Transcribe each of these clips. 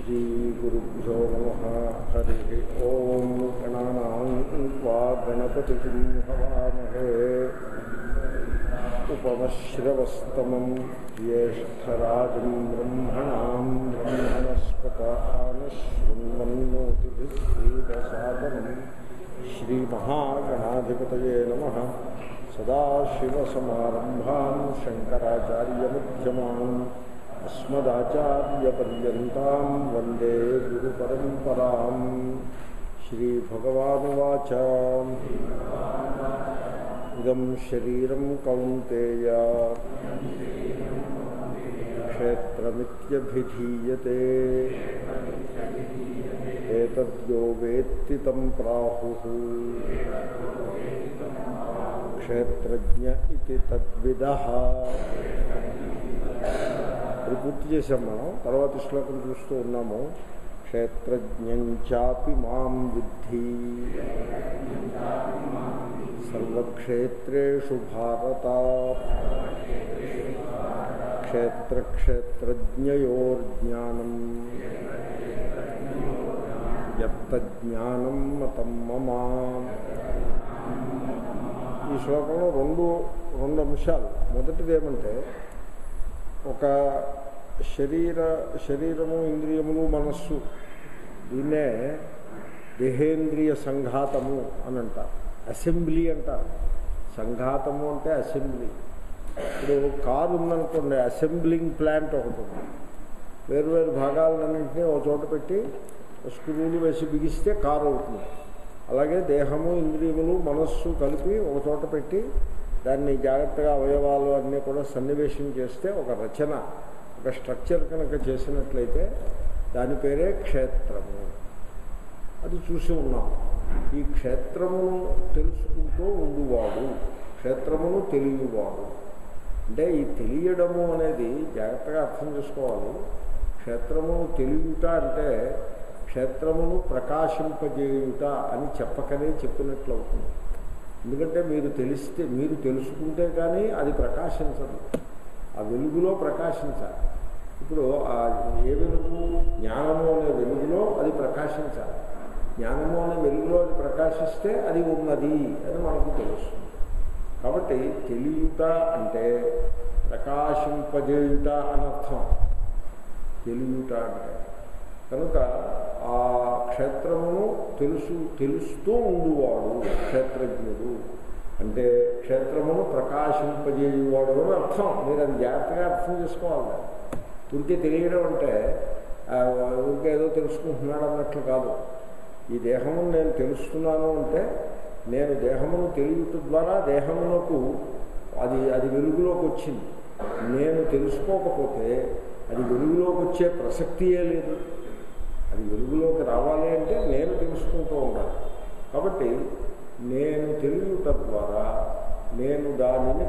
श्रीगुरुभ्यो नमः हरिः ॐ गणानां त्वा गणपतिं हवामहे उपमश्रवस्तमं ज्येष्ठराजं ब्रह्मणां ब्रह्मणस्पत आनशृण्वन्नोतिभिः श्रीदसादनं श्रीमहागणाधिपतये नमः सदाशिवसमारम्भां शङ्कराचार्यमध्यमान् अस्मदाचार्यपर्यन्तां वन्दे गुरुपरम्पराम् श्रीभगवानुवाच इदं शरीरं कौन्तेय क्षेत्रमित्यभिधीयते एतद्यो वेत्ति तं प्राहुः क्षेत्रज्ञ इति तद्विदः ఇది పూర్తి చేసాం మనం తర్వాత శ్లోకం చూస్తూ ఉన్నాము క్షేత్రజ్ఞంచాపి మాం విద్ధి సర్వక్షేత్రేషు భారత క్షేత్రక్షేత్రజ్ఞయోర్జ్ఞానం యజ్ఞానం మతం మమా ఈ శ్లోకంలో రెండు రెండు అంశాలు మొదటిది ఏమంటే ఒక శరీర శరీరము ఇంద్రియములు మనస్సు దీన్నే దేహేంద్రియ సంఘాతము అని అంటారు అసెంబ్లీ అంటారు సంఘాతము అంటే అసెంబ్లీ ఇప్పుడు కారు ఉందనుకోండి అసెంబ్లింగ్ ప్లాంట్ ఒకటి ఉంది వేరు వేరు భాగాలన్నింటినీ ఒక చోట పెట్టి స్క్రూలు వేసి బిగిస్తే కారు అవుతుంది అలాగే దేహము ఇంద్రియములు మనస్సు కలిపి ఒక చోట పెట్టి దాన్ని జాగ్రత్తగా అవయవాలు అన్నీ కూడా సన్నివేశం చేస్తే ఒక రచన ఒక స్ట్రక్చర్ కనుక చేసినట్లయితే దాని పేరే క్షేత్రము అది చూసి ఉన్నాం ఈ క్షేత్రమును తెలుసుకుంటూ ఉండువాడు క్షేత్రమును తెలియవాడు అంటే ఈ తెలియడము అనేది జాగ్రత్తగా అర్థం చేసుకోవాలి క్షేత్రమును తెలియట అంటే క్షేత్రమును ప్రకాశింపజేయుట అని చెప్పకనే చెప్పినట్లు అవుతుంది ఎందుకంటే మీరు తెలిస్తే మీరు తెలుసుకుంటే కానీ అది ప్రకాశించదు ఆ వెలుగులో ప్రకాశించాలి ఇప్పుడు ఆ ఏ వెలుగు జ్ఞానము అనే వెలుగులో అది ప్రకాశించాలి జ్ఞానము అనే వెలుగులో అది ప్రకాశిస్తే అది ఉన్నది అని మనకు తెలుస్తుంది కాబట్టి తెలియుట అంటే ప్రకాశింపజేయుట అని అర్థం తెలియుట అంటే కనుక ఆ క్షేత్రమును తెలుసు తెలుస్తూ ఉండువాడు క్షేత్రజ్ఞుడు అంటే క్షేత్రమును ప్రకాశింపజేయువాడు అని అర్థం మీరు అది జాగ్రత్తగా అర్థం చేసుకోవాలి ఊరికే తెలియడం అంటే ఊరికే ఏదో తెలుసుకుంటున్నాడు అన్నట్లు కాదు ఈ దేహమును నేను తెలుస్తున్నాను అంటే నేను దేహమును తెలియట ద్వారా దేహమునకు అది అది వెలుగులోకి వచ్చింది నేను తెలుసుకోకపోతే అది వెలుగులోకి వచ్చే ప్రసక్తియే లేదు అది వెలుగులోకి రావాలి అంటే నేను తెలుసుకుంటూ ఉండాలి కాబట్టి నేను తెలియట ద్వారా నేను దానిని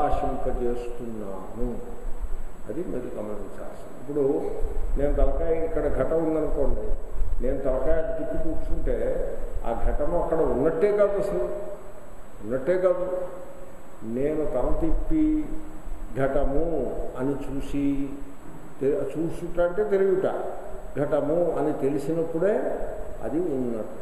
ప్రకాశింపజేస్తున్నాను అది మీరు గమనించాల్సింది ఇప్పుడు నేను తలకాయ ఇక్కడ ఘటం ఉందనుకోండి నేను తలకాయ తిప్పి కూర్చుంటే ఆ ఘటము అక్కడ ఉన్నట్టే కాదు అసలు ఉన్నట్టే కాదు నేను తల తిప్పి ఘటము అని చూసి చూసుట అంటే తెలియట ఘటము అని తెలిసినప్పుడే అది ఉన్నట్టు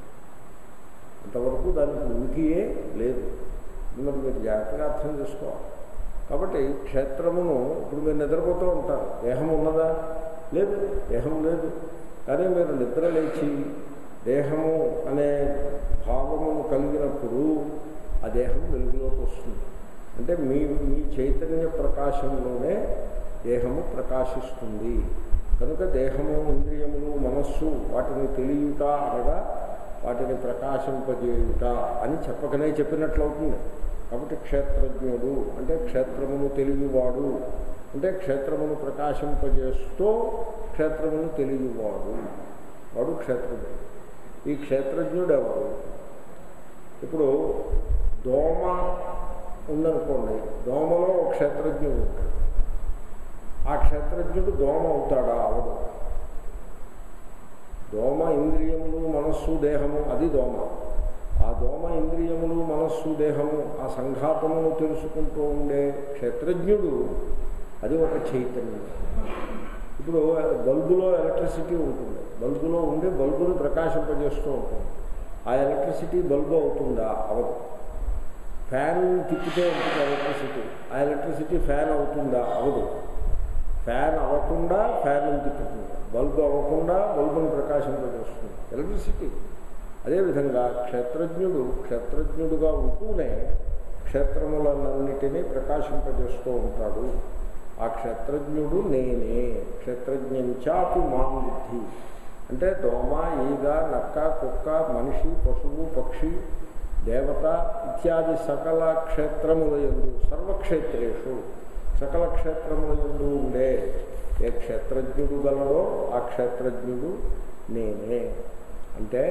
అంతవరకు దానికి ఉనికియే లేదు మరి మీరు జాగ్రత్తగా అర్థం చేసుకోవాలి కాబట్టి క్షేత్రమును ఇప్పుడు మీరు నిద్రపోతూ ఉంటారు దేహం ఉన్నదా లేదు దేహం లేదు కానీ మీరు నిద్ర లేచి దేహము అనే భావమును కలిగినప్పుడు ఆ దేహం వెలుగులోకి వస్తుంది అంటే మీ మీ చైతన్య ప్రకాశంలోనే దేహము ప్రకాశిస్తుంది కనుక దేహము ఇంద్రియములు మనస్సు వాటిని తెలియట అనగా వాటిని ప్రకాశింపజేయుట అని చెప్పకనే చెప్పినట్లవుతుంది కాబట్టి క్షేత్రజ్ఞుడు అంటే క్షేత్రమును తెలియవాడు అంటే క్షేత్రమును ప్రకాశింపజేస్తూ క్షేత్రమును తెలియవాడు వాడు క్షేత్రజ్ఞుడు ఈ క్షేత్రజ్ఞుడు ఎవరు ఇప్పుడు దోమ ఉందనుకోండి దోమలో ఒక క్షేత్రజ్ఞుడు ఉంటాడు ఆ క్షేత్రజ్ఞుడు దోమ అవుతాడా అవడు దోమ ఇంద్రియములు మనస్సు దేహము అది దోమ ఆ దోమ ఇంద్రియములు మనస్సు దేహము ఆ సంఘాతమును తెలుసుకుంటూ ఉండే క్షేత్రజ్ఞుడు అది ఒక చైతన్యం ఇప్పుడు బల్బులో ఎలక్ట్రిసిటీ ఉంటుంది బల్బులో ఉండి బల్బును ప్రకాశింపజేస్తూ ఉంటుంది ఆ ఎలక్ట్రిసిటీ బల్బు అవుతుందా అవదు ఫ్యాన్ తిప్పితే ఉంటుంది ఎలక్ట్రిసిటీ ఆ ఎలక్ట్రిసిటీ ఫ్యాన్ అవుతుందా అవదు ఫ్యాన్ అవ్వకుండా ఫ్యాన్ తిప్పుతుంది బల్బు అవ్వకుండా బల్బును ప్రకాశింపజేస్తుంది ఎలక్ట్రిసిటీ అదేవిధంగా క్షేత్రజ్ఞుడు క్షేత్రజ్ఞుడుగా ఉంటూనే క్షేత్రములన్నిటినీ ప్రకాశింపజేస్తూ ఉంటాడు ఆ క్షేత్రజ్ఞుడు నేనే క్షేత్రజ్ఞంచాపి మాం బుద్ధి అంటే దోమ ఈగ నక్క కుక్క మనిషి పశువు పక్షి దేవత ఇత్యాది సకల క్షేత్రముల ఎందు సర్వక్షేత్రేషు సకల క్షేత్రముల ఎందు ఉండే ఏ క్షేత్రజ్ఞుడు గలడో ఆ క్షేత్రజ్ఞుడు నేనే అంటే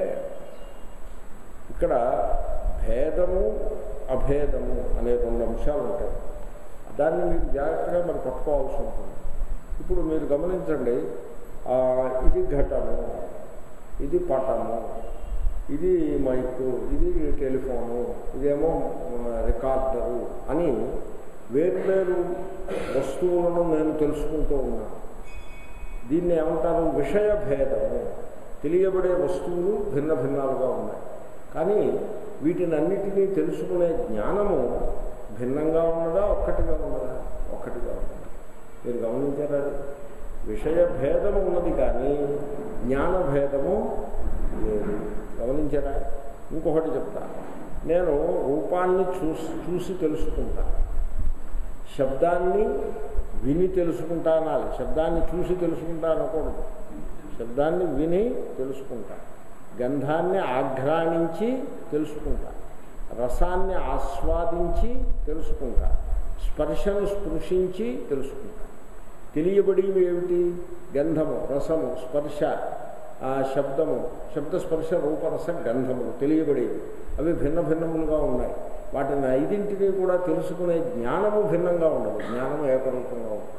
ఇక్కడ భేదము అభేదము అనే రెండు అంశాలు ఉంటాయి దాన్ని మీరు జాగ్రత్తగా మరి పట్టుకోవాల్సి ఉంటుంది ఇప్పుడు మీరు గమనించండి ఆ, ఇది ఘటము ఇది పటము ఇది మైకు ఇది టెలిఫోను ఇదేమో ఆ, రికార్డరు అని వేర్వేరు వస్తువులను నేను తెలుసుకుంటూ ఉన్నాను దీన్ని ఏమంటారు విషయ భేదము తెలియబడే వస్తువులు భిన్న భిన్నాలుగా ఉన్నాయి కానీ వీటిని అన్నిటినీ తెలుసుకునే జ్ఞానము భిన్నంగా ఉన్నదా ఒక్కటిగా ఉన్నదా ఒక్కటిగా ఉన్నదా మీరు గమనించారా అది? విషయ భేదము ఉన్నది కానీ జ్ఞాన భేదము లేదు గమనించారా ఇంకొకటి చెప్తా నేను రూపాన్ని చూసి చూసి తెలుసుకుంటా శబ్దాన్ని విని తెలుసుకుంటా అనాలి శబ్దాన్ని చూసి తెలుసుకుంటా అనకూడదు శబ్దాన్ని విని తెలుసుకుంటా గంధాన్ని ఆఘ్రాణించి తెలుసుకుంటా రసాన్ని ఆస్వాదించి తెలుసుకుంటా స్పర్శను స్పృశించి తెలుసుకుంటా తెలియబడేవి ఏమిటి గంధము రసము స్పర్శ ఆ శబ్దము శబ్ద స్పర్శ రూపరస గంధములు తెలియబడేవి అవి భిన్న భిన్నములుగా ఉన్నాయి వాటిని ఐదింటిని కూడా తెలుసుకునే జ్ఞానము భిన్నంగా ఉండదు జ్ఞానము ఏకరూపంగా ఉంటుంది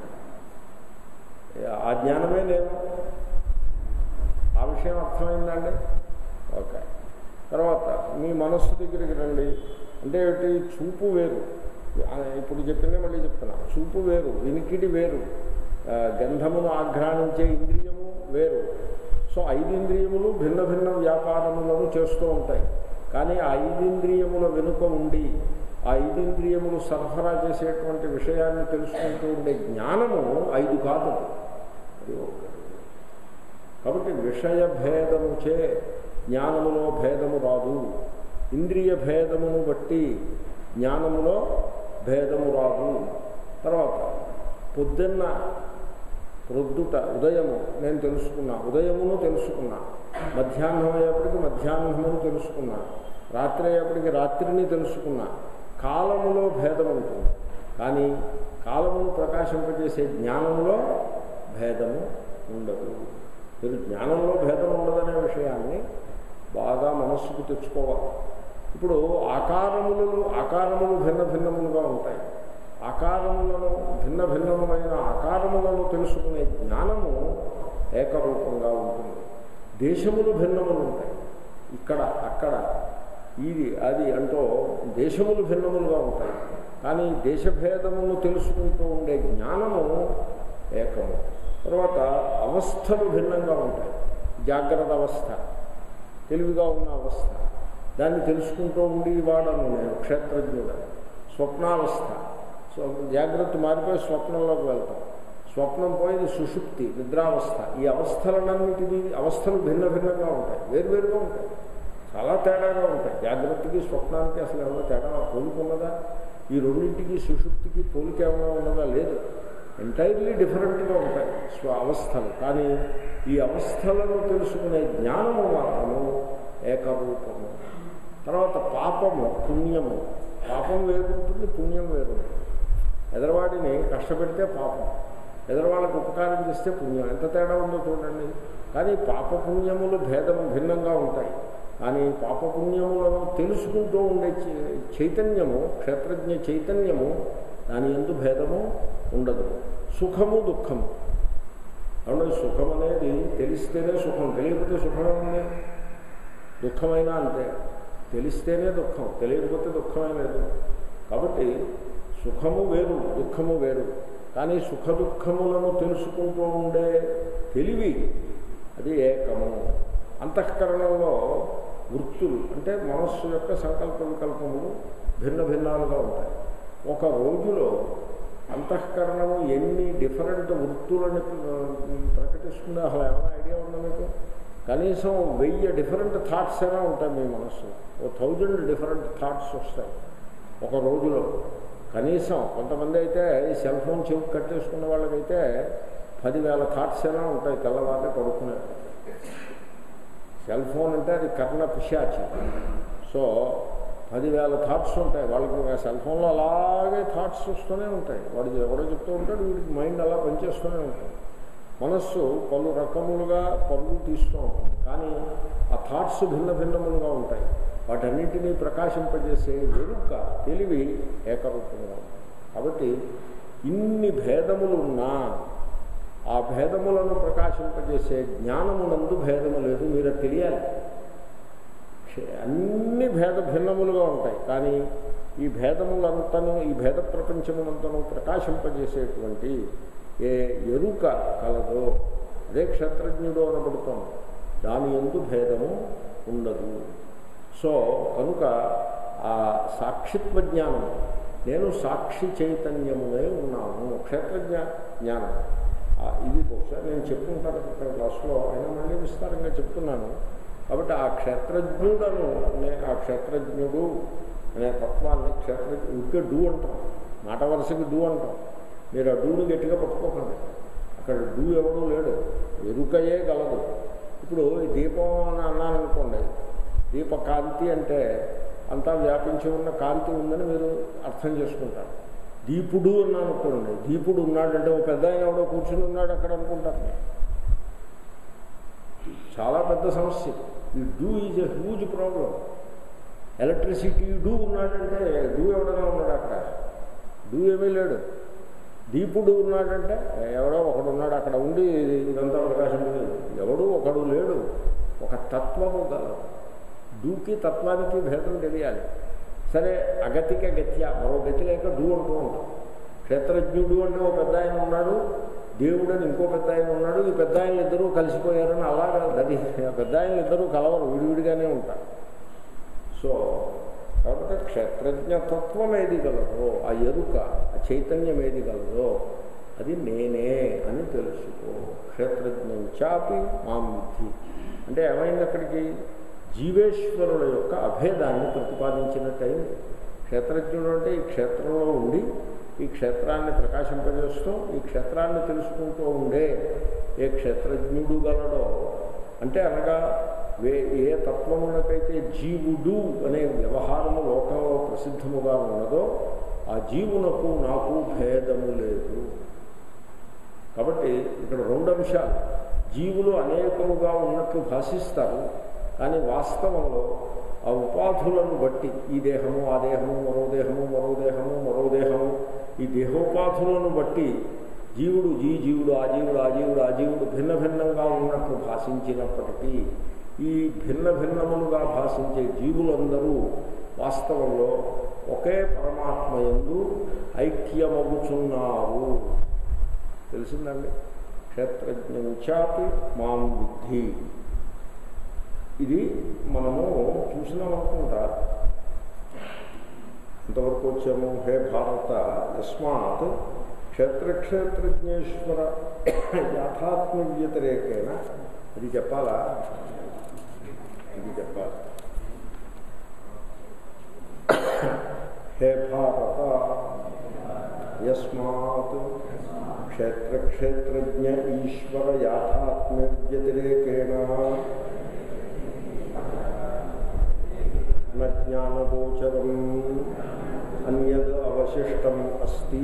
ఆ జ్ఞానమే నేను ఆ విషయం అర్థమైందండి ఓకే తర్వాత మీ మనస్సు దగ్గరికి రండి అంటే ఏమిటి చూపు వేరు ఆ, ఇప్పుడు చెప్పిందే మళ్ళీ చెప్తున్నా చూపు వేరు వినికిడి వేరు ఆ, గంధమును ఆఘ్రాణించే ఇంద్రియము వేరు సో ఐదు ఇంద్రియములు భిన్న భిన్న వ్యాపారములను చేస్తూ ఉంటాయి కానీ ఆ ఐదు ఇంద్రియముల వెనుక ఉండి ఆ ఐదు ఇంద్రియములు సరఫరా చేసేటువంటి విషయాన్ని తెలుసుకుంటూ ఉండే జ్ఞానము ఐదు కాదు అది ఒకటి కాబట్టి విషయ భేదముచే జ్ఞానములో భేదము రాదు ఇంద్రియ భేదమును బట్టి జ్ఞానములో భేదము రాదు తర్వాత పొద్దున్న ప్రొద్దుట ఉదయము నేను తెలుసుకున్నా ఉదయమును తెలుసుకున్నా మధ్యాహ్నం అయ్యేప్పటికి మధ్యాహ్నమును తెలుసుకున్నా రాత్రి అయ్యేప్పటికి రాత్రిని తెలుసుకున్నా కాలములో భేదం ఉంటుంది కానీ కాలమును ప్రకాశింపజేసే జ్ఞానంలో భేదము ఉండదు మీరు జ్ఞానంలో భేదం ఉండదనే విషయాన్ని బాగా మనస్సుకు తెచ్చుకోవాలి ఇప్పుడు ఆకారములలో ఆకారములు భిన్న భిన్నములుగా ఉంటాయి ఆకారములను భిన్న భిన్నమైన ఆకారములను తెలుసుకునే జ్ఞానము ఏకరూపంగా ఉంటుంది దేశములు భిన్నములు ఉంటాయి ఇక్కడ అక్కడ ఇది అది అంటూ దేశములు భిన్నములుగా ఉంటాయి కానీ దేశభేదమును తెలుసుకుంటూ ఉండే జ్ఞానము ఏకము తర్వాత అవస్థలు భిన్నంగా ఉంటాయి జాగ్రత్త అవస్థ తెలివిగా ఉన్న అవస్థ దాన్ని తెలుసుకుంటూ ఉండి వాడను నేను క్షేత్రజ్ఞుడు స్వప్నావస్థ సో జాగ్రత్త మారిపోయి స్వప్నంలోకి వెళ్తాం స్వప్నం పోయేది సుషుప్తి నిద్రావస్థ ఈ అవస్థలన్నిటినీ అవస్థలు భిన్న భిన్నంగా ఉంటాయి వేరువేరుగా ఉంటాయి చాలా తేడాగా ఉంటాయి జాగ్రత్తకి స్వప్నానికి అసలు ఏమైనా తేడా పోలికున్నదా ఈ రెండింటికి సుషుప్తికి పోలిక ఏమైనా ఉన్నదా లేదు ఎంటైర్లీ డిఫరెంట్గా ఉంటాయి స్వ అవస్థలు కానీ ఈ అవస్థలను తెలుసుకునే జ్ఞానము మాత్రము ఏకరూపము తర్వాత పాపము పుణ్యము పాపం వేరుంటుంది పుణ్యం వేరుంటుంది ఎదరవాడిని కష్టపెడితే పాపం ఎదరవాళ్ళకి ఉపకారం చేస్తే పుణ్యం ఎంత తేడా ఉందో చూడండి కానీ పాపపుణ్యములు భేదము భిన్నంగా ఉంటాయి కానీ పాపపుణ్యములను తెలుసుకుంటూ ఉండే చై- చైతన్యము క్షేత్రజ్ఞ చైతన్యము దాని ఎందు భేదము ఉండదు సుఖము దుఃఖము అవును సుఖం అనేది తెలిస్తేనే సుఖం తెలియకపోతే సుఖమే ఉంది దుఃఖమైనా అంతే తెలిస్తేనే దుఃఖం తెలియకపోతే దుఃఖమే లేదు కాబట్టి సుఖము వేరు దుఃఖము వేరు కానీ సుఖ దుఃఖములను తెలుసుకుంటూ ఉండే తెలివి అది ఏకము అంతఃకరణంలో వృత్తులు అంటే మనస్సు యొక్క సంకల్ప వికల్పములు భిన్న భిన్నాలుగా ఉంటాయి ఒక రోజులో అంతఃకరణము ఎన్ని డిఫరెంట్ వృత్తులని ప్రకటిస్తుందో అసలు ఏమైనా ఐడియా ఉందా మీకు కనీసం వెయ్యి డిఫరెంట్ థాట్స్ అయినా ఉంటాయి మీ మనస్సులో ఓ థౌజండ్ డిఫరెంట్ థాట్స్ వస్తాయి ఒక రోజులో కనీసం కొంతమంది అయితే ఈ సెల్ ఫోన్ చెవి కట్టేసుకున్న వాళ్ళకైతే పదివేల థాట్స్ అయినా ఉంటాయి తెల్లవారులే పడుకునే సెల్ ఫోన్ అంటే అది కర్ణ పిశాచి సో పదివేల థాట్స్ ఉంటాయి వాళ్ళకి సెల్ ఫోన్లో అలాగే థాట్స్ వస్తూనే ఉంటాయి వాడు ఎవడో చెప్తూ ఉంటాడు వీడికి మైండ్ అలా పనిచేస్తూనే ఉంటుంది మనస్సు పలు రకములుగా పనులు తీస్తూ ఉంటుంది కానీ ఆ థాట్స్ భిన్న భిన్నములుగా ఉంటాయి వాటన్నింటినీ ప్రకాశింపజేసే ఎరుక తెలివి ఏకరూపంగా ఉంటుంది కాబట్టి ఇన్ని భేదములు ఉన్నా ఆ భేదములను ప్రకాశింపజేసే జ్ఞానమునందు భేదము లేదు మీరు అది తెలియాలి అన్ని భేద భిన్నములుగా ఉంటాయి కానీ ఈ భేదములంతను ఈ భేద ప్రపంచమునంతను ప్రకాశింపజేసేటువంటి ఏ ఎరుక కలదో అదే క్షేత్రజ్ఞుడు అనబడుతోంది దాని ఎందు భేదము ఉండదు సో కనుక ఆ సాక్షిత్వ జ్ఞానం నేను సాక్షి చైతన్యమునే ఉన్నాను క్షేత్రజ్ఞ జ్ఞానం ఇది బహుశా నేను చెప్పుకుంటాను ఇక్కడ క్లాస్లో అయినా మళ్ళీ విస్తారంగా చెప్తున్నాను కాబట్టి ఆ క్షేత్రజ్ఞుడను అనే ఆ క్షేత్రజ్ఞుడు అనే తత్వాన్ని క్షేత్ర ఇంకే డూ అంటాం మాట వరుసకి డూ అంటాం మీరు ఆ డూని గట్టిగా పట్టుకోకండి అక్కడ డూ ఎవడూ లేడు ఎరుకయే గలదు ఇప్పుడు ఈ దీపం అని అన్నాననుకోండి దీపకాంతి అంటే అంతా వ్యాపించి ఉన్న కాంతి ఉందని మీరు అర్థం చేసుకుంటారు దీపుడు అన్నాను అనుకోండి దీపుడు ఉన్నాడంటే ఒక పెద్ద ఆయన ఎవడో కూర్చుని ఉన్నాడు అక్కడ అనుకుంటారు చాలా పెద్ద సమస్య ఈ డూ is a huge problem electricity డూ ఉన్నాడంటే డూ ఎవడైనా ఉన్నాడు అక్కడ డూ ఏమీ లేడు దీపుడు ఉన్నాడంటే ఎవడో ఒకడు ఉన్నాడు అక్కడ ఉండి ఇదంతా ప్రకాశం లేదు ఎవడు ఒకడు లేడు ఒక తత్వము గలదు డూకి తత్వానికి భేదం తెలియాలి సరే అగతిక గత్య మరో గతి లేక డూ అంటూ ఉంటాం క్షేత్రజ్ఞుడు అంటే ఒక పెద్ద ఆయన ఉన్నాడు దేవుడు అని ఇంకో పెద్ద ఆయన ఉన్నాడు ఈ పెద్ద ఆయన ఇద్దరూ కలిసిపోయారని అలాగా దది పెద్ద ఆయన ఇద్దరూ కలవరు విడివిడిగానే ఉంటారు సో కాబట్టి క్షేత్రజ్ఞతత్వం ఏది గలదో ఆ ఎరుక ఆ చైతన్యం ఏది గలదో అది నేనే అని తెలుసుకో క్షేత్రజ్ఞం చాపి మాం విద్ధి అంటే ఏమైంది అక్కడికి జీవేశ్వరుల యొక్క అభేదాన్ని ప్రతిపాదించినట్టయింది క్షేత్రజ్ఞుడు అంటే ఈ క్షేత్రంలో ఉండి ఈ క్షేత్రాన్ని ప్రకాశింపజేస్తూ ఈ క్షేత్రాన్ని తెలుసుకుంటూ ఉండే ఏ క్షేత్రజ్ఞుడు గలడో అంటే అనగా వే ఏ తత్వమునకైతే జీవుడు అనే వ్యవహారము లోకంలో ప్రసిద్ధముగా ఉన్నదో ఆ జీవునకు నాకు భేదము లేదు కాబట్టి ఇక్కడ రెండు అంశాలు జీవులు అనేకముగా ఉన్నట్లు భాషిస్తారు కానీ వాస్తవంలో ఆ ఉపాధులను బట్టి ఈ దేహము ఆ దేహము మరో దేహము మరో దేహము మరో దేహము ఈ దేహోపాధులను బట్టి జీవుడు ఈ జీవుడు ఆ జీవుడు ఆ జీవుడు ఆ జీవుడు భిన్న భిన్నంగా ఉన్నట్లు భాషించినప్పటికీ ఈ భిన్న భిన్నములుగా భాషించే జీవులందరూ వాస్తవంలో ఒకే పరమాత్మ ఎందు ఐక్యమగుచున్నారు తెలిసిందండి క్షేత్రజ్ఞం చాపి మాం బుద్ధి ఇది మనము చూసినాం అనుకుంటా ఇంతవరకు వచ్చాము హే భారత యస్మాత్ క్షేత్రక్షేత్రజ్ఞేశ్వర యాథాత్మ వ్యతిరేకేణ అది చెప్పాలా ఇది చెప్పాలి హే భారత యస్మాత్ క్షేత్రక్షేత్రజ్ఞ ఈశ్వర యాథాత్మ్య వ్యతిరేకేణ న జ్ఞానగోచరం అన్యద్ అవశిష్టం అస్తి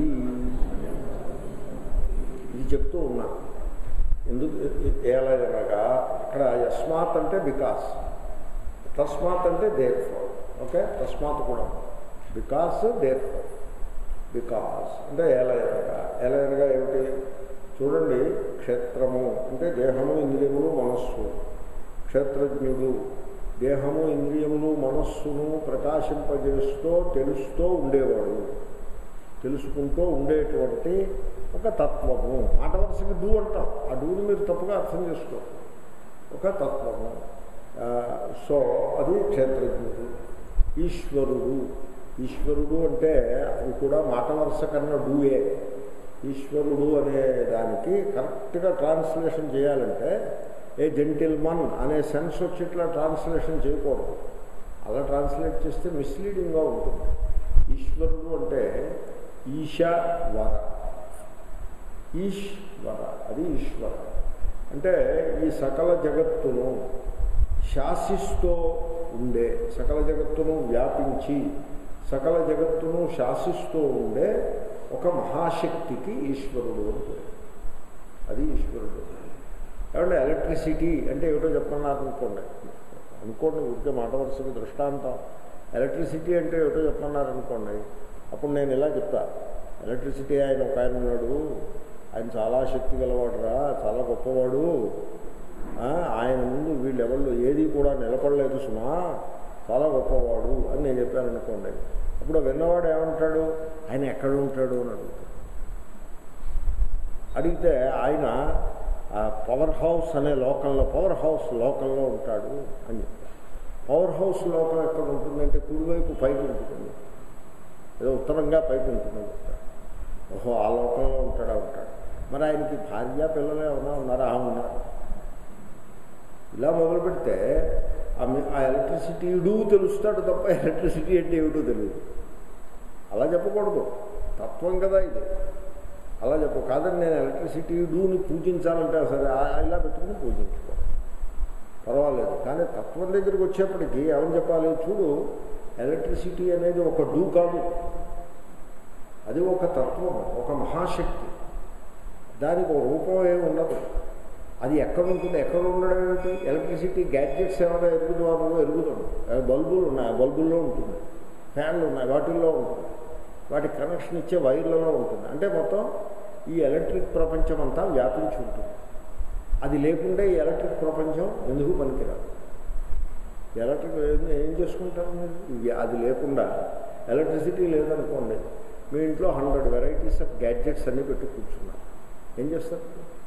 ఇది చెప్తూ ఉన్నా ఎందుకు ఏలనగా అక్కడ యస్మాత్ అంటే బికాస్ తస్మాత్ అంటే దేర్ ఫోర్ ఓకే తస్మాత్ కూడా బికాస్ దేర్ ఫోర్ బికాస్ అంటే ఏలయనగా ఏలయనగా ఏమిటి చూడండి క్షేత్రము అంటే దేహము ఇంద్రియములు మనస్సు క్షేత్రజ్ఞుడు దేహము ఇంద్రియములు మనస్సును ప్రకాశింపజేస్తూ తెలుస్తూ ఉండేవాడు తెలుసుకుంటూ ఉండేటువంటి ఒక తత్వము మాట వరుసకి డూ అంటాం ఆ డూని మీరు తప్పుగా అర్థం చేసుకోరు ఒక తత్వము ఆ, సో అది క్షేత్రజ్ఞుడు ఈశ్వరుడు ఈశ్వరుడు అంటే అది కూడా మాట వరుస కన్నా డూయే ఈశ్వరుడు అనే దానికి కరెక్ట్గా ట్రాన్స్లేషన్ చేయాలంటే ఏ జెంటిల్మన్ అనే సెన్స్ వచ్చి ఇట్లా ట్రాన్స్లేషన్ చేయకూడదు అలా ట్రాన్స్లేట్ చేస్తే మిస్లీడింగ్గా ఉంటుంది ఈశ్వరుడు అంటే ఈశ వర ఈశ్వర అది ఈశ్వర అంటే ఈ సకల జగత్తును శాసిస్తూ ఉండే సకల జగత్తును వ్యాపించి సకల జగత్తును శాసిస్తూ ఉండే ఒక మహాశక్తికి ఈశ్వరుడు అని పేరు అది ఈశ్వరుడు ఏమంటే ఎలక్ట్రిసిటీ అంటే ఏమిటో చెప్పన్నారు అనుకోండి అనుకోండి ఊరికే మాట వరుసకి దృష్టాంతం ఎలక్ట్రిసిటీ అంటే ఏమిటో చెప్పన్నారు అనుకోండి అప్పుడు నేను ఇలా చెప్తా ఎలక్ట్రిసిటీ ఆయన ఒక ఆయన ఉన్నాడు ఆయన చాలా శక్తి గలవాడురా చాలా గొప్పవాడు ఆ, ఆయన ముందు వీళ్ళెవళ్ళు ఏది కూడా నిలబడలేదు సుమా చాలా గొప్పవాడు అని నేను చెప్పాను అనుకోండి అప్పుడు విన్నవాడు ఏమంటాడు ఆయన ఎక్కడ ఉంటాడు అని అడుగుతాడు అడిగితే ఆయన ఆ పవర్ హౌస్ అనే లోకంలో పవర్ హౌస్ లోకంలో ఉంటాడు అని చెప్తారు పవర్ హౌస్ లోకం ఎక్కడ ఉంటుందంటే కుడివైపు పైకి ఉంటుంది ఏదో ఉత్తరంగా పైకి ఉంటుంది చెప్తారు ఓహో ఆ లోకంలో ఉంటాడా ఉంటాడు మరి ఆయనకి భార్య పిల్లలు ఏమైనా ఉన్నారా ఆ ఉన్నారు ఇలా మొదలు పెడితే ఆ మీ- ఆ ఎలక్ట్రిసిటీ ఇడు తెలుస్తాడు తప్ప ఎలక్ట్రిసిటీ అంటే ఏమిటో తెలియదు అలా చెప్పకూడదు తత్వం కదా ఇది అలా చెప్పు కాదని నేను ఎలక్ట్రిసిటీ డూని పూజించాలంటే సరే ఆ- ఇలా పెట్టుకుని పూజించుకో పర్వాలేదు కానీ తత్వం దగ్గరికి వచ్చేప్పటికి ఏమని చెప్పాలి చూడు ఎలక్ట్రిసిటీ అనేది ఒక డూ కాదు అది ఒక తత్వం ఒక మహాశక్తి దానికి ఒక రూపం ఏమి ఉండదు అది ఎక్కడ ఉంటుంది ఎక్కడ ఉండడం ఏమిటి ఎలక్ట్రిసిటీ గ్యాడ్జెట్స్ ఏమైనా ఎరుగుతావు నువ్వు ఎరుగుతాడు బల్బులు ఉన్నాయి ఆ బల్బుల్లో ఉంటుంది ఫ్యాన్లు ఉన్నాయి వాటిల్లో ఉంటుంది వాటి కనెక్షన్ ఇచ్చే వైర్లలో ఉంటుంది అంటే మొత్తం ఈ ఎలక్ట్రిక్ ప్రపంచం అంతా వ్యాపించి ఉంటుంది అది లేకుంటే ఈ ఎలక్ట్రిక్ ప్రపంచం ఎందుకు పనికిరాదు ఎలక్ట్రిక్ ఏం- ఏం చేసుకుంటారు మీరు ఇవి అది లేకుండా ఎలక్ట్రిసిటీ లేదనుకోండి మీ ఇంట్లో హండ్రెడ్ వెరైటీస్ ఆఫ్ గ్యాడ్జెట్స్ అన్నీ పెట్టి కూర్చున్నారు ఏం చేస్తారు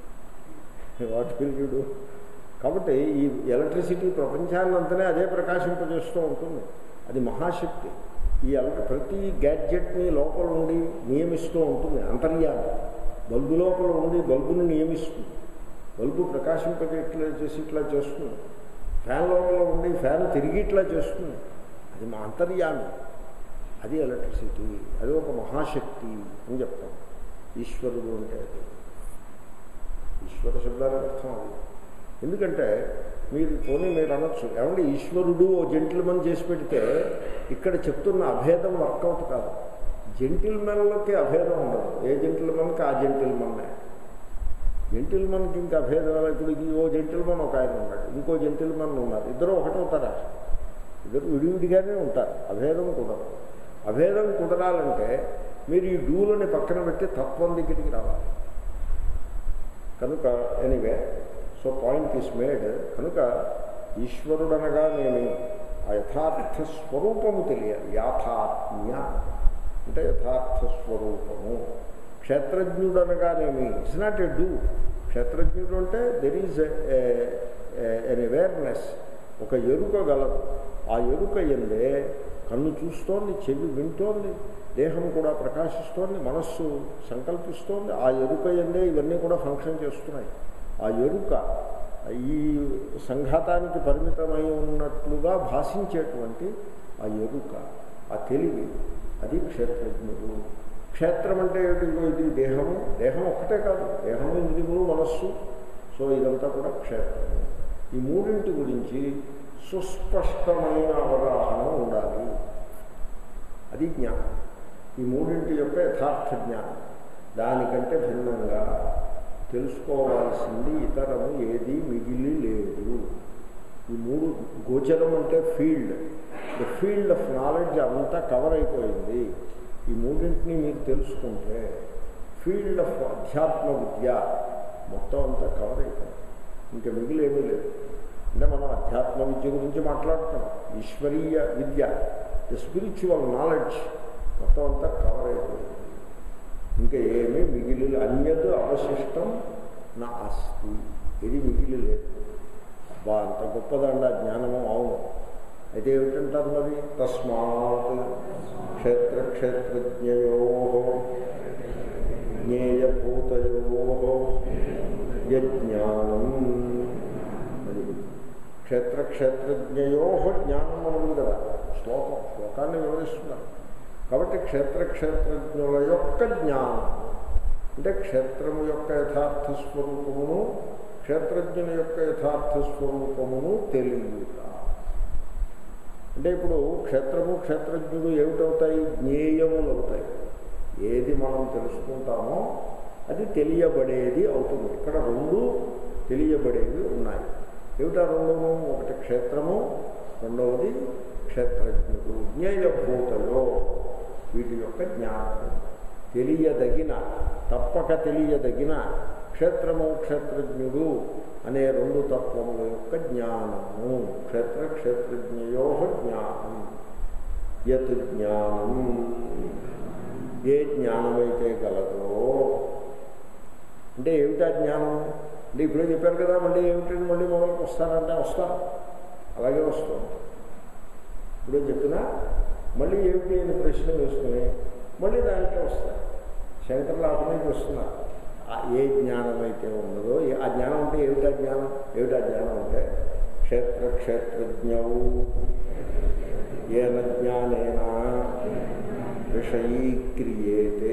వాట్ విల్ యూ డూ కాబట్టి ఈ ఎలక్ట్రిసిటీ ప్రపంచాన్నంతనే అదే ప్రకాశింపజేస్తూ ఉంటుంది అది మహాశక్తి ఈ ఎలక్ట్రి ప్రతి గ్యాడ్జెట్ని లోపల ఉండి నియమిస్తూ ఉంటుంది అంతర్యామి బల్బు లోపల ఉండి బల్బును నియమిస్తుంది బల్బు ప్రకాశింపజేట్లా చేసి ఇట్లా చేస్తుంది ఫ్యాన్ లోపల ఉండి ఫ్యాన్ తిరిగి ఇట్లా చేస్తుంది అది మా అంతర్యామి అది ఎలక్ట్రిసిటీ అది ఒక మహాశక్తి అని చెప్తాం ఈశ్వరుడు అంటే అది ఈశ్వర శబ్దానికి అర్థం అది ఎందుకంటే మీరు పోనీ మీరు అనొచ్చు ఏమంటే ఈశ్వరుడు ఓ జెంటిల్మన్ చేసి పెడితే ఇక్కడ చెప్తున్న అభేదం వర్కౌట్ కాదు జెంటిల్మెన్లకి అభేదం ఉండదు ఏ జెంటిల్మన్కి ఆ జెంటిల్మన్నే జెంటిల్మన్కి ఇంకా అభేదం ఎలా ఇప్పుడు ఇది ఓ జెంటిల్మన్ ఒక ఆయన ఉన్నాడు ఇంకో జెంటిల్మన్ ఉన్నారు ఇద్దరు ఒకటవుతారా ఇద్దరు విడివిడిగానే ఉంటారు అభేదం కుదరదు అభేదం కుదరాలంటే మీరు ఈ డూలని పక్కన పెట్టి తత్వం దగ్గరికి రావాలి కనుక anyway so point is made కనుక ఈశ్వరుడు అనగానేమి ఆ యథార్థ స్వరూపము తెలియాలి యాథాత్మ్య అంటే యథార్థ స్వరూపము క్షేత్రజ్ఞుడు అనగానేమి ఇట్స్ నాట్ ఎ డూ క్షేత్రజ్ఞుడు అంటే దెర్ ఈజ్ ఎన్ అవేర్నెస్ ఒక ఎరుక గలదు ఆ ఎరుక ఎందే కన్ను చూస్తోంది చెవి వింటోంది దేహం కూడా ప్రకాశిస్తోంది మనస్సు సంకల్పిస్తోంది ఆ ఎరుక ఎందే ఇవన్నీ కూడా ఫంక్షన్ చేస్తున్నాయి ఆ ఎరుక ఈ సంఘాతానికి పరిమితమై ఉన్నట్లుగా భాషించేటువంటి ఆ ఎరుక ఆ తెలివి అది క్షేత్రజ్ఞుడు క్షేత్రం అంటే ఏమిటి ఇదిగో ఇది దేహము దేహం ఒక్కటే కాదు దేహము ఇంద్రియములు మనస్సు సో ఇదంతా కూడా క్షేత్రము ఈ మూడింటి గురించి సుస్పష్టమైన అవగాహన ఉండాలి అది జ్ఞానం ఈ మూడింటి యొక్క యథార్థ జ్ఞానం దానికంటే భిన్నంగా తెలుసుకోవాల్సింది ఇతరము ఏది మిగిలి లేదు ఈ మూడు గోచరం అంటే field the field of knowledge అంతా కవర్ అయిపోయింది ఈ మూడింటిని మీరు తెలుసుకుంటే ఫీల్డ్ ఆఫ్ అధ్యాత్మ విద్య మొత్తం అంతా కవర్ అయిపోయింది ఇంకా మిగిలేమీ లేదు అంటే మనం అధ్యాత్మ విద్య గురించి మాట్లాడుతున్నాం ఈశ్వరీయ విద్య ద స్పిరిచువల్ నాలెడ్జ్ మొత్తం అంతా కవర్ అయిపోయింది ఇంకా ఏమీ మిగిలి అన్యత్ అవశిష్టం నా అస్తి ఇది మిగిలి లేదు బా అంత గొప్పదండ జ్ఞానము అవును అయితే ఏమిటంటారు మరి తస్మాత్ క్షేత్రక్షేత్రజ్ఞయో జ్ఞేయభూతయో యజ్ఞానం అది క్షేత్రక్షేత్రజ్ఞయో జ్ఞానం అని ఉంది కదా శ్లోకం శ్లోకాన్ని వివరిస్తున్నారు కాబట్టి క్షేత్రక్షేత్రజ్ఞుల యొక్క జ్ఞానం అంటే క్షేత్రము యొక్క యథార్థ స్వరూపమును క్షేత్రజ్ఞుని యొక్క యథార్థ స్వరూపమును తెలియట అంటే ఇప్పుడు క్షేత్రము క్షేత్రజ్ఞుడు ఏమిటవుతాయి జ్ఞేయములు అవుతాయి ఏది మనం తెలుసుకుంటామో అది తెలియబడేది అవుతుంది ఇక్కడ రెండు తెలియబడేవి ఉన్నాయి ఏమిటా రెండును ఒకటి క్షేత్రము రెండవది క్షేత్రజ్ఞుడు జ్ఞేయభూతలో వీటి యొక్క జ్ఞానం తెలియదగిన తప్పక తెలియదగిన క్షేత్రము క్షేత్రజ్ఞుడు అనే రెండు తత్వముల యొక్క జ్ఞానము క్షేత్ర క్షేత్రజ్ఞయో జ్ఞానం యత్ జ్ఞానం ఏ జ్ఞానమైతే గలదో అంటే ఏమిటా జ్ఞానం అంటే ఇప్పుడే చెప్పారు కదా మళ్ళీ ఏమిటంటే మళ్ళీ మొదలుకు వస్తానంటే వస్తాను అలాగే వస్తాను ఇప్పుడే చెప్పినా మళ్ళీ ఏమిటి అని ప్రశ్న వేసుకుని మళ్ళీ దాంట్లో వస్తాను శంకర్లు అతనికి వస్తున్నారు ఆ ఏ జ్ఞానం అయితే ఉన్నదో ఏ- ఆ జ్ఞానం అంటే ఏమిటా జ్ఞానం ఏమిటా జ్ఞానం అంటే క్షేత్ర క్షేత్రజ్ఞవు ఏన జ్ఞానేన విషయీక్రియేతే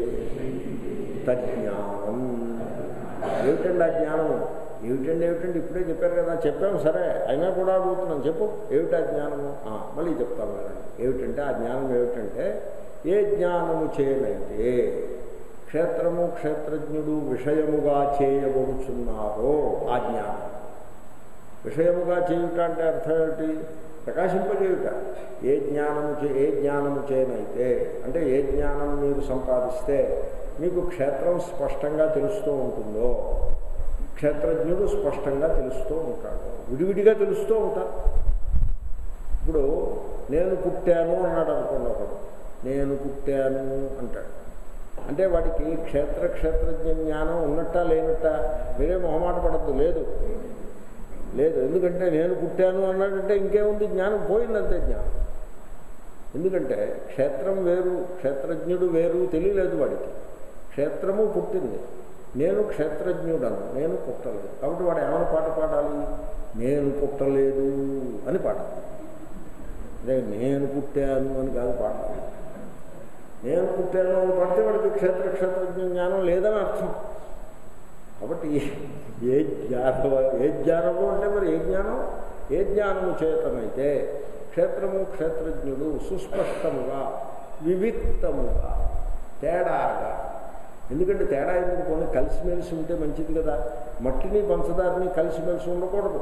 తజ్ఞానం ఏమిటండి ఆ జ్ఞానము ఏమిటండి ఏమిటండి ఇప్పుడే చెప్పారు కదా చెప్పాము సరే అయినా కూడా అడుగుతున్నాం చెప్పు ఏమిటా జ్ఞానము ఆ, మళ్ళీ చెప్తాము వినండి ఏమిటంటే ఆ జ్ఞానం ఏమిటంటే ఏ జ్ఞానము చేయనైతే క్షేత్రము క్షేత్రజ్ఞుడు విషయముగా చేయబడుచున్నారో ఆ జ్ఞానం విషయముగా చేయుట అంటే అర్థం ఏమిటి ప్రకాశింపజేయుట ఏ జ్ఞానము చే ఏ జ్ఞానము చేయనైతే అంటే ఏ జ్ఞానం మీరు సంపాదిస్తే మీకు క్షేత్రం స్పష్టంగా తెలుస్తూ ఉంటుందో క్షేత్రజ్ఞుడు స్పష్టంగా తెలుస్తూ ఉంటాడు విడివిడిగా తెలుస్తూ ఉంటారు ఇప్పుడు నేను పుట్టాను అన్నాడు అనుకోండి ఒకడు నేను పుట్టాను అంటాడు అంటే వాడికి క్షేత్ర క్షేత్రజ్ఞ జ్ఞానం ఉన్నట్టా లేనట్టా మీరే మొహమాట పడద్దు లేదు లేదు ఎందుకంటే నేను పుట్టాను అన్నాడంటే ఇంకేముంది జ్ఞానం పోయిందంతే జ్ఞానం ఎందుకంటే క్షేత్రం వేరు క్షేత్రజ్ఞుడు వేరు తెలియలేదు వాడికి క్షేత్రము పుట్టింది నేను క్షేత్రజ్ఞుడను నేను పుట్టలేదు కాబట్టి వాడు ఏమైనా పాట పాడాలి నేను పుట్టలేదు అని పాడాలి అదే నేను పుట్టాను అని కాదు పాడాలి నేను పుట్టాను అని పడితే వాడికి క్షేత్ర క్షేత్రజ్ఞ జ్ఞానం లేదని అర్థం కాబట్టి ఏ జ్ఞానం ఏ జ్ఞానము అంటే మరి ఏ జ్ఞానం ఏ జ్ఞానము చేతనైతే క్షేత్రము క్షేత్రజ్ఞుడు సుస్పష్టముగా వివిక్తముగా తేడాగా ఎందుకంటే తేడా ఎందుకు కొన్ని కలిసిమెలిసి ఉంటే మంచిది కదా మట్టిని పంచదారిని కలిసిమెలిసి ఉండకూడదు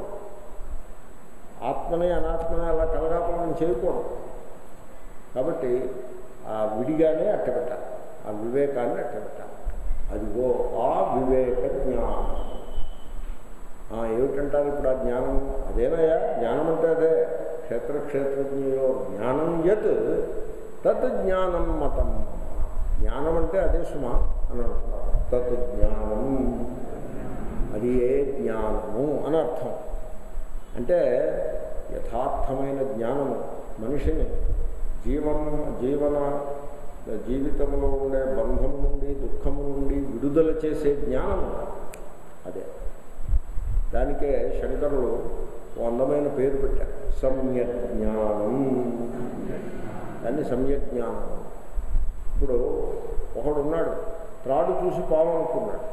ఆత్మని అనాత్మని అలా కలగాపలం చేయకూడదు కాబట్టి ఆ విడిగానే అట్టబెట్టాలి ఆ వివేకాన్ని అట్టబెట్టాలి అదిగో ఆ వివేక జ్ఞానం ఆ, ఏమిటంటారు ఇప్పుడు ఆ జ్ఞానం అదేనయ్యా జ్ఞానం అంటే అదే క్షేత్ర క్షేత్రజ్ఞయో జ్ఞానం యత్ తత్ జ్ఞానం మతం జ్ఞానం అంటే అదే సుమా అని అంటున్నారు తత్ జ్ఞానం అది ఏ జ్ఞానము అని అర్థం అంటే యథార్థమైన జ్ఞానము మనిషిని జీవన జీవన జీవితంలో ఉండే బంధం నుండి దుఃఖము నుండి విడుదల చేసే జ్ఞానము అదే దానికే శంకరులు ఓ అందమైన పేరు పెట్టారు సమ్యక్ జ్ఞానం దాన్ని సమ్యక్ జ్ఞానం ఇప్పుడు ఒకడు ఉన్నాడు త్రాడు చూసి పాము అనుకున్నాడు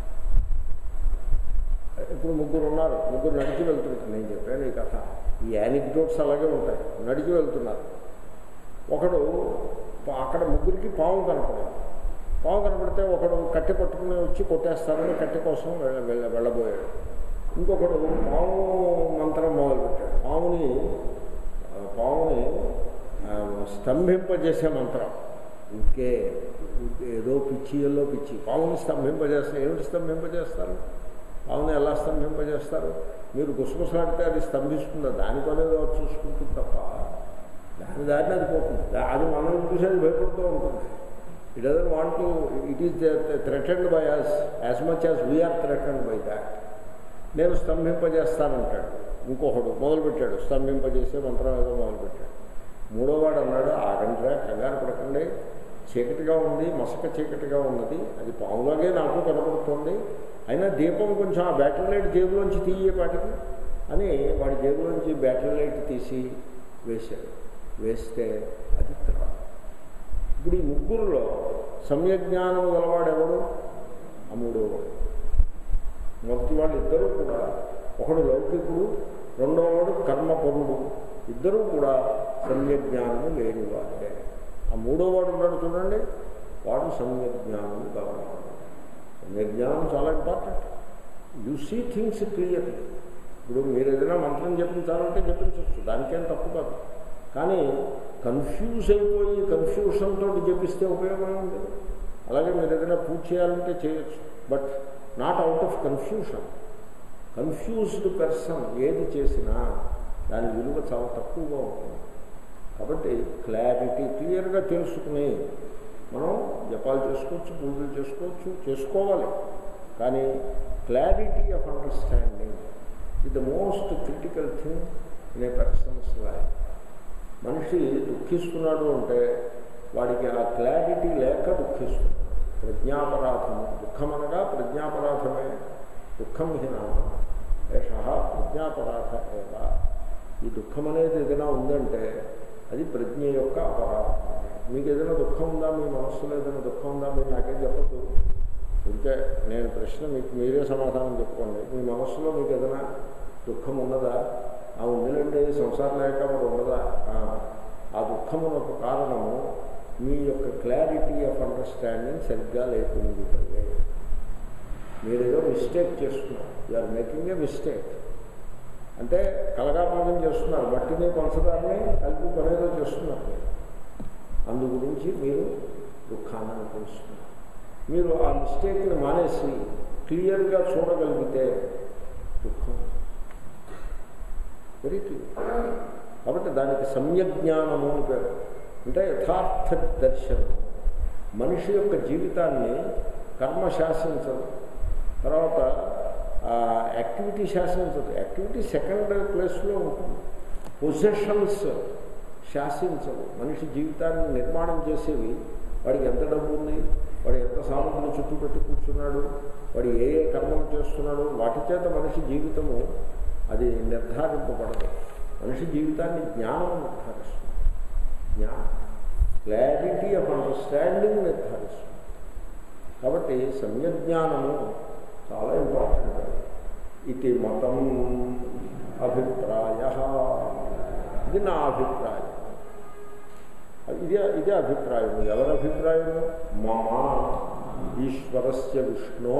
ఇప్పుడు ముగ్గురు ఉన్నారు ముగ్గురు నడిచి వెళ్తున్నారు నేను చెప్పాను ఈ కథ ఈ యానిక్డోట్స్ అలాగే ఉంటాయి నడిచి వెళ్తున్నారు ఒకడు పా- అక్కడ ముగ్గురికి పాము కనపడింది పాము కనపడితే ఒకడు కట్టె పట్టుకుని వచ్చి కొట్టేస్తానని కట్టె కోసం వెళ్ళ వెళ్ళ వెళ్ళబోయాడు ఇంకొకడు పాము మంత్రం మొదలుపెట్టాడు పాముని ఆ, పాముని ఆ, స్తంభింపజేసే మంత్రం ఇంకే ఇంకే ఏదో పిచ్చి ఎల్లో పిచ్చి పాముని స్తంభింపజేస్తారు ఏమిటి స్తంభింపజేస్తారు పాముని ఎలా స్తంభింపజేస్తారు మీరు గుసగుసలాడితే అది స్తంభిస్తుందా దానికోలేదో చూసుకుంటుంది తప్ప దాని దారిని అది పోతుంది దా- అది మనం చూసేది భయపడుతూ ఉంటుంది it doesn't want to it is threatened by us as much as we're threatened by that నేను స్తంభింపజేస్తానంటాడు ఇంకొకడు మొదలుపెట్టాడు స్తంభింపజేసే మంత్రం ఏదో మొదలుపెట్టాడు మూడోవాడు అన్నాడు ఆగండిరా కంగారు పడకండి చీకటిగా ఉంది మసక చీకటిగా ఉన్నది అది పాములాగే నాకు కనపడుతుంది అయినా దీపం కొంచెం ఆ బ్యాటరీ లైట్ జేబులోంచి తీయేపాటికి అని వాడి జేబులోంచి బ్యాటరీ లైట్ తీసి వేశాడు వేస్తే అది త్రాడు ఇప్పుడు ఈ ముగ్గురులో సమ్యజ్ఞానం గలవాడెవడు ఆ మూడోవాడు మొదటి వాళ్ళు ఇద్దరూ కూడా ఒకడు లౌకికుడు రెండవవాడు కర్మపరుడు ఇద్దరూ కూడా సమ్యజ్ఞానము లేని వాడే ఆ మూడోవాడు ఉన్నాడు చూడండి వాడు సమ్యజ్ఞానము గలవాడు సమ్యజ్ఞానం చాలా important you see things clearly ఇప్పుడు మీరు ఏదైనా మంత్రం చెప్పించాలంటే చెప్పించవచ్చు దానికేం తప్పు కాదు కానీ కన్ఫ్యూజ్ అయిపోయి కన్ఫ్యూషన్తో జపిస్తే ఉపయోగం ఉంది అలాగే మీరు ఏదైనా పూజ చేయాలంటే చేయొచ్చు but not out of confusion confused person ఏది చేసినా దాని విలువ చాలా తక్కువగా ఉంటుంది కాబట్టి క్లారిటీ క్లియర్గా తెలుసుకుని మనం జపాలు చేసుకోవచ్చు పూజలు చేసుకోవచ్చు చేసుకోవాలి కానీ క్లారిటీ ఆఫ్ అండర్స్టాండింగ్ ఇది the most critical thing in a person's life మనిషి దుఃఖిస్తున్నాడు అంటే వాడికి ఆ క్లారిటీ లేక దుఃఖిస్తున్నాడు ప్రజ్ఞాపరాధము దుఃఖం అనగా ప్రజ్ఞాపరాధమే దుఃఖం హినామ ఏష ప్రజ్ఞాపరాధ ఏవ ఈ దుఃఖం అనేది ఏదైనా ఉందంటే అది ప్రజ్ఞ యొక్క అపరాధం మీకు ఏదైనా దుఃఖం ఉందా మీ మనస్సులో ఏదైనా దుఃఖం ఉందా మీరు నాకేం చెప్పద్దు ఇంకే నేను ప్రశ్న మీకు మీరే సమాధానం చెప్పుకోండి మీ మనస్సులో మీకు ఏదైనా దుఃఖం ఉన్నదా ఆ ఉందిలంటే సంసారం లేక మరి ఉన్నదా ఆ దుఃఖమునకు కారణము మీ యొక్క క్లారిటీ ఆఫ్ అండర్స్టాండింగ్ సరిగ్గా లేకుండా మీరు ఏదో మిస్టేక్ చేస్తున్నారు యూఆర్ మేకింగ్ ఏ మిస్టేక్ అంటే కలగాపాదం చేస్తున్నారు మట్టిని పంచదారని కలిపి పనేదో చేస్తున్నారు మీరు అందు గురించి మీరు దుఃఖాన్ని అనుభవిస్తున్నారు మీరు ఆ మిస్టేక్ని మానేసి క్లియర్గా చూడగలిగితే దుఃఖం వెరీ క్లియర్ కాబట్టి దానికి సమ్యజ్ఞానము అని పేరు అంటే యథార్థ దర్శనం మనిషి యొక్క జీవితాన్ని కర్మ శాసించదు తర్వాత యాక్టివిటీ శాసించదు యాక్టివిటీ సెకండ్ ప్లేస్లో ఉంటుంది పొజిషన్స్ శాసించవు మనిషి జీవితాన్ని నిర్మాణం చేసేవి వాడికి ఎంత డబ్బు ఉంది వాడు ఎంత సామగ్రిని చుట్టూ పెట్టి కూర్చున్నాడు వాడు ఏ ఏ కర్మలు చేస్తున్నాడు వాటి చేత మనిషి జీవితము అది నిర్ధారింపబడదు మనిషి జీవితాన్ని జ్ఞానం నిర్ధారిస్తుంది జ్ఞానం క్లారిటీ ఆఫ్ అండర్స్టాండింగ్ నిర్ధారిస్తుంది కాబట్టి సమ్యజ్ఞానము చాలా ఇంపార్టెంట్ ఇది మతం అభిప్రాయ ఇది నా అభిప్రాయం ఇదే ఇదే అభిప్రాయం ఎవరి అభిప్రాయము మమ ఈశ్వరస్య విష్ణో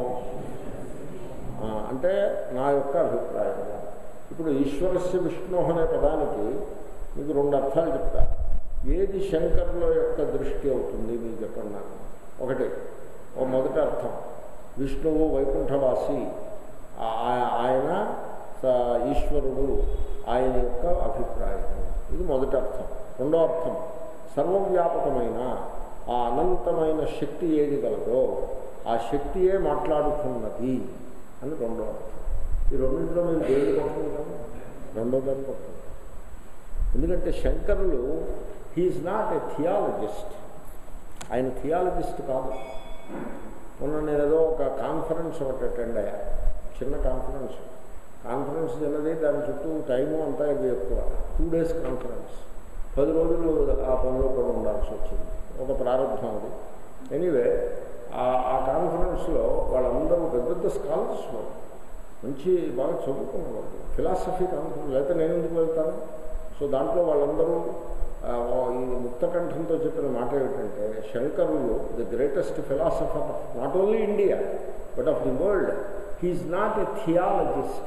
అంటే నా యొక్క అభిప్రాయం ఇప్పుడు ఈశ్వరస్య విష్ణు అనే పదానికి మీకు రెండు అర్థాలు చెప్తా ఏది శంకరుల యొక్క దృష్టి అవుతుంది మీకు చెప్పండి నాకు ఒకటి ఒక మొదటి అర్థం విష్ణువు వైకుంఠవాసి ఆయన ఈశ్వరుడు ఆయన యొక్క అభిప్రాయం ఇది మొదటి అర్థం రెండో అర్థం సర్వవ్యాపకమైన ఆ అనంతమైన శక్తి ఏది గలదో ఆ శక్తియే మాట్లాడుతున్నది అని రెండో అర్థం ఈ రెండింటిలో మేము దేని పడుతుంటాము రెండో దాన్ని పడుతుంది ఎందుకంటే శంకరులు హీఈస్ నాట్ ఏ థియాలజిస్ట్ ఆయన థియాలజిస్ట్ కాదు మొన్న నేను ఏదో ఒక కాన్ఫరెన్స్ ఒకటి అటెండ్ అయ్యా చిన్న కాన్ఫరెన్స్ కాన్ఫరెన్స్ చిన్నది దాని చుట్టూ టైము అంతా ఇవి ఎక్కువ టూ డేస్ కాన్ఫరెన్స్ పది రోజులు ఆ పనిలో కూడా ఉండాల్సి వచ్చింది ఒక ప్రారంభం అది ఎనీవే ఆ కాన్ఫరెన్స్లో వాళ్ళందరూ పెద్ద పెద్ద స్కాలర్స్ మంచి బాగా చదువుకున్న వాళ్ళు ఫిలాసఫీ కాన్ఫరెన్స్ లేకపోతే నేను ఎందుకు వెళ్తాను సో దాంట్లో వాళ్ళందరూ ఈ ముక్తకంఠంతో చెప్పిన మాట ఏమిటంటే శంకరులు the greatest philosopher not only India but of the world he is not a theologist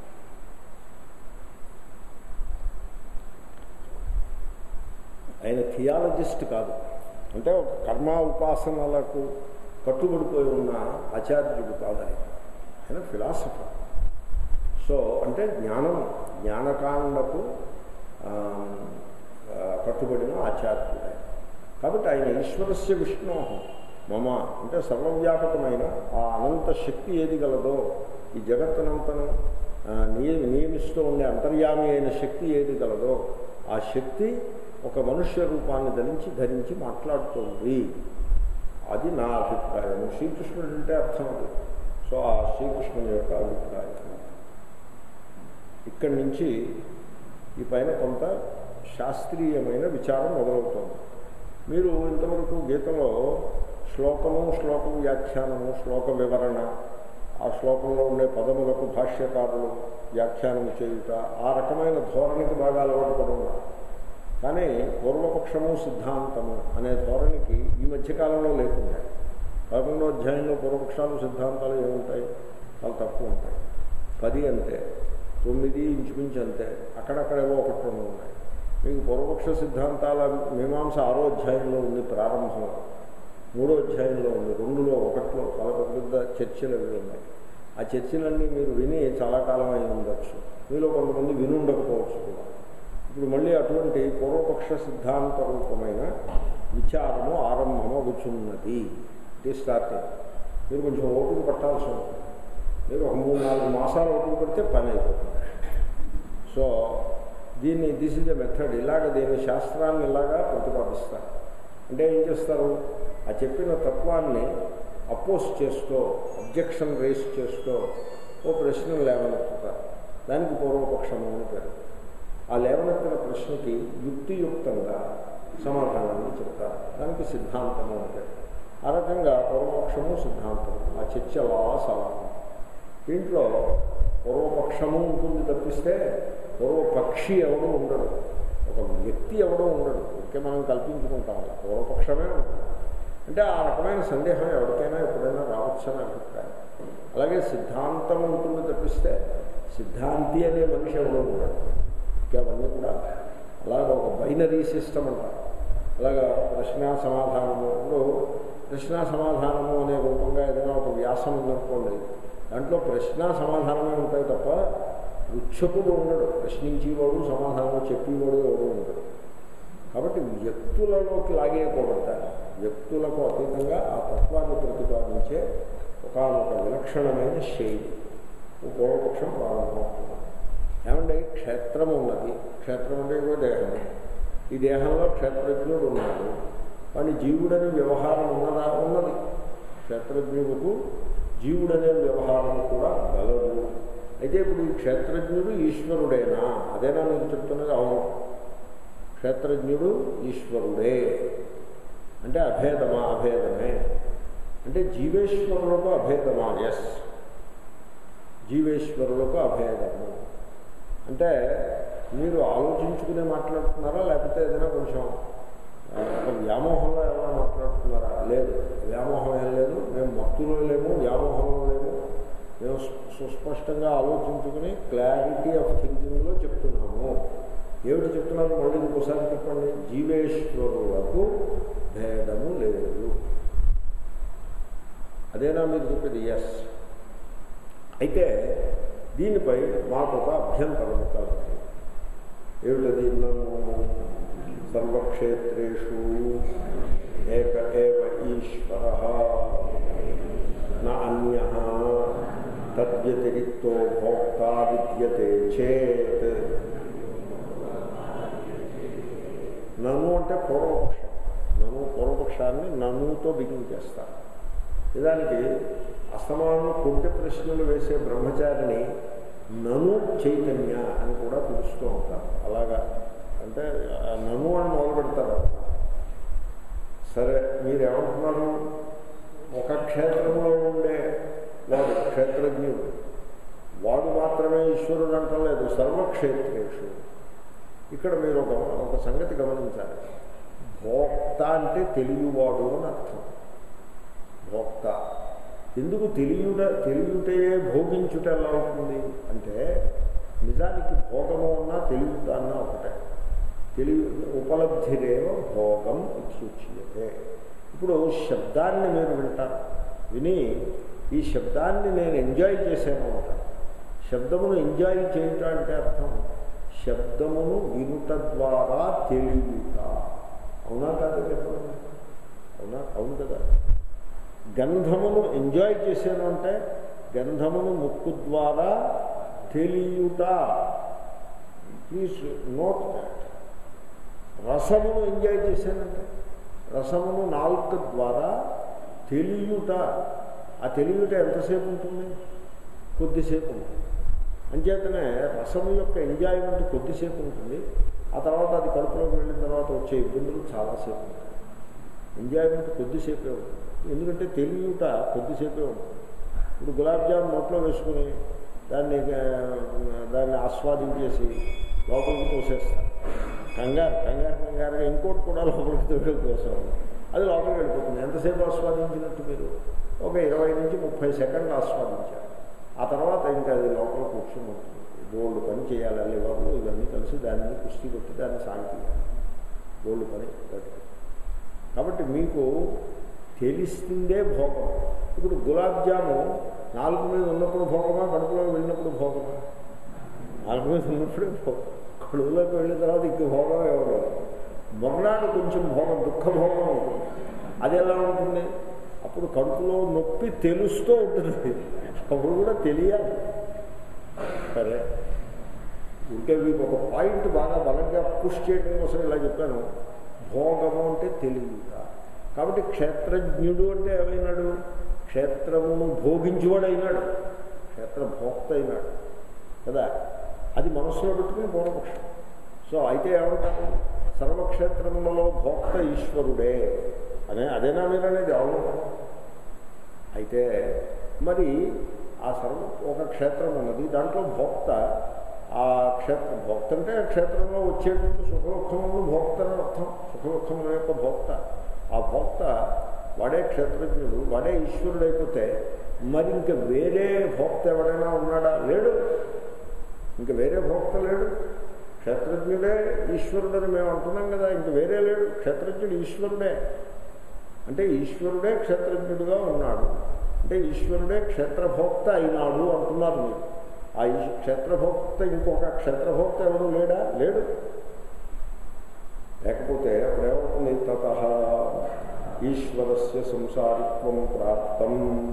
ఆయన థియాలజిస్ట్ కాదు అంటే ఒక కర్మ ఉపాసనలకు కట్టుబడిపోయి ఉన్న ఆచార్యుడు కాదు ఆయన ఆయన ఫిలాసఫర్ సో అంటే జ్ఞానం జ్ఞానకాండకు కట్టుబడిన ఆచార్యుడు ఆయన కాబట్టి ఆయన ఈశ్వరస్య విష్ణు మమ అంటే సర్వవ్యాపకమైన ఆ అనంత శక్తి ఏది గలదో ఈ జగత్తునంతను ఆ, నియ నియమిస్తూ ఉండే అంతర్యామి అయిన శక్తి ఏది గలదో ఆ శక్తి ఒక మనుష్య రూపాన్ని ధరించి ధరించి మాట్లాడుతుంది అది నా అభిప్రాయం శ్రీకృష్ణుడు అంటే అర్థం అది సో ఆ శ్రీకృష్ణుని యొక్క అభిప్రాయం ఇక్కడి నుంచి ఈ పైన కొంత శాస్త్రీయమైన విచారం మొదలవుతోంది మీరు ఇంతవరకు గీతలో శ్లోకము శ్లోకం వ్యాఖ్యానము శ్లోక వివరణ ఆ శ్లోకంలో ఉండే పదములకు భాష్యకారులు వ్యాఖ్యానం చేయుట ఆ రకమైన ధోరణికి బాగా అలవాటు పడి ఉన్నారు కానీ పూర్వపక్షము సిద్ధాంతము అనే ధోరణికి ఈ మధ్యకాలంలో లేకుండా పదకొండో అధ్యాయంలో పూర్వపక్షాలు సిద్ధాంతాలు ఏముంటాయి చాలా తక్కువ ఉంటాయి పది అంతే తొమ్మిది ఇంచుమించు అంతే అక్కడక్కడేవో ఒకటి రెండు ఉన్నాయి మీకు పూర్వపక్ష సిద్ధాంతాల మీమాంస ఆరో అధ్యాయంలో ఉంది ప్రారంభంలో మూడో అధ్యాయంలో ఉంది రెండులో ఒకటిలో చాలా పెద్ద పెద్ద చర్చలు అవి ఉన్నాయి ఆ చర్చలన్నీ మీరు విని చాలా కాలం అయి ఉండొచ్చు మీలో కొంతమంది విని ఉండకపోవచ్చు కూడా ఇప్పుడు మళ్ళీ అటువంటి పూర్వపక్ష సిద్ధాంత రూపమైన విచారము ఆరంభమవుతున్నది ఇది స్టార్టింగ్ మీరు కొంచెం ఓపిక పట్టాల్సి ఉంటుంది మీరు ఒక మూడు నాలుగు మాసాలు ఓపిక పడితే పని అయిపోతుంది సో దీన్ని దిస్ ఇస్ ద మెథడ్ ఇలాగ దీన్ని శాస్త్రాన్ని ఇలాగా ప్రతిపాదిస్తారు అంటే ఏం చేస్తారు ఆ చెప్పిన తత్వాన్ని అపోజ్ చేస్తూ అబ్జెక్షన్ రేస్ చేస్తూ ఓ ప్రశ్న లేవనెత్తుతారు దానికి పూర్వపక్షము అని పేరు ఆ లేవనెత్తిన ప్రశ్నకి యుక్తియుక్తంగా సమాధానాన్ని చెప్తారు దానికి సిద్ధాంతము అని పేరు ఆ రకంగా పూర్వపక్షము సిద్ధాంతము ఆ చర్చ అలా సాగుతుంది దీంట్లో పూర్వపక్షము ఉంటుంది తప్పిస్తే పూర్వపక్షి ఎవడు ఉండడు ఒక వ్యక్తి ఎవడో ఉండడు ఇంకే మనం కల్పించుకుంటాం అలా పూర్వపక్షమే ఉంటుంది అంటే ఆ రకమైన సందేహం ఎవరికైనా ఎప్పుడైనా రావచ్చని అభిప్రాయం అలాగే సిద్ధాంతం ఉంటుంది తప్పిస్తే సిద్ధాంతి అనే మనిషి ఎవడో ఉండడు ఇంకా అవన్నీ కూడా అలాగ ఒక బైనరీ సిస్టమ్ అంటారు అలాగా ప్రశ్న సమాధానము ఇప్పుడు ప్రశ్న సమాధానము అనే రూపంగా ఏదైనా ఒక వ్యాసం ఉందనుకోండి దాంట్లో ప్రశ్న సమాధానమే ఉంటాయి తప్ప ఉచ్చకుడు ఉండడు ప్రశ్నించేవాడు సమాధానం చెప్పేవాడు ఎవడు ఉండడు కాబట్టి వ్యక్తులలోకి లాగేయకూడదు వ్యక్తులకు అతీతంగా ఆ తత్వాన్ని ప్రతిపాదించే ఒకనొక విలక్షణమైన శైలి పూర్వపక్షం ప్రారంభమవుతుంది ఏమంటే క్షేత్రం ఉన్నది క్షేత్రం అంటే ఇగో దేహం ఈ దేహంలో క్షేత్రజ్ఞుడు ఉన్నాడు వాడి జీవుడనే వ్యవహారం ఉన్నదా ఉన్నది క్షేత్రజ్ఞుడుకు జీవుడనే వ్యవహారం కూడా గలదు అయితే ఇప్పుడు ఈ క్షేత్రజ్ఞుడు ఈశ్వరుడేనా అదేనా మీరు చెప్తున్నది అవును క్షేత్రజ్ఞుడు ఈశ్వరుడే అంటే అభేదమా అభేదమే అంటే జీవేశ్వరులకు అభేదమా ఎస్ జీవేశ్వరులకు అభేదము అంటే మీరు ఆలోచించుకునే మాట్లాడుతున్నారా లేకపోతే ఏదైనా కొంచెం ఆ, ఒక వ్యామోహంలో ఏమైనా మాట్లాడుతున్నారా లేదు వ్యామోహం ఏం లేదు మేము మత్తులో లేము వ్యామోహంలో లేము మేము సు- సుస్పష్టంగా ఆలోచించుకుని క్లారిటీ ఆఫ్ థింకింగ్లో చెప్తున్నాము ఏమిటి చెప్తున్నారు మళ్ళీ ఇంకోసారి చెప్పండి జీవేశ్వరులకు భేదము లేదు అదేనా మీరు చెప్పేది ఎస్ అయితే దీనిపై మాకు ఒక అభ్యంతరం కలదు ఏమిటది నన్ను సర్వక్షేత్రేషు ఏక ఏవ ఈశ్వర నా అన్య తద్వ్యతిరిక్తో భోక్తా విద్యతే చేత్ నను అంటే పూర్వపక్షం నను పూర్వపక్షాన్ని ననుతో బిగిన్ చేస్తారు నిజానికి అస్తమానం కొంటె ప్రశ్నలు వేసే బ్రహ్మచారిని నను చైతన్య అని కూడా పిలుస్తూ ఉంటారు అలాగా అంటే ఆ నను అని మొదలు పెడతారు సరే మీరు ఏమంటున్నారు ఒక క్షేత్రంలో ఉండే వాడు క్షేత్రజ్ఞుడు వాడు మాత్రమే ఈశ్వరుడు అంటలేదు సర్వక్షేత్రేషు ఇక్కడ మీరు ఒక ఒక సంగతి గమనించాలి భోక్త అంటే తెలియవాడు అని అర్థం భోక్త ఎందుకు తెలియుట తెలియుటయే భోగించుట ఎలా అవుతుంది అంటే నిజానికి భోగము అన్నా తెలియట అన్నా ఒకటే తెలివి ఉపలబ్ధిరేవ భోగం ఇత్యుచ్యతే ఇప్పుడు శబ్దాన్ని మీరు వింటారు విని ఈ శబ్దాన్ని నేను ఎంజాయ్ చేశాను అంటాను శబ్దమును ఎంజాయ్ చేయుట అంటే అర్థం శబ్దమును వినుట ద్వారా తెలియట అవునా కాదా చెప్పండి అవునా అవును కదా గంధమును ఎంజాయ్ చేశాను అంటే గంధమును ముక్కు ద్వారా తెలియుట ప్లీజ్ నోట్ దాట్ రసమును ఎంజాయ్ చేశానంటే రసమును నాలుక ద్వారా తెలియుట ఆ తెలియుట ఎంతసేపు ఉంటుంది కొద్దిసేపు ఉంటుంది అంచేతనే రసము యొక్క ఎంజాయ్మెంట్ కొద్దిసేపు ఉంటుంది ఆ తర్వాత అది కడుపులోకి వెళ్ళిన తర్వాత వచ్చే ఇబ్బందులు చాలాసేపు ఉంటాయి ఎంజాయ్మెంట్ కొద్దిసేపే ఉంటుంది ఎందుకంటే తెలియట కొద్దిసేపే ఉంటుంది ఇప్పుడు గులాబ్ జామ్ నోట్లో వేసుకుని దాన్ని ఆ, దాన్ని ఆస్వాదించేసి లోపలికి తోసేస్తారు కంగారు కంగారు కంగారుగా ఇంకోటి కూడా లోపలికి తోటి కోసం అది లోపలికి వెళ్ళిపోతుంది ఎంతసేపు ఆస్వాదించినట్టు మీరు ఒక ఇరవై నుంచి ముప్పై సెకండ్లు ఆస్వాదించారు ఆ తర్వాత ఇంకా అది లోపల కూర్చుని ఉంటుంది బోల్డ్ పని చేయాలి లివర్లు ఇవన్నీ కలిసి దాన్ని కుస్తీ కొట్టి దాన్ని సాగితీయాలి బోల్డ్ పని గట్టి. కాబట్టి మీకు తెలిసిందే భోగం ఇప్పుడు గులాబ్ జాము నాలుగు మీద ఉన్నప్పుడు భోగమా కడుపులో వెళ్ళినప్పుడు భోగమా నాలుగు మీద ఉన్నప్పుడే భోగం కడుపులోకి వెళ్ళిన తర్వాత ఇంక భోగం ఎవరు మొన్నాడు కొంచెం భోగం దుఃఖ భోగం ఉంటుంది అది ఎలా ఉంటుంది అప్పుడు కడుపులో నొప్పి తెలుస్తూ ఉంటుంది అప్పుడు కూడా తెలియాలి సరే ఉంటే మీకు ఒక పాయింట్ బాగా బలంగా పుష్ చేయడం కోసం ఇలా చెప్పాను భోగము అంటే తెలియట కాబట్టి క్షేత్రజ్ఞుడు అంటే ఏమైనాడు క్షేత్రమును భోగించేవాడు అయినాడు క్షేత్ర భోక్త అయినాడు కదా అది మనస్సులో పెట్టుకుని పూర్వపక్షం సో అయితే ఏమంటారు సర్వక్షేత్రములలో భోక్త ఈశ్వరుడే అనే అదేనా మీరు అనేది అవును అయితే మరి ఆ సర్వ ఒక క్షేత్రం ఉన్నది దాంట్లో భోక్త ఆ క్షేత్ర భోక్త అంటే ఆ క్షేత్రంలో వచ్చేటువంటి సుఖదుఖములు భోక్త అని అర్థం సుఖదుఖముల యొక్క భోక్త ఆ భోక్త వాడే క్షేత్రజ్ఞుడు వాడే ఈశ్వరుడు అయిపోతే మరి ఇంక వేరే భోక్త ఎవడైనా ఉన్నాడా లేడు ఇంక వేరే భోక్త లేడు క్షేత్రజ్ఞుడే ఈశ్వరుడని మేము అంటున్నాం కదా ఇంక వేరే లేడు క్షేత్రజ్ఞుడు ఈశ్వరుడే అంటే ఈశ్వరుడే క్షేత్రజ్ఞుడుగా ఉన్నాడు అంటే ఈశ్వరుడే క్షేత్రభోక్త అయినాడు అంటున్నారు మీరు ఆ ఈ క్షేత్రభోక్త ఇంకొక క్షేత్రభోక్త ఎవరు లేడా లేడు లేకపోతే అప్పుడు ఏమవుతుంది తత ఈశ్వరస్య సంసారిత్వం ప్రాప్తం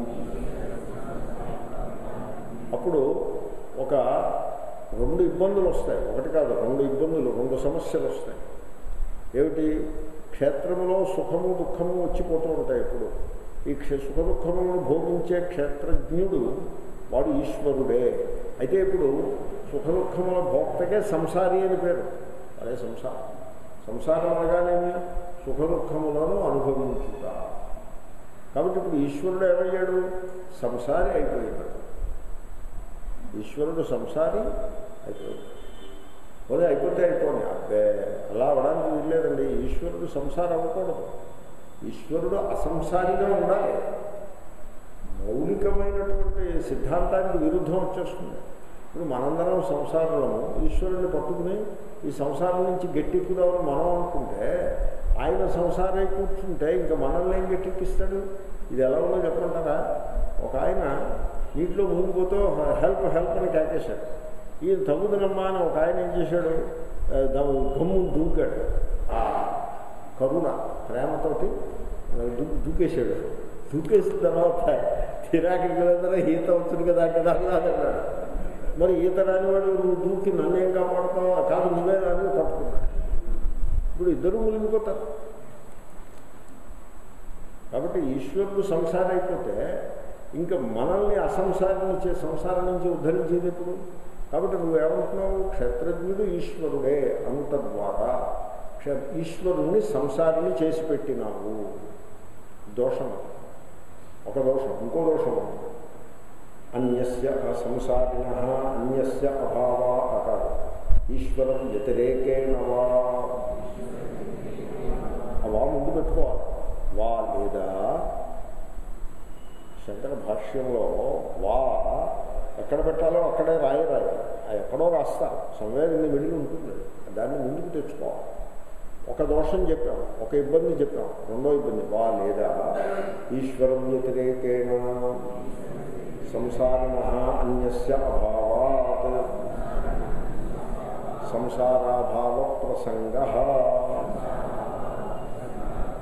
అప్పుడు ఒక రెండు ఇబ్బందులు వస్తాయి ఒకటి కాదు రెండు ఇబ్బందులు రెండు సమస్యలు వస్తాయి ఏమిటి క్షేత్రములో సుఖము దుఃఖము వచ్చిపోతూ ఉంటాయి ఇప్పుడు ఈ క్ష సుఖ దుఃఖములను భోగించే క్షేత్రజ్ఞుడు వాడు ఈశ్వరుడే అయితే ఇప్పుడు సుఖ దుఃఖముల భోక్తకే సంసారి అని పేరు అదే సంసారం సంసారం అనగానేమి సుఖ దుఃఖములను అనుభవించుట కాబట్టి ఇప్పుడు ఈశ్వరుడు ఏమయ్యాడు సంసారి అయిపోయాడు ఈశ్వరుడు సంసారి అయిపోయాడు పోనీ అయిపోతే అయిపోయి అబ్బే అలా అవడానికి వీల్లేదండి ఈశ్వరుడు సంసారం అవ్వకూడదు ఈశ్వరుడు అసంసారిగా ఉండాలి మౌలికమైనటువంటి సిద్ధాంతానికి విరుద్ధం వచ్చేస్తుంది ఇప్పుడు మనందరం సంసారంలో ఈశ్వరుడిని పట్టుకుని ఈ సంసారం నుంచి గట్టెక్కుదామని మనం అనుకుంటే ఆయన సంసారే కూర్చుంటే ఇంకా మనల్ని ఏం గట్టెక్కిస్తాడు ఇది ఎలా ఉందో చెప్పమంటారా ఒక ఆయన నీటిలో మునిగిపోతూ హెల్ప్ హెల్ప్ అని కేకేశాడు ఈయన తగుదనమ్మా అని ఒక ఆయన ఏం చేశాడు ఆ, దా- గమ్ము దూకాడు ఆ కరుణ ప్రేమతోటి దూ దూకేశాడు దూకేసిన తర్వాత తిరాకికి వెళ్ళిన ఈత వచ్చింది కదా కదా అన్నాడు మరి ఈత రానివాడు నువ్వు దూకి నన్ను ఏం కాపాడుతావు కాదు నువ్వే రాని పట్టుకున్నాడు ఇప్పుడు ఇద్దరు మునిగిపోతారు కాబట్టి ఈశ్వరుడు సంసారం అయిపోతే ఇంకా మనల్ని అసంసారం చే సంసారం నుంచి ఉద్ధరించేది ఎప్పుడు కాబట్టి నువ్వేమంటున్నావు క్షేత్రజ్ఞుడు ఈశ్వరుడే అంత ద్వారా క్ష ఈశ్వరుణ్ణి సంసారిని చేసి పెట్టినావు దోషం అది. ఒక దోషం ఇంకో దోషం ఉంది. అన్యస్య సంసారిణ అన్యస్య అభావా అకాదు ఈశ్వరం వ్యతిరేకేణ వా ఆ వా ముందు పెట్టుకోవాలి వా లేదా శంకర భాష్యంలో వా ఎక్కడ పెట్టాలో అక్కడే రాయి రాయి ఆ ఎక్కడో రాస్తారు సంవేర్ ఇన్ని మిడిల్ ఉంటుంది దాన్ని ముందుకు తెచ్చుకోవాలి ఒక దోషం చెప్పాం ఒక ఇబ్బంది చెప్పాం రెండో ఇబ్బంది వా లేదా ఈశ్వరం వ్యతిరేకేణ సంసారిణ అన్యస్య అభావాత్ సంసారాభావ ప్రసంగ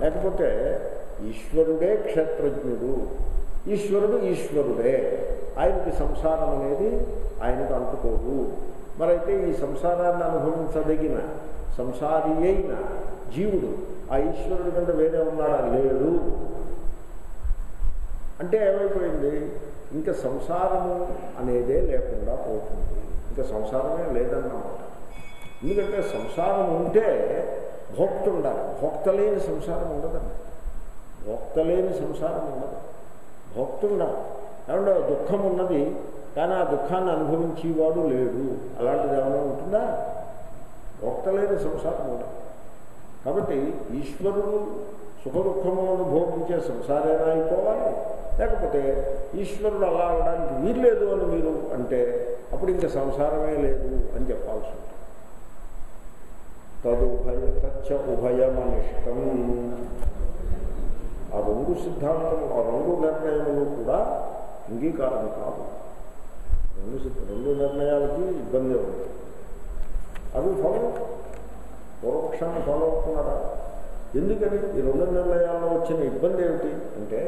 లేకపోతే ఈశ్వరుడే క్షేత్రజ్ఞుడు ఈశ్వరుడు ఈశ్వరుడే ఆయనకి సంసారం అనేది ఆయనకు అంటుకోదు మరైతే ఈ సంసారాన్ని అనుభవించదగిన సంసారి అయిన జీవుడు ఆ ఈశ్వరుడి కంటే వేరే ఉన్నాడా లేడు అంటే ఏమైపోయింది ఇంకా సంసారము అనేదే లేకుండా పోతుంది ఇంకా సంసారమే లేదన్నమాట ఎందుకంటే సంసారం ఉంటే భోక్త ఉండాలి భోక్త లేని సంసారం ఉండదండి భోక్త లేని సంసారం ఉండదు భోక్త ఉండాలి ఏమంటే దుఃఖం ఉన్నది కానీ ఆ దుఃఖాన్ని అనుభవించేవాడు లేడు అలాంటిది ఏమైనా ఉంటుందా భోక్త లేని సంసారం ఉండదు కాబట్టి ఈశ్వరుడు సుఖ దుఃఖములను భోగించే సంసారేనా అయిపోవాలి లేకపోతే ఈశ్వరుడు అలా అవడానికి వీల్లేదు అని మీరు అంటే అప్పుడు ఇంకా సంసారమే లేదు అని చెప్పాల్సి ఉంటుంది తదుభయ తచ్చ ఉభయమనిష్టం ఆ రెండు సిద్ధాంతము ఆ రెండు నిర్ణయములు కూడా అంగీకారం కాదు రెండు సిద్ధ- రెండు నిర్ణయాలకి ఇబ్బంది ఉంది అవి ఫాలో పూర్వపక్షాన్ని ఫాలో అవుతున్నారా ఎందుకని ఈ రెండు నిర్ణయాల్లో వచ్చిన ఇబ్బంది ఏమిటి అంటే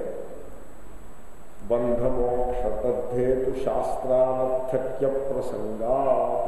బంధమోక్ష తద్ధేతు శాస్త్రానర్థక్య ప్రసంగాత్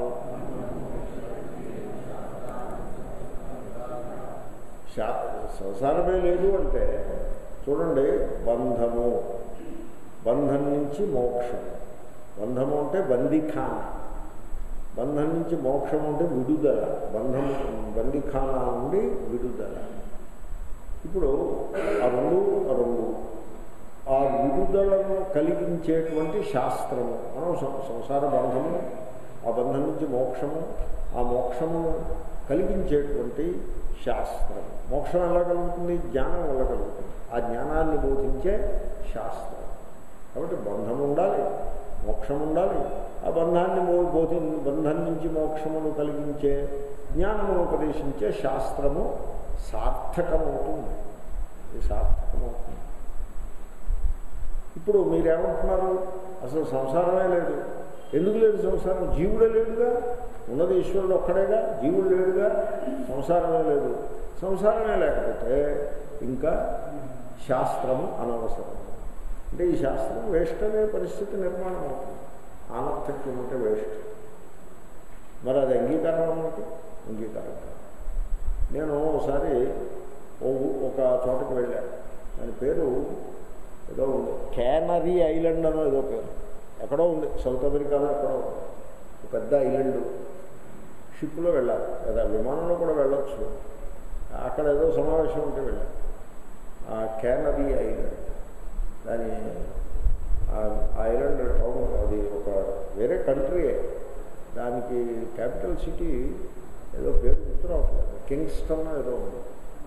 శా సంసారమే లేదు అంటే చూడండి బంధము బంధం నుంచి మోక్షం బంధము అంటే బందిఖాన బంధం నుంచి మోక్షం అంటే విడుదల బంధం బందిఖానా నుండి విడుదల ఇప్పుడు ఆ రెండు ఆ రెండు ఆ విడుదలను కలిగించేటువంటి శాస్త్రము మనం సం- సంసార బంధము ఆ బంధం నుంచి మోక్షము ఆ మోక్షము కలిగించేటువంటి శాస్త్రం మోక్షం ఎలా కలుగుతుంది జ్ఞానం వల్ల కలుగుతుంది ఆ జ్ఞానాన్ని బోధించే శాస్త్రం కాబట్టి బంధం ఉండాలి మోక్షం ఉండాలి ఆ బంధాన్ని మో- బోధి బంధం నుంచి మోక్షమును కలిగించే జ్ఞానమును ఉపదేశించే శాస్త్రము సార్థకమవుతుంది ఇది సార్థకమవుతుంది ఇప్పుడు మీరేమంటున్నారు అసలు సంసారమే లేదు ఎందుకు లేదు సంసారం జీవుడే లేడుగా ఉన్నది ఈశ్వరుడు ఒక్కడేగా జీవుడు లేడుగా సంసారమే లేదు సంసారమే లేకపోతే ఇంకా శాస్త్రము అనవసరం అంటే ఈ శాస్త్రం వేస్ట్ అనే పరిస్థితి నిర్మాణం అవుతుంది ఆనర్థక్యం అంటే వేస్ట్ మరి అది అంగీకారం అన్నట్టు అంగీకారం కాదు నేను ఒకసారి ఓ ఊ- ఒక చోటకి వెళ్ళాను దాని పేరు ఏదో ఉంది క్యానరీ ఐలాండ్ అనో ఏదో పేరు ఎక్కడో ఉంది సౌత్ అమెరికాలో ఎక్కడో ఉంది ఒక పెద్ద ఐలాండ్ షిప్లో వెళ్ళాలి లేదా విమానంలో కూడా వెళ్ళొచ్చు అక్కడ ఏదో సమావేశం ఉంటే వెళ్ళాను ఆ క్యానరీ ఐలాండ్ దాని ఆ ఐలాండ్ టౌన్ అది ఒక వేరే కంట్రీయే దానికి క్యాపిటల్ సిటీ ఏదో పేరు గుర్తు రావట్లేదు కింగ్స్టన్ ఏదో ఉంది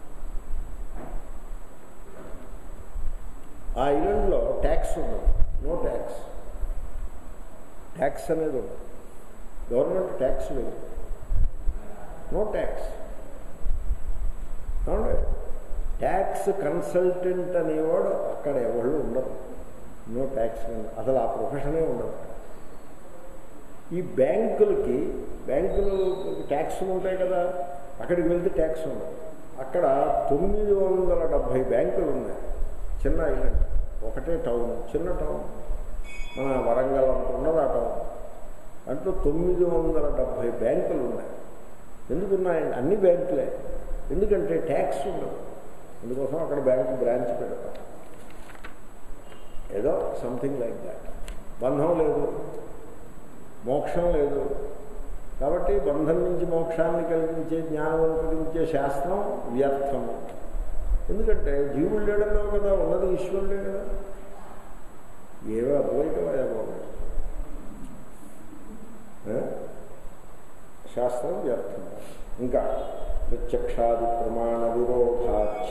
ఆ ఐలాండ్లో ట్యాక్స్ ఉండదు నో ట్యాక్స్ ట్యాక్స్ అనేది ఉండదు గవర్నమెంట్ ట్యాక్స్ లేదు నో ట్యాక్స్ అవునండి ట్యాక్స్ కన్సల్టెంట్ అనేవాడు అక్కడ ఎవళ్ళు ఉండరు నో ట్యాక్స్ అసలు ఆ ప్రొఫెషనే ఉండదు ఈ బ్యాంకులకి బ్యాంకులు ట్యాక్సులు ఉంటాయి కదా అక్కడికి వెళ్తే ట్యాక్స్ ఉండదు అక్కడ తొమ్మిది వందల డెబ్భై బ్యాంకులు ఉన్నాయి చిన్న ఐలాండ్ ఒకటే టౌన్ చిన్న టౌన్ మన వరంగల్ అంత ఉన్నది ఆ టౌన్ దాంట్లో తొమ్మిది వందల డెబ్భై బ్యాంకులు ఉన్నాయి ఎందుకున్నాయండి అన్ని బ్యాంకులే ఎందుకంటే ట్యాక్స్ ఉండదు అందుకోసం అక్కడ బ్యాంకు బ్రాంచ్ పెడతారు ఏదో సంథింగ్ లైక్ దాట్ బంధం లేదు మోక్షం లేదు కాబట్టి బంధం నుంచి మోక్షాన్ని కలిగించే జ్ఞానం కలిగించే శాస్త్రం వ్యర్థము ఎందుకంటే జీవుడు లేడలో కదా ఉన్నది ఈశ్వరుడే కదా ఏవో అద్వైతమా ఏవో ఏ? శాస్త్రం వ్యర్థం ఇంకా ప్రత్యక్షాది ప్రమాణ విరోధాచ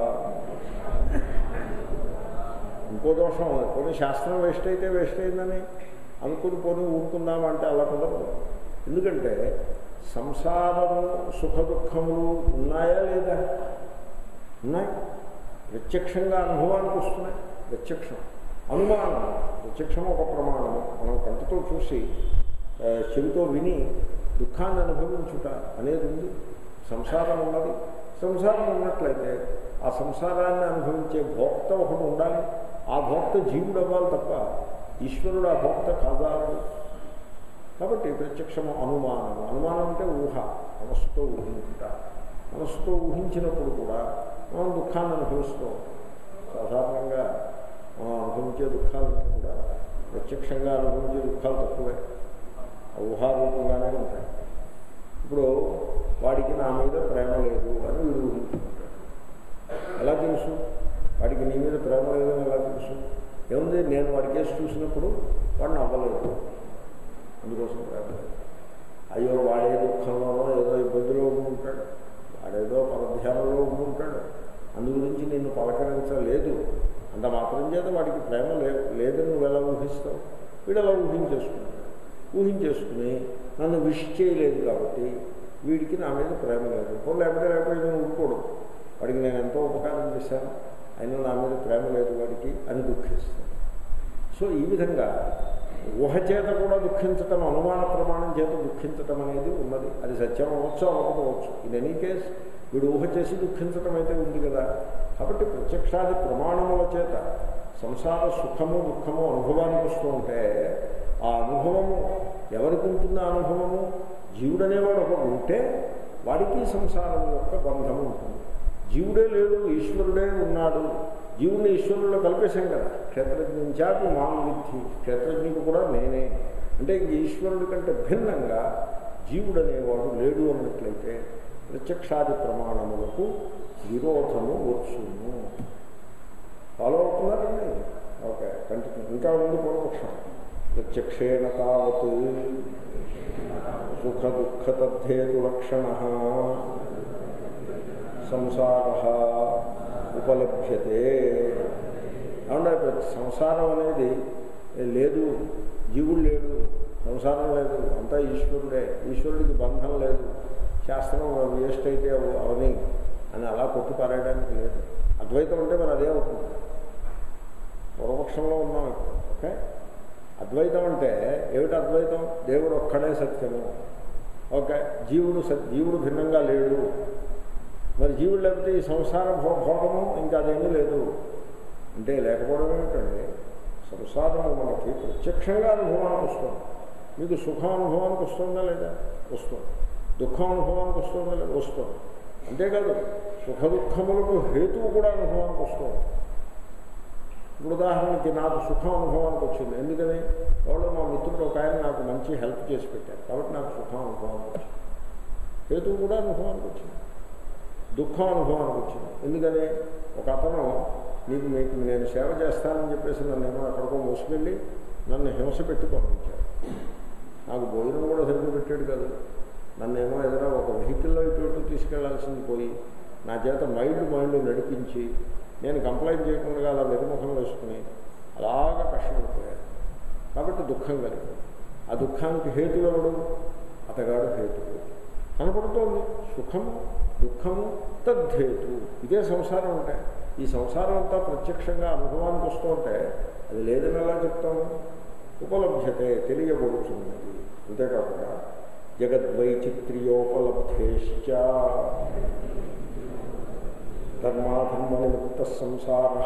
ఇంకో దోషం ఉంది. పోనీ శాస్త్రం వేస్ట్ అయితే వేస్ట్ అయిందని అనుకుని పోనీ ఊరుకుందామంటే అలా కుదరదు ఎందుకంటే సంసారము సుఖ దుఃఖములు ఉన్నాయా లేదా ఉన్నాయి ప్రత్యక్షంగా అనుభవానికి వస్తున్నాయి ప్రత్యక్షం అనుమానం ప్రత్యక్షం ఒక ప్రమాణము మనం కంటితో చూసి ఆ, చెవితో విని దుఃఖాన్ని అనుభవించుట అనేది ఉంది సంసారం ఉన్నది సంసారం ఉన్నట్లయితే ఆ సంసారాన్ని అనుభవించే భోక్త ఒకటి ఉండాలి ఆ భోక్త జీవుడు అవ్వాలి తప్ప ఈశ్వరుడు ఆ భోక్త కాదాలి కాబట్టి ప్రత్యక్షము అనుమానం అనుమానం అంటే ఊహ మనస్సుతో ఊహించుట మనస్సుతో ఊహించినప్పుడు కూడా మనం దుఃఖాన్ని అనుభవిస్తూ ఉంటాం. సాధారణంగా మనం అనుభవించే దుఃఖాలను కూడా ప్రత్యక్షంగా అనుభవించే దుఃఖాలు తక్కువే ఆ ఊహారూపంగానే ఉంటాయి ఇప్పుడు వాడికి నా మీద ప్రేమ లేదు అని వీడు ఊహించుకుంటాడు ఎలా తెలుసు వాడికి నీ మీద ప్రేమ లేదని ఎలా తెలుసు ఏముంది నేను వాడి కేసు చూసినప్పుడు వాడిని అవ్వలేదు అందుకోసం ప్రేమ లేదు అయ్యో వాడే దుఃఖంలోనో ఏదో ఇబ్బందిలో ఉండుంటాడు వాడేదో పరధ్యానంలో ఉండుంటాడు అందు గురించి నిన్ను పలకరించలేదు అంత మాత్రం చేత వాడికి ప్రేమ లే లేదని నువ్వు ఎలా ఊహిస్తావు వీడు అలా ఊహించేసుకున్నాడు ఊహించేసుకుని నన్ను విష్ చేయలేదు కాబట్టి వీడికి నా మీద ప్రేమ లేదు పోనీ లేకపోతే లేకపోతే నేను ఊరుకోడు వాడికి నేను ఎంతో ఉపకారం చేశాను అయినా నా మీద ప్రేమ లేదు వాడికి అని దుఃఖిస్తాను సో ఈ విధంగా ఊహ చేత కూడా దుఃఖించటం అనుమాన ప్రమాణం చేత దుఃఖించటం అనేది ఉన్నది అది సత్యం అవ్వచ్చు అవ్వకపోవచ్చు ఇన్ ఎనీ కేస్ వీడు ఊహ చేసి దుఃఖించటం అయితే ఉంది కదా కాబట్టి ప్రత్యక్షాది ప్రమాణముల చేత సంసార సుఖము దుఃఖము అనుభవానికి వస్తూ ఉంటే ఆ అనుభవము ఎవరికి ఉంటుంది ఆ అనుభవము జీవుడనేవాడు ఒకడు ఉంటే వాడికి సంసారం యొక్క బంధము ఉంటుంది జీవుడే లేడు ఈశ్వరుడే ఉన్నాడు జీవుని ఈశ్వరుల్లో కలిపేశాం కదా క్షేత్రజ్ఞాపి మాం విద్ధి క్షేత్రజ్ఞుడు కూడా నేనే అంటే ఇంక ఈశ్వరుడి కంటే భిన్నంగా జీవుడు అనేవాడు లేడు అన్నట్లయితే ప్రత్యక్షాది ప్రమాణములకు విరోధము వచ్చును ఫాలో అవుతున్నారండి ఓకే కంటిన్యూ ఇంకా ఉంది పూర్వపక్షం ప్రత్యక్షేణ తావత్ సుఖ దుఃఖ తద్ధేతు లక్షణ సంసార ఉపలభ్యతే ఏమంటే ప్రతి సంసారం అనేది లేదు జీవుడు లేడు సంసారం లేదు అంతా ఈశ్వరుడే ఈశ్వరుడికి బంధం లేదు శాస్త్రం వేస్ట్ అయితే అవ- అవని అని అలా కొట్టి పారేయడానికి లేదు అద్వైతం అంటే మరి అదే అవుతుంది పూర్వపక్షంలో ఉన్నాం ఇప్పుడు ఓకే అద్వైతం అంటే ఏమిటి అద్వైతం దేవుడు ఒక్కడే సత్యము ఓకే జీవుడు సత్ జీవుడు భిన్నంగా లేడు మరి జీవుడు లేకపోతే ఈ సంసార భో భోగము ఇంకా అదేమీ లేదు అంటే లేకపోవడం ఏమిటండి సంసారము మనకి ప్రత్యక్షంగా అనుభవానికి వస్తుంది మీకు సుఖం అనుభవానికి వస్తుందా లేదా వస్తుంది దుఃఖం అనుభవానికి వస్తుందా లేదా వస్తుంది అంతేకాదు సుఖ దుఃఖములకు హేతువు కూడా అనుభవానికి వస్తుంది ఇప్పుడు ఉదాహరణకి నాకు సుఖం అనుభవానికి వచ్చింది ఎందుకని ఎవరో మా మిత్రుడు ఒక ఆయన నాకు మంచి హెల్ప్ చేసి పెట్టారు కాబట్టి నాకు సుఖం అనుభవానికి వచ్చింది హేతువు కూడా అనుభవానికి వచ్చింది దుఃఖం అనుభవానికి వచ్చింది ఎందుకని ఒక అతను నీకు మీకు నేను సేవ చేస్తానని చెప్పేసి నన్ను ఏమో ఎక్కడికో మోసుకెళ్ళి నన్ను హింస పెట్టి పంపించాడు నాకు భోజనం కూడా సరిగ్గా పెట్టాడు కాదు నన్ను ఏమో ఏదైనా ఒక వెహికల్లో ఇటు ఇటు తీసుకెళ్లాల్సింది పోయి నా చేత మైండ్ మైండ్ నడిపించి నేను కంప్లైంట్ చేయకుండా అలా వెరుముఖం వేసుకుని అలాగా కష్టపడిపోయాను కాబట్టి దుఃఖం కలిగింది ఆ దుఃఖానికి హేతు ఎవడు అతగాడు హేతువు కనపడుతోంది సుఖము దుఃఖము తద్ధేతు ఇదే సంసారం అంటే ఈ సంసారం అంతా ప్రత్యక్షంగా అనుభవానికి వస్తూ ఉంటే అది లేదని ఎలా చెప్తాము ఉపలభ్యతే తెలియబడుతున్నది అంతేకాకుండా జగద్వైచిత్ర్యోపలబ్ధేశ్చ ధర్మాధర్మ నిమిత్త సంసార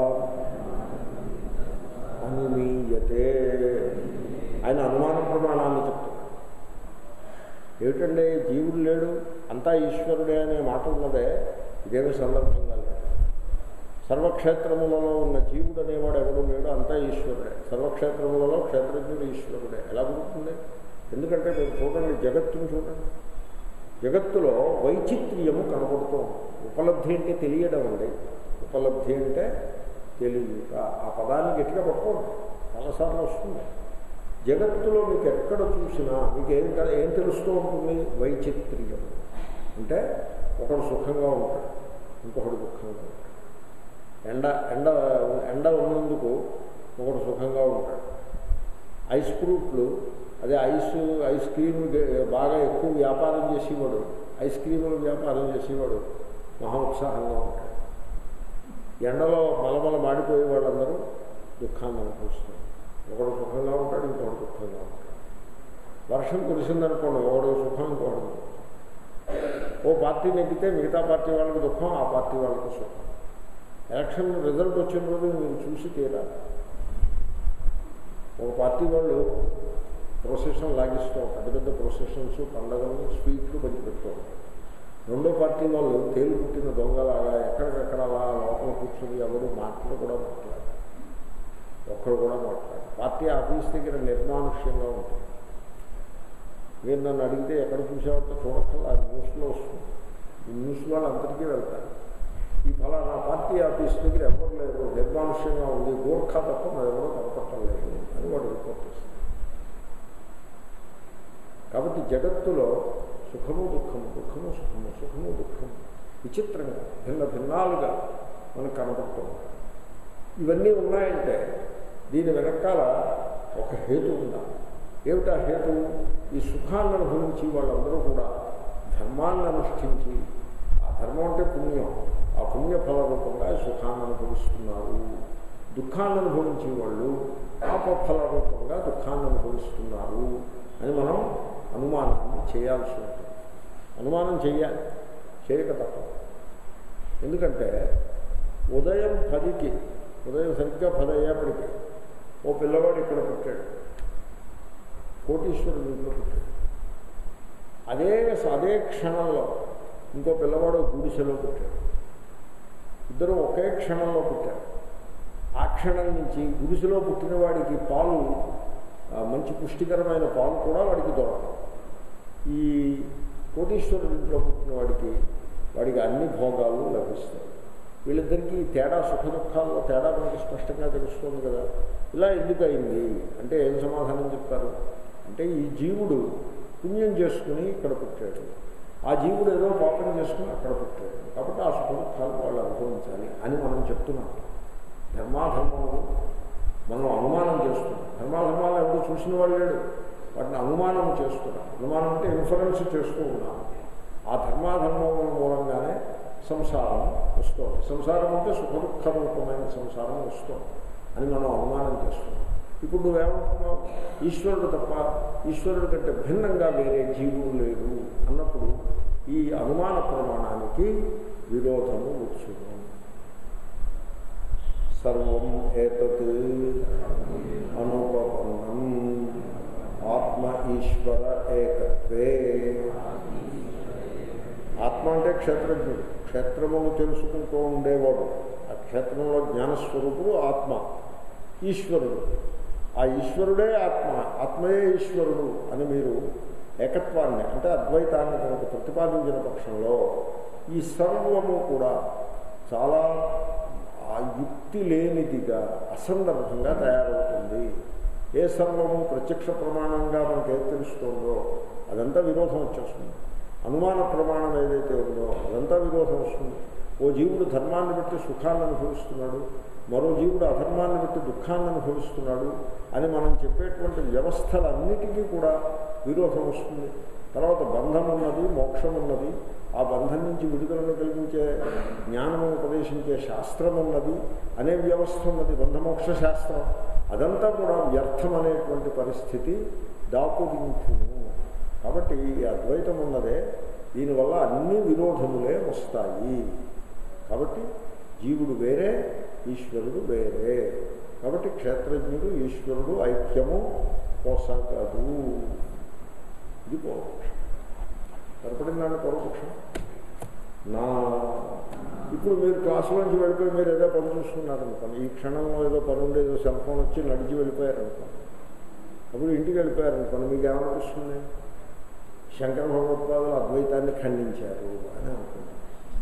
అనుమీయతే ఆయన అనుమాన ప్రమాణాన్ని చెప్తున్నారు ఏమిటంటే జీవుడు లేడు అంతా ఈశ్వరుడే అనే మాట ఉన్నదే ఇదేమి సందర్భంగా లేదు సర్వక్షేత్రములలో ఉన్న జీవుడు అనేవాడు ఎవడు లేడు అంతా ఈశ్వరుడే సర్వక్షేత్రములలో క్షేత్రజ్ఞుడు ఈశ్వరుడే ఎలా కుదురుతుంది ఎందుకంటే మీరు చూడండి జగత్తును చూడండి జగత్తులో వైచిత్ర్యము కనబడుతూ ఉంది. ఉపలబ్ధి అంటే తెలియడం అండి ఉపలబ్ధి అంటే తెలియక ఆ పదాన్ని గట్టిగా పట్టుకోండి చాలాసార్లు వస్తుంది జగత్తులో మీకు ఎక్కడ చూసినా మీకు ఏం క- ఏం తెలుస్తూ ఉంటుంది వైచిత్ర్యం అంటే ఒకడు సుఖంగా ఉంటాడు ఇంకొకడు దుఃఖంగా ఉంటాడు ఎండ ఎండ ఎండ ఉన్నందుకు ఒకడు సుఖంగా ఉంటాడు ఐస్ ఫ్రూట్లు అదే ఐస్ ఐస్ క్రీమ్ బాగా ఎక్కువ వ్యాపారం చేసేవాడు ఐస్ క్రీములు వ్యాపారం చేసేవాడు మహా ఉత్సాహంగా ఉంటాడు ఎండలో మలమల మాడిపోయే వాళ్ళందరూ దుఃఖాన్ని అనుభవిస్తారు ఒకడు సుఖంగా ఉంటాడు ఇంకొకడు దుఃఖంగా ఉంటాడు వర్షం కురిసిందనుకోండి ఒకడు సుఖం ఇంకొకడు దుఃఖం. ఓ పార్టీ నెగ్గితే మిగతా పార్టీ వాళ్ళకి దుఃఖం ఆ పార్టీ వాళ్ళకి సుఖం ఎలక్షన్ రిజల్ట్ వచ్చిన రోజు మీరు చూసి తీరాలి ఒక పార్టీ వాళ్ళు ప్రొసెషన్ లాగిస్తూ పెద్ద పెద్ద ప్రొసెషన్స్ పండగలు స్వీట్లు పంచిపెడుతూ ఉంటారు రెండో పార్టీ వాళ్ళు తేలు పుట్టిన దొంగలాగా ఎక్కడికక్కడ అలా లోపల కూర్చొని ఎవరు మాటలు కూడా మాట్లాడారు ఒక్కరు కూడా మాట్లాడారు పార్టీ ఆఫీస్ దగ్గర నిర్మానుష్యంగా ఉంటుంది మీరు నన్ను అడిగితే ఎక్కడ చూసామంటే చూడక్కర్లా అది న్యూస్లో వస్తుంది ఈ న్యూస్ వాళ్ళు అందరికీ వెళ్తారు ఈ ఫలానా పార్టీ ఆఫీస్ దగ్గర ఎవరు లేరు నిర్మానుష్యంగా ఉంది గోర్ఖా తప్ప మరి ఎవరో కనపడటం లేదు అని వాడు రిపోర్ట్ చేస్తారు కాబట్టి జగత్తులో సుఖము దుఃఖము దుఃఖము సుఖము సుఖము దుఃఖము విచిత్రంగా భిన్న భిన్నాలుగా మనకు కనపడుతూ ఉంటాయి ఇవన్నీ ఉన్నాయంటే దీని వెనకాల ఒక హేతు ఉండాలి ఏమిటా హేతు ఈ సుఖాన్ని అనుభవించి వాళ్ళందరూ కూడా ధర్మాన్ని అనుష్ఠించి ఆ ధర్మం అంటే పుణ్యం ఆ పుణ్య ఫల రూపంగా ఈ సుఖాన్ని అనుభవిస్తున్నారు దుఃఖాన్ని అనుభవించే వాళ్ళు పాప ఫల రూపంగా దుఃఖాన్ని అనుభవిస్తున్నారు అని మనం అనుమానాన్ని చేయాల్సి ఉంటుంది అనుమానం చేయాలి చేయక తప్పదు ఎందుకంటే ఉదయం పదికి ఉదయం సరిగ్గా పది అయ్యేప్పటికి ఓ పిల్లవాడు ఇక్కడ పుట్టాడు కోటీశ్వరుడు ఇంట్లో పుట్టాడు అదే అదే క్షణంలో ఇంకో పిల్లవాడు గుడిసెలో పుట్టాడు ఇద్దరు ఒకే క్షణంలో పుట్టారు ఆ క్షణం నుంచి గుడిసెలో పుట్టిన వాడికి పాలు ఆ, మంచి పుష్టికరమైన పాలు కూడా వాడికి దొరకదు ఈ కోటీశ్వరుడి ఇంట్లో పుట్టిన వాడికి వాడికి అన్ని భోగాలు లభిస్తాయి వీళ్ళిద్దరికీ ఈ తేడా సుఖ దుఃఖాల్లో తేడా మనకి స్పష్టంగా తెలుస్తుంది కదా ఇలా ఎందుకు అయింది అంటే ఏం సమాధానం చెప్తారు అంటే ఈ జీవుడు పుణ్యం చేసుకుని ఇక్కడ పుట్టాడు ఆ జీవుడు ఏదో పాపం చేసుకుని అక్కడ పుట్టాడు కాబట్టి ఆ సుఖ దుఃఖాలు వాళ్ళు అనుభవించాలి అని మనం చెప్తున్నాం ధర్మాధర్మములు మనం అనుమానం చేస్తున్నాం ధర్మాధర్మాలు ఎవరు చూసిన వాళ్ళు లేడు వాటిని అనుమానం చేస్తున్నాం అనుమానం అంటే ఇన్ఫరెన్స్ చేస్తూ ఉన్నాం ఆ ధర్మాధర్మముల మూలంగానే సంసారం వస్తుంది సంసారం అంటే సుఖ దుఃఖ రూపమైన సంసారం వస్తుంది అని మనం అనుమానం చేస్తున్నాం ఇప్పుడు నువ్వేమంటున్నావు ఈశ్వరుడు తప్ప ఈశ్వరుడు కంటే భిన్నంగా వేరే జీవుడు లేడు అన్నప్పుడు ఈ అనుమాన ప్రమాణానికి విరోధము వచ్చును సర్వం ఏతత్ అనుపన్నం ఆత్మ ఈశ్వర ఏకత్వే ఆత్మ అంటే క్షేత్రజ్ఞుడు క్షేత్రమును తెలుసుకుంటూ ఉండేవాడు ఆ క్షేత్రంలో జ్ఞానస్వరూపుడు ఆత్మ ఈశ్వరుడు ఆ ఈశ్వరుడే ఆత్మ ఆత్మయే ఈశ్వరుడు అని మీరు ఏకత్వాన్ని అంటే అద్వైతాన్ని కనుక ప్రతిపాదించిన పక్షంలో ఈ సర్వము కూడా చాలా ఆ యుక్తి లేనిదిగా అసందర్భంగా తయారవుతుంది ఏ సర్వము ప్రత్యక్ష ప్రమాణంగా మనకు ఏది తెలుస్తుందో అదంతా విరోధం వచ్చేస్తుంది అనుమాన ప్రమాణం ఏదైతే ఉందో అదంతా విరోధం వస్తుంది ఓ జీవుడు ధర్మాన్ని బట్టి సుఖాన్ని అనుభవిస్తున్నాడు మరో జీవుడు అధర్మాన్ని బట్టి దుఃఖాన్ని అనుభవిస్తున్నాడు అని మనం చెప్పేటువంటి వ్యవస్థలన్నిటికీ కూడా విరోధం వస్తుంది తర్వాత బంధం ఉన్నది మోక్షం ఉన్నది ఆ బంధం నుంచి విడుదలను కలిగించే జ్ఞానము ఉపదేశించే శాస్త్రం ఉన్నది అనే వ్యవస్థ ఉన్నది బంధమోక్ష శాస్త్రం అదంతా కూడా వ్యర్థం అనేటువంటి పరిస్థితి దాపురించును కాబట్టి ఈ అద్వైతం ఉన్నదే దీనివల్ల అన్ని విరోధములే వస్తాయి కాబట్టి జీవుడు వేరే ఈశ్వరుడు వేరే కాబట్టి క్షేత్రజ్ఞుడు ఈశ్వరుడు ఐక్యము పోసగదు ఇది పూర్వపక్షం సరిపడిందండి పూర్వపక్షం నా ఇప్పుడు మీరు క్లాసులోంచి వెళ్ళిపోయి మీరు ఏదో పని చూసుకున్నారనుకోండి ఈ క్షణంలో ఏదో పని ఉండి ఏదో సెల్ ఫోన్ వచ్చి నడిచి వెళ్ళిపోయారనుకోండి అప్పుడు ఇంటికి వెళ్ళిపోయారనుకోండి మీకు ఏమనిపిస్తుంది శంకర భగవత్పాదులు అద్వైతాన్ని ఖండించారు అని అనుకుంటారు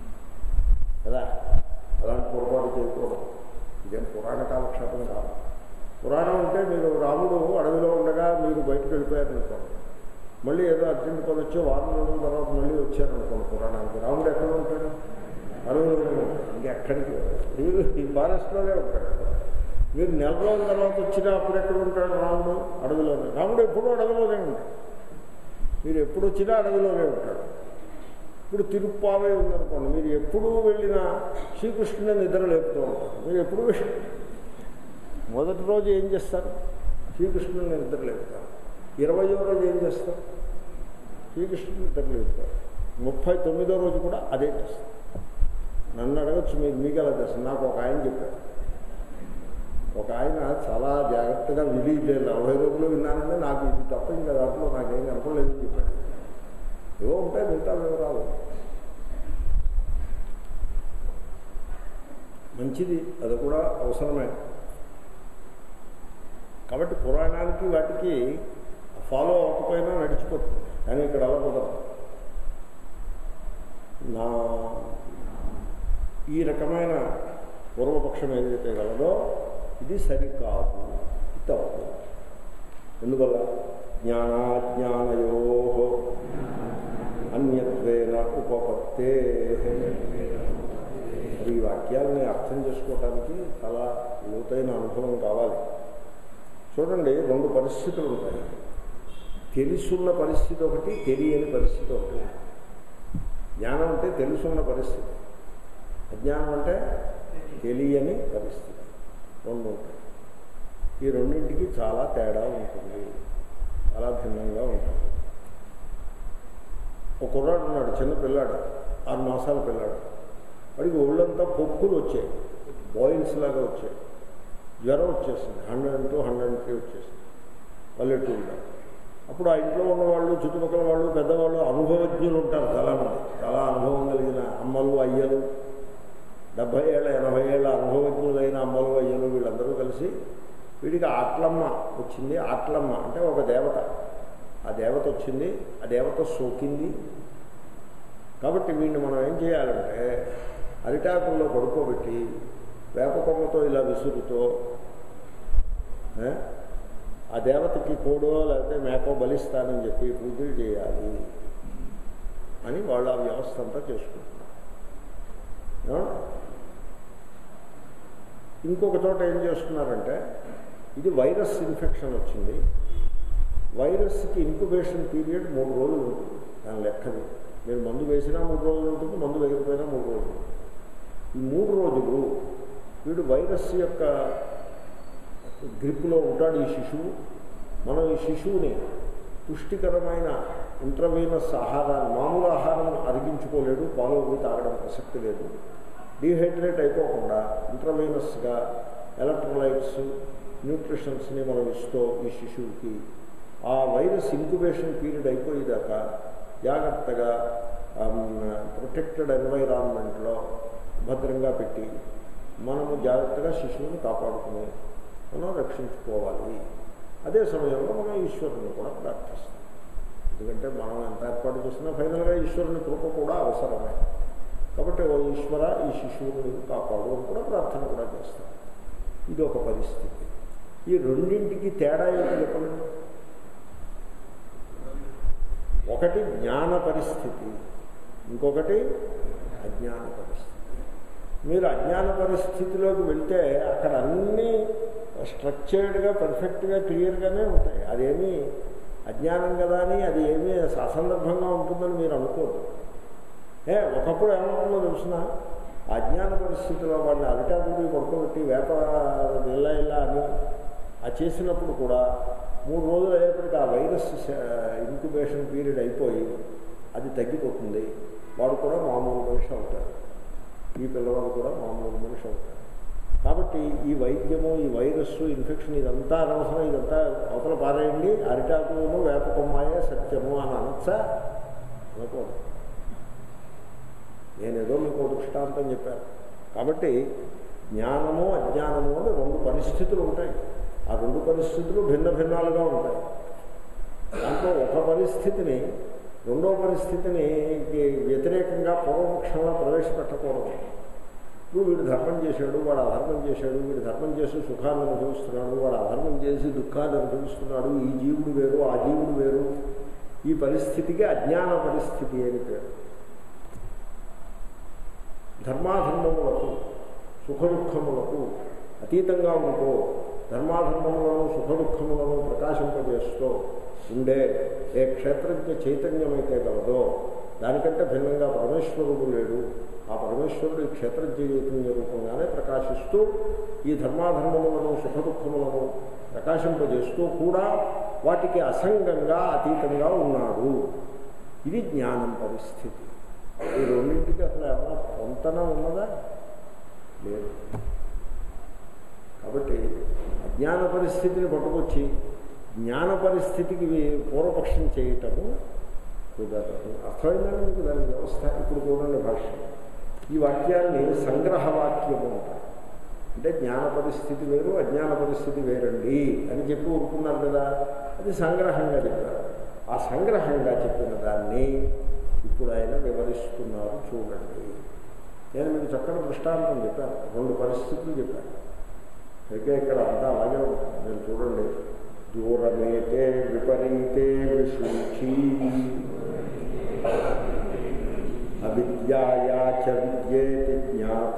కదా అలాంటి పొరపాటు చేయకూడదు ఇదేం పురాణ కాలక్షేపం కాదు పురాణం అంటే మీరు రాముడు అడవిలో ఉండగా మీరు బయటకు వెళ్ళిపోయారనుకోండి మళ్ళీ ఏదో అర్జెంట్ పని వచ్చి వారం రోజుల తర్వాత మళ్ళీ వచ్చారనుకోండి పురాణానికి రాముడు ఎక్కడ ఉంటాడు అడవిలోనే ఉంటాడు ఇంకెక్కడికి మీరు ఈ ఫారెస్ట్లోనే ఉంటాడు మీరు నెల రోజుల తర్వాత వచ్చినా అప్పుడు ఎక్కడ ఉంటాడు రాముడు అడవిలోనే రాముడు ఎప్పుడూ అడవిలోనే ఉంటాడు మీరు ఎప్పుడు వచ్చినా అడవిలోనే ఉంటాడు ఇప్పుడు తిరుప్పావే ఉందనుకోండి మీరు ఎప్పుడు వెళ్ళినా శ్రీకృష్ణుని నిద్ర లేపుతూ ఉంటారు మీరు ఎప్పుడు వెళ్ళి- మొదటి రోజు ఏం చేస్తారు శ్రీకృష్ణుని నిద్ర లేపుతారు ఇరవయో రోజు ఏం చేస్తారు శ్రీకృష్ణుని నిద్ర లేపుతారు ముప్పై తొమ్మిదో రోజు కూడా అదే చేస్తాను నన్ను అడగచ్చు మీరు మీకు ఎలా తెలుసు నాకు ఒక ఆయన చెప్పారు ఒక ఆయన చాలా జాగ్రత్తగా విధి నలభై రోజులు విన్నానని నాకు ఇది తప్ప ఇంకా దాంట్లో నాకేం కనపడలేదని చెప్పాడు ఏవో ఉంటాయి మిగతా వివరాలు మంచిది అది కూడా అవసరమే కాబట్టి పురాణానికి వాటికి ఫాలో అవ్వకపోయినా నడిచిపోతుంది కానీ ఇక్కడ అలా కుదరదు నా ఈ రకమైన పూర్వపక్షం ఏదైతే గలదో ఇది సరికాదు ఇది తప్పు ఎందువల్ల జ్ఞానాజ్ఞానయో అన్యత్వేన ఉపపత్తే మరి ఈ వాక్యాలని అర్థం చేసుకోవటానికి చాలా లోతైన అనుభవం కావాలి చూడండి రెండు పరిస్థితులు ఉంటాయి తెలుసున్న పరిస్థితి ఒకటి తెలియని పరిస్థితి ఒకటి జ్ఞానం అంటే తెలుసున్న పరిస్థితి అజ్ఞానం అంటే తెలియని పరిస్థితి రెండు ఉంటాయి ఈ రెండింటికి చాలా తేడా ఉంటుంది చాలా భిన్నంగా ఉంటుంది ఒక కుర్రాడు ఉన్నాడు చిన్న పిల్లాడు ఆరు మాసాల పిల్లాడు వాడికి ఒళ్ళంతా పొక్కులు వచ్చాయి బాయిల్స్ లాగా వచ్చాయి జ్వరం వచ్చేసింది హండ్రెడ్ టూ హండ్రెడ్ త్రీ వచ్చేసింది పల్లెటూరులో అప్పుడు ఆ ఇంట్లో ఉన్నవాళ్ళు చుట్టుపక్కల వాళ్ళు పెద్దవాళ్ళు అనుభవజ్ఞులు ఉంటారు చాలామంది చాలా అనుభవం కలిగిన అమ్మలు అయ్యలు డెబ్భై ఏళ్ళ ఎనభై ఏళ్ళ అనుభవజ్ఞులైన అమ్మలు అయ్యలు వీళ్ళందరూ కలిసి వీడికి ఆట్లమ్మ వచ్చింది ఆట్లమ్మ అంటే ఒక దేవత ఆ దేవత వచ్చింది ఆ దేవత సోకింది కాబట్టి వీడిని మనం ఏం చేయాలంటే అరిటాకుల్లో పడుకోబెట్టి వేప కొమ్మతో ఇలా విసురుతో ఏ, ఆ దేవతకి కోడో లేకపోతే మేకో బలిస్తానని చెప్పి పూజలు చేయాలి అని వాళ్ళు ఆ వ్యవస్థ అంతా చేసుకుంటున్నారు ఏమండి? ఇంకొక చోట ఏం చేస్తున్నారంటే ఇది వైరస్ ఇన్ఫెక్షన్ వచ్చింది వైరస్కి ఇంక్యుబేషన్ పీరియడ్ మూడు రోజులు ఉంటుంది దాని లెక్కది మీరు మందు వేసినా మూడు రోజులు ఉంటుంది మందు వేయకపోయినా మూడు రోజులు ఉంటుంది ఈ మూడు రోజులు వీడు వైరస్ యొక్క గ్రిప్లో ఉంటాడు ఈ శిశువు మనం ఈ శిశువుని పుష్టికరమైన ఇంట్రవీనస్ ఆహారాన్ని మామూలు ఆహారం అరిగించుకోలేడు పాలు అవి తాగడం ప్రసక్తి లేదు డీహైడ్రేట్ అయిపోకుండా ఇంట్రవీనస్గా ఎలక్ట్రోలైట్స్ న్యూట్రిషన్స్ని మనం ఇస్తూ ఈ శిశువుకి ఆ వైరస్ ఇంక్యుబేషన్ పీరియడ్ అయిపోయేదాకా జాగ్రత్తగా ప్రొటెక్టెడ్ ఎన్వైరాన్మెంట్లో భద్రంగా పెట్టి మనము జాగ్రత్తగా శిశువుని కాపాడుకుని మనం రక్షించుకోవాలి అదే సమయంలో మనం ఈశ్వరుని కూడా ప్రార్థిస్తాం ఎందుకంటే మనం ఎంత ఏర్పాటు చేసినా ఫైనల్గా ఈశ్వరుని కృప కూడా అవసరమే కాబట్టి ఓ ఈశ్వర ఈ శిశువుని కాపాడు అని కూడా ప్రార్థన కూడా చేస్తాం ఇది ఒక పరిస్థితి ఈ రెండింటికి తేడా ఏంటో చెప్పండి ఒకటి జ్ఞాన పరిస్థితి ఇంకొకటి అజ్ఞాన పరిస్థితి మీరు అజ్ఞాన పరిస్థితిలోకి వెళ్తే అక్కడ అన్నీ స్ట్రక్చర్డ్గా పర్ఫెక్ట్గా క్లియర్గానే ఉంటాయి అదేమీ అజ్ఞానం కదా అని అది ఏమీ అసందర్భంగా ఉంటుందని మీరు అనుకోరు ఏ ఒకప్పుడు ఏమవుతుందో తెలిసిన అజ్ఞాన పరిస్థితిలో వాడిని అరిటాకుడి పడుకోబెట్టి వేప ఇళ్ళ ఇళ్ళ అని ఆ చేసినప్పుడు కూడా మూడు రోజులు అయ్యేప్పటికీ ఆ వైరస్ ఇంక్యుబేషన్ పీరియడ్ అయిపోయి అది తగ్గిపోతుంది వాడు కూడా మామూలు మనిషి అవుతాడు ఈ పిల్లవాడు కూడా మామూలు మనిషి అవుతాడు కాబట్టి ఈ వైద్యము ఈ వైరస్ ఇన్ఫెక్షన్ ఇదంతా అనవసరం ఇదంతా అవతల పారేయండి అరిటాకులను వేప కొమ్మాయే సత్యము అని అనొచ్చా అనుకోదు నేనేదో మీకు దృష్టాంతం చెప్పాను కాబట్టి జ్ఞానము అజ్ఞానము అని రెండు పరిస్థితులు ఉంటాయి ఆ రెండు పరిస్థితులు భిన్న భిన్నాలుగా ఉంటాయి దాంట్లో ఒక పరిస్థితిని రెండో పరిస్థితిని వ్యతిరేకంగా పూర్వపక్షంలో ప్రవేశపెట్టకూడదు ఇప్పుడు వీడు ధర్మం చేశాడు వాడు అధర్మం చేశాడు వీడు ధర్మం చేసి సుఖాన్ని అనుభవిస్తున్నాడు వాడు అధర్మం చేసి దుఃఖాన్ని అనుభవిస్తున్నాడు ఈ జీవుడు వేరు ఆ జీవుడు వేరు ఈ పరిస్థితికి అజ్ఞాన పరిస్థితి అని పేరు ధర్మాధర్మములకు సుఖ దుఃఖములకు అతీతంగా ఉంటూ ధర్మాధర్మములను సుఖ దుఃఖములను ప్రకాశింపజేస్తూ ఉండే ఏ క్షేత్రజ్ఞ చైతన్యమైతే గలదో దానికంటే భిన్నంగా పరమేశ్వరుడు లేడు ఆ పరమేశ్వరుడు ఈ క్షేత్రజ్ఞ చైతన్య రూపంగానే ప్రకాశిస్తూ ఈ ధర్మాధర్మములను సుఖ దుఃఖములను ప్రకాశింపజేస్తూ కూడా వాటికి అసంగంగా అతీతంగా ఉన్నాడు ఇది జ్ఞానం పరిస్థితి ఈ రెండింటికి అసలు ఏమైనా పొంతన ఉన్నదా లేదు కాబట్టి అజ్ఞాన పరిస్థితిని పట్టుకొచ్చి జ్ఞాన పరిస్థితికి వీ- పూర్వపక్షం చేయటము కుదరదు అర్థమైందండి మీకు దాని వ్యవస్థ ఇప్పుడు చూడండి భాష ఈ వాక్యాన్ని సంగ్రహ వాక్యము అంటారు అంటే జ్ఞాన పరిస్థితి వేరు అజ్ఞాన పరిస్థితి వేరండి అని చెప్పి ఊరుకున్నారు కదా అది సంగ్రహంగా చెప్పారు ఆ సంగ్రహంగా చెప్పిన దాన్ని ఇప్పుడు ఆయన వివరిస్తున్నారు చూడండి నేను మీకు చక్కని దృష్టాంతం చెప్పాను రెండు పరిస్థితులు చెప్పాను అయితే ఇక్కడ అంతా అలాగే ఉంటుంది మీరు చూడండి దూరమేతే విపరీతే విశూచి అవిద్యాయా చ విద్యేతి జ్ఞాత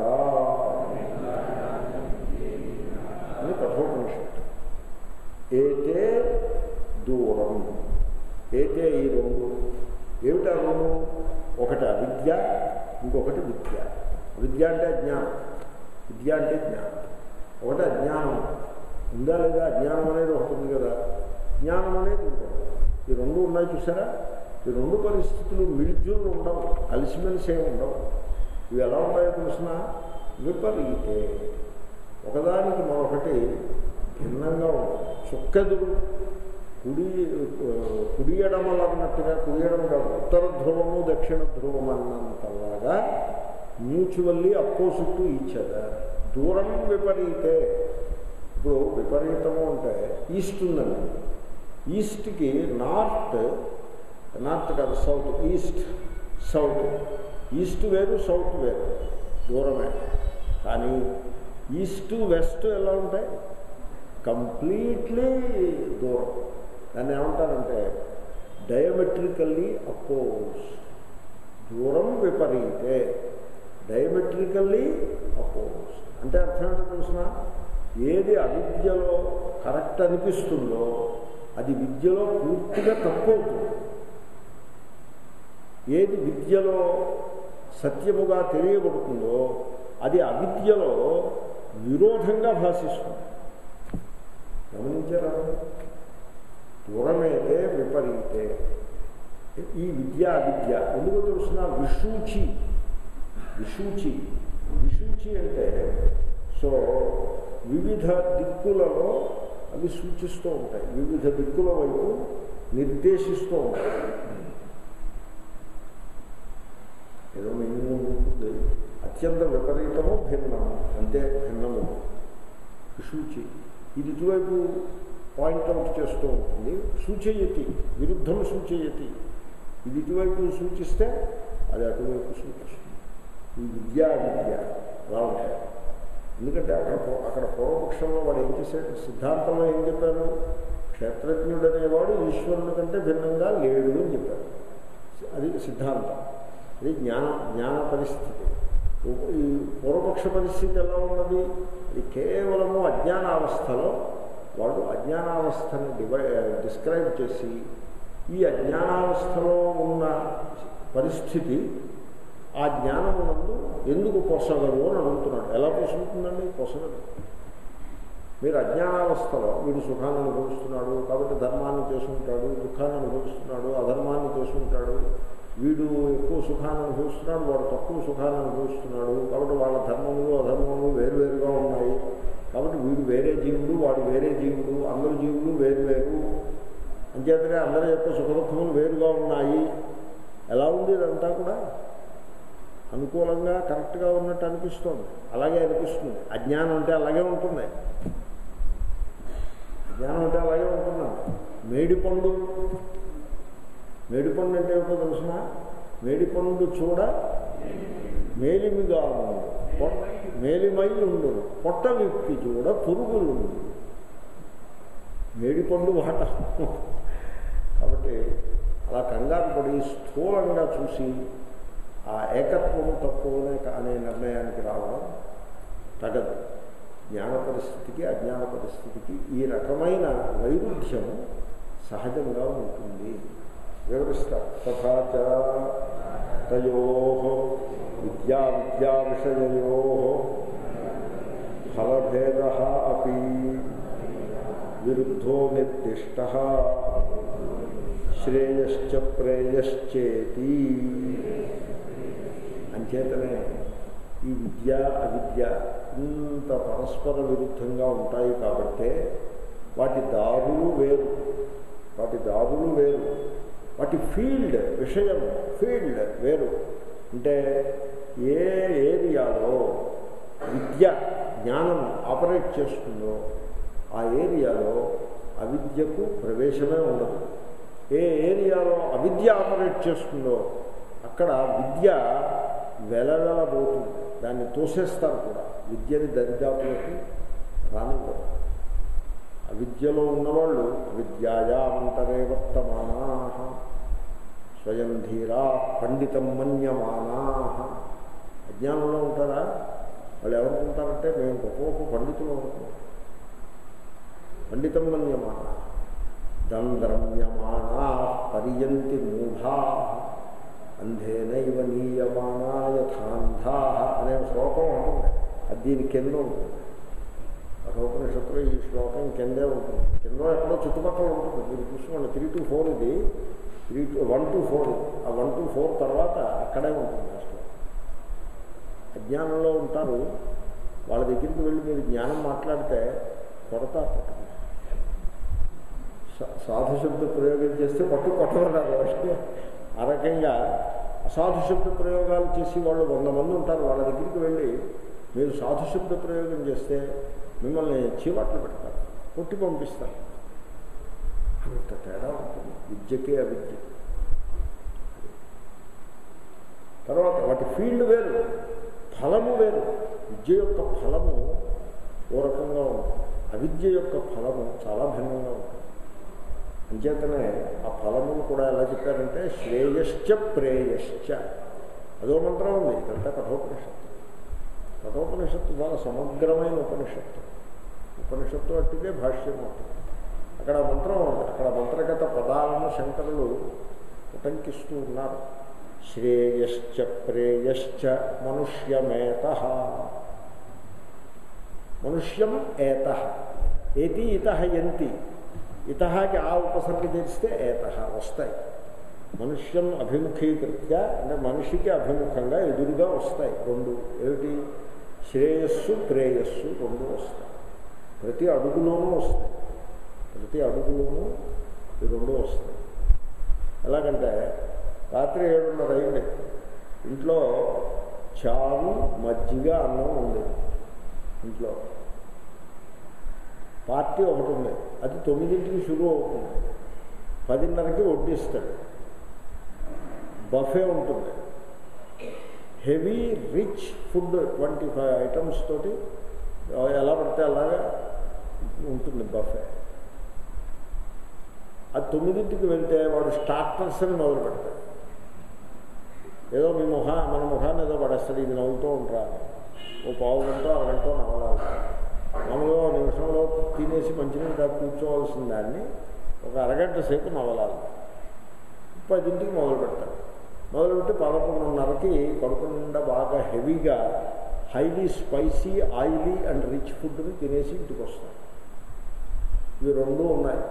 అని కఠోపనిషత్తు ఏతే దూరం ఏతే ఈ రెండు ఏమిటా రెండు ఒకటి అవిద్య ఇంకొకటి విద్య విద్య అంటే జ్ఞానం విద్య అంటే జ్ఞానం ఒకటి అజ్ఞానం ఉందా లేదా అజ్ఞానం అనేది ఒకటి ఉంది కదా జ్ఞానం అనేది ఇంకొకటి ఈ రెండు ఉన్నాయి చూసారా ఈ రెండు పరిస్థితులు మిల్జులు ఉండవు కలిసిమెలిసి ఏమి ఉండవు ఇవి ఎలా ఉంటాయో తెలిసిన విపరీతే ఒకదానికి మరొకటి భిన్నంగా ఉంటుంది చుక్కెదురు కుడి కుడి ఎడమలు అన్నట్టుగా కుడి ఎడమ కాదు ఉత్తర ధ్రువము దక్షిణ ధ్రువం అన్నంతలాగా మ్యూచువల్లీ అపోజిట్ ఇచ్చేదా దూరం విపరీతే ఇప్పుడు విపరీతము అంటే ఈస్ట్ ఉందండి ఈస్ట్కి నార్త్ నార్త్ కాదు సౌత్ ఈస్ట్ సౌత్ ఈస్ట్ వేరు సౌత్ వేరు దూరమే కానీ ఈస్ట్ వెస్ట్ ఎలా ఉంటాయి కంప్లీట్లీ దూరం దాన్ని ఏమంటారంటే డయామెట్రికల్లీ అపోజ్ దూరం విపరీతే డయామెట్రికల్లీ అపోజ్ అంటే అర్థం ఏంటో తెలిసిన ఏది అవిద్యలో కరెక్ట్ అనిపిస్తుందో అది విద్యలో పూర్తిగా తప్పు అవుతుంది ఏది విద్యలో సత్యముగా తెలియబడుతుందో అది అవిద్యలో విరోధంగా భాషిస్తుంది గమనించారా దూరమైతే విపరీతే ఈ విద్య అవిద్య ఎందుకు తెలుసిన విషూచి విషూచి విషూచి అంటే సో వివిధ దిక్కులలో అవి సూచిస్తూ ఉంటాయి వివిధ దిక్కుల వైపు నిర్దేశిస్తూ ఉంటాయి ఏదో మినిమం ఉంటుంది అత్యంత విపరీతము భిన్నము అంతే భిన్నము విషూచి ఇది ఇటువైపు పాయింట్అవుట్ చేస్తూ ఉంటుంది సూచయతి విరుద్ధం సూచయతి ఇది ఇటువైపు సూచిస్తే అది అటువైపు సూచిస్తుంది ఈ విద్య విద్య అలా ఉంటాయి ఎందుకంటే అక్కడ పూ- అక్కడ పూర్వపక్షంలో వాడు ఏం చేశాడు సిద్ధాంతంలో ఏం చెప్పారు క్షేత్రజ్ఞుడు అనేవాడు ఈశ్వరుని కంటే భిన్నంగా లేడు అని చెప్పారు అది సిద్ధాంతం అది జ్ఞాన జ్ఞాన పరిస్థితి ఈ పూర్వపక్ష పరిస్థితి ఎలా ఉన్నది అది కేవలము అజ్ఞానావస్థలో వాడు అజ్ఞానావస్థని డివై డిస్క్రైబ్ చేసి ఈ అజ్ఞానావస్థలో ఉన్న పరిస్థితి ఆ జ్ఞానమునందు ఎందుకు పొసగదు అని అడుగుతున్నాడు ఎలా పొసుగుతుందండి పొసగదు మీరు అజ్ఞానావస్థలో వీడు సుఖాన్ని అనుభవిస్తున్నాడు కాబట్టి ధర్మాన్ని చేసుకుంటాడు దుఃఖాన్ని అనుభవిస్తున్నాడు అధర్మాన్ని చేసుకుంటాడు వీడు ఎక్కువ సుఖాన్ని అనుభవిస్తున్నాడు వాడు తక్కువ సుఖాన్ని అనుభవిస్తున్నాడు కాబట్టి వాళ్ళ ధర్మములు అధర్మములు వేరువేరుగా ఉన్నాయి కాబట్టి వీడు వేరే జీవుడు వాడు వేరే జీవుడు అందరు జీవులు వేరు వేరు అంచేతనే అందరి యొక్క సుఖ దుఃఖములు వేరుగా ఉన్నాయి ఎలా ఉంది ఇదంతా కూడా అనుకూలంగా కరెక్ట్గా ఉన్నట్టు అనిపిస్తుంది అలాగే అనిపిస్తుంది అజ్ఞానం అంటే అలాగే ఉంటుంది అజ్ఞానం అంటే అలాగే ఉంటుందండి మేడిపండు మేడిపండు అంటే ఏమిటో తెలుసిన మేడిపండు చూడ మేలిమిగా ఉండు పొ- మేలిమై ఉండును పొట్ట విప్పి చూడ పురుగులు మేడిపండు వాట కాబట్టి అలా కంగారు పడి స్థూలంగా చూసి ఆ ఏకత్వము తక్కువనే కా- అనే నిర్ణయానికి రావడం తగదు జ్ఞాన పరిస్థితికి అజ్ఞాన పరిస్థితికి ఈ రకమైన వైరుధ్యము సహజంగా ఉంటుంది వివరిస్తా తథాచ తయో విద్యా విద్యా విషయయో ఫలభేద అపి విరుద్ధో నిర్దిష్ట శ్రేయశ్చ ప్రేయశ్చేతి అంచేతనే ఈ విద్య అవిద్య ఇంత పరస్పర విరుద్ధంగా ఉంటాయి కాబట్టే వాటి దారులు వేరు వాటి దారులు వేరు వాటి ఫీల్డ్ విషయం ఫీల్డ్ వేరు అంటే ఏ ఏరియాలో విద్య జ్ఞానం ఆపరేట్ చేస్తుందో ఆ ఏరియాలో అవిద్యకు ప్రవేశమే ఉండదు ఏ ఏరియాలో అవిద్య ఆపరేట్ చేస్తుందో అక్కడ విద్య వెలవెలబోతుంది దాన్ని తోసేస్తారు కూడా విద్యని దరిదాపులకి రానివ్వరు అవిద్యలో ఉన్నవాళ్ళు అవిద్యాయామంతరే వర్తమానా స్వయం ధీరా పండితం మన్యమానా అజ్ఞానంలో ఉంటారా వాళ్ళు ఏమనుకుంటారంటే మేము గొప్ప గొప్ప పండితులు అనుకుంటాం పండితం మన్యమాన దంద్రమ్యమానా పర్యంతి మూఢా అంధేనైవ నీయమానా యథాంధా అనే శ్లోకం ఉంటుంది అది దీని కింద ఉంటుంది కఠోపనిషత్తులో ఈ శ్లోకం కిందే ఉంటుంది కింద ఎక్కడో చుట్టుపక్కల ఉంటుంది మీరు చూసుకోండి త్రీ టు ఫోర్ ఇది three two one two four ఆ వన్ టు ఫోర్ తర్వాత అక్కడే ఉంటుంది ఆ శ్లోకం అజ్ఞానంలో ఉంటారు వాళ్ళ దగ్గరికి వెళ్ళి మీరు జ్ఞానం మాట్లాడితే కొరత పట్టుకుంటారు సాధు శబ్ద ప్రయోగం చేస్తే పట్టు కొట్టమన్నారు ఆ రకంగా అసాధు శబ్ద ప్రయోగాలు చేసి వాళ్ళు వంద మంది ఉంటారు వాళ్ళ దగ్గరికి వెళ్ళి మీరు సాధు శబ్ద ప్రయోగం చేస్తే మిమ్మల్ని చీవాట్లు పెడతారు కొట్టి పంపిస్తారు అంత తేడా ఉంటుంది విద్యకే అవిద్య తర్వాత వాటి ఫీల్డ్ వేరు ఫలము వేరు విద్య యొక్క ఫలము ఓ రకంగా ఉంటుంది అవిద్య యొక్క ఫలము చాలా భిన్నంగా ఉంటుంది అంచేతనే ఆ ఫలమును కూడా ఎలా చెప్పారంటే శ్రేయశ్చ ప్రేయశ్చ అదో మంత్రం ఉంది ఇదంతా కఠోపనిషత్తు కఠోపనిషత్తు చాలా సమగ్రమైన ఉపనిషత్తు ఉపనిషత్తు అట్టిదే భాష్యం అవుతుంది అక్కడ మంత్రం ఉంది అక్కడ మంత్రగత పదాలను శంకరులు ఉటంకిస్తూ ఉన్నారు శ్రేయశ్చ ప్రేయశ్చ మనుష్యమేత మనుష్యం ఏత ఏతి ఇత ఎంతి ఇతహాకి ఆ ఉపసర్గ చేస్తే ఏత వస్తాయి మనుష్యం అభిముఖీకృత్య అంటే మనిషికి అభిముఖంగా ఎదురుగా వస్తాయి రెండు ఏమిటి శ్రేయస్సు ప్రేయస్సు రెండు వస్తాయి ప్రతి అడుగులోనూ వస్తాయి ప్రతి అడుగులోనూ ఈ రెండు వస్తాయి ఎలాగంటే రాత్రి ఏడున్నర అయింది ఇంట్లో చారు మజ్జిగ అన్నం ఉంది ఇంట్లో పార్టీ ఒకటి ఉంది అది తొమ్మిదింటికి షురూ అవుతుంది పదిన్నరకి వడ్డిస్తాడు బఫే ఉంటుంది heavy rich food twenty five items తోటి ఎలా పడితే అలాగా ఉంటుంది బఫే అది తొమ్మిదింటికి వెళ్తే వాడు స్టార్టర్స్ అని మొదలు పెడతాడు ఏదో మీ ముఖ మన ముఖాన్ని ఏదో పడేస్తాడు ఇది నవ్వుతూ ఉంటారా ఓ పావు గంట అరగంట నవ్వాలి మామూలుగా నిమిషంలో తినేసి మంచినీళ్ళు దాకా కూర్చోవలసిన దాన్ని ఒక అరగంట సేపు నవలాలి పదింటికి మొదలు పెడతాడు మొదలుపెట్టి పదకొండున్నరకి కడుపు నిండా బాగా హెవీగా highly spicy oily and rich ఫుడ్ని తినేసి ఇంటికి వస్తాడు ఇవి రెండు ఉన్నాయి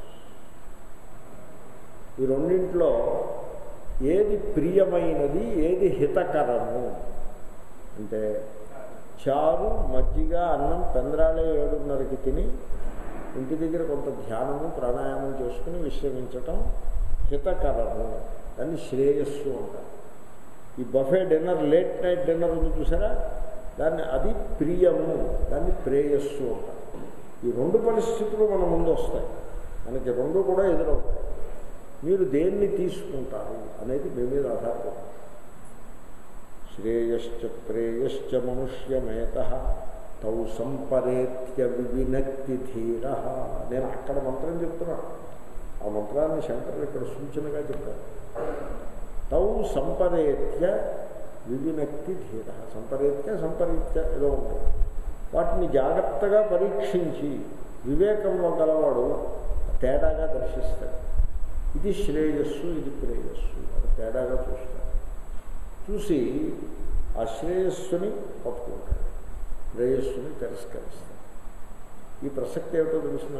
ఈ రెండింట్లో ఏది ప్రియమైనది ఏది హితకరము అంటే చారు మజ్జిగ అన్నం పెందరాలే ఏడున్నరకి తిని ఇంటి దగ్గర కొంత ధ్యానము ప్రాణాయామం చేసుకుని విశ్రమించటం హితకరము దాన్ని శ్రేయస్సు అంటారు ఈ buffet dinner late night dinner ఉంది చూసారా దాన్ని అది ప్రియము దాన్ని ప్రేయస్సు అంటారు ఈ రెండు పరిస్థితులు మన ముందు వస్తాయి మనకి రెండు కూడా ఎదురవుతాయి మీరు దేన్ని తీసుకుంటారు అనేది మీ మీద ఆధారపడుతుంది శ్రేయశ్చ ప్రేయశ్చ మనుష్యమేత తౌ సంపరేత్య వివినక్తి ధీర నేను అక్కడ మంత్రం చెప్తున్నాను ఆ మంత్రాన్ని శంకరులు ఇక్కడ సూచనగా చెప్పారు తౌ సంపరేత్య వివినక్తి ధీర సంపరేత్య సంపరీత్య ఏదో ఉంటుంది వాటిని జాగ్రత్తగా పరీక్షించి వివేకంలో గలవాడు తేడాగా దర్శిస్తాడు ఇది శ్రేయస్సు ఇది ప్రేయస్సు అది తేడాగా చూస్తాడు చూసి ఆ శ్రేయస్సుని పట్టుకుంటాడు ప్రేయస్సుని తిరస్కరిస్తాడు ఈ ప్రసక్తి ఏమిటో తెలిసిన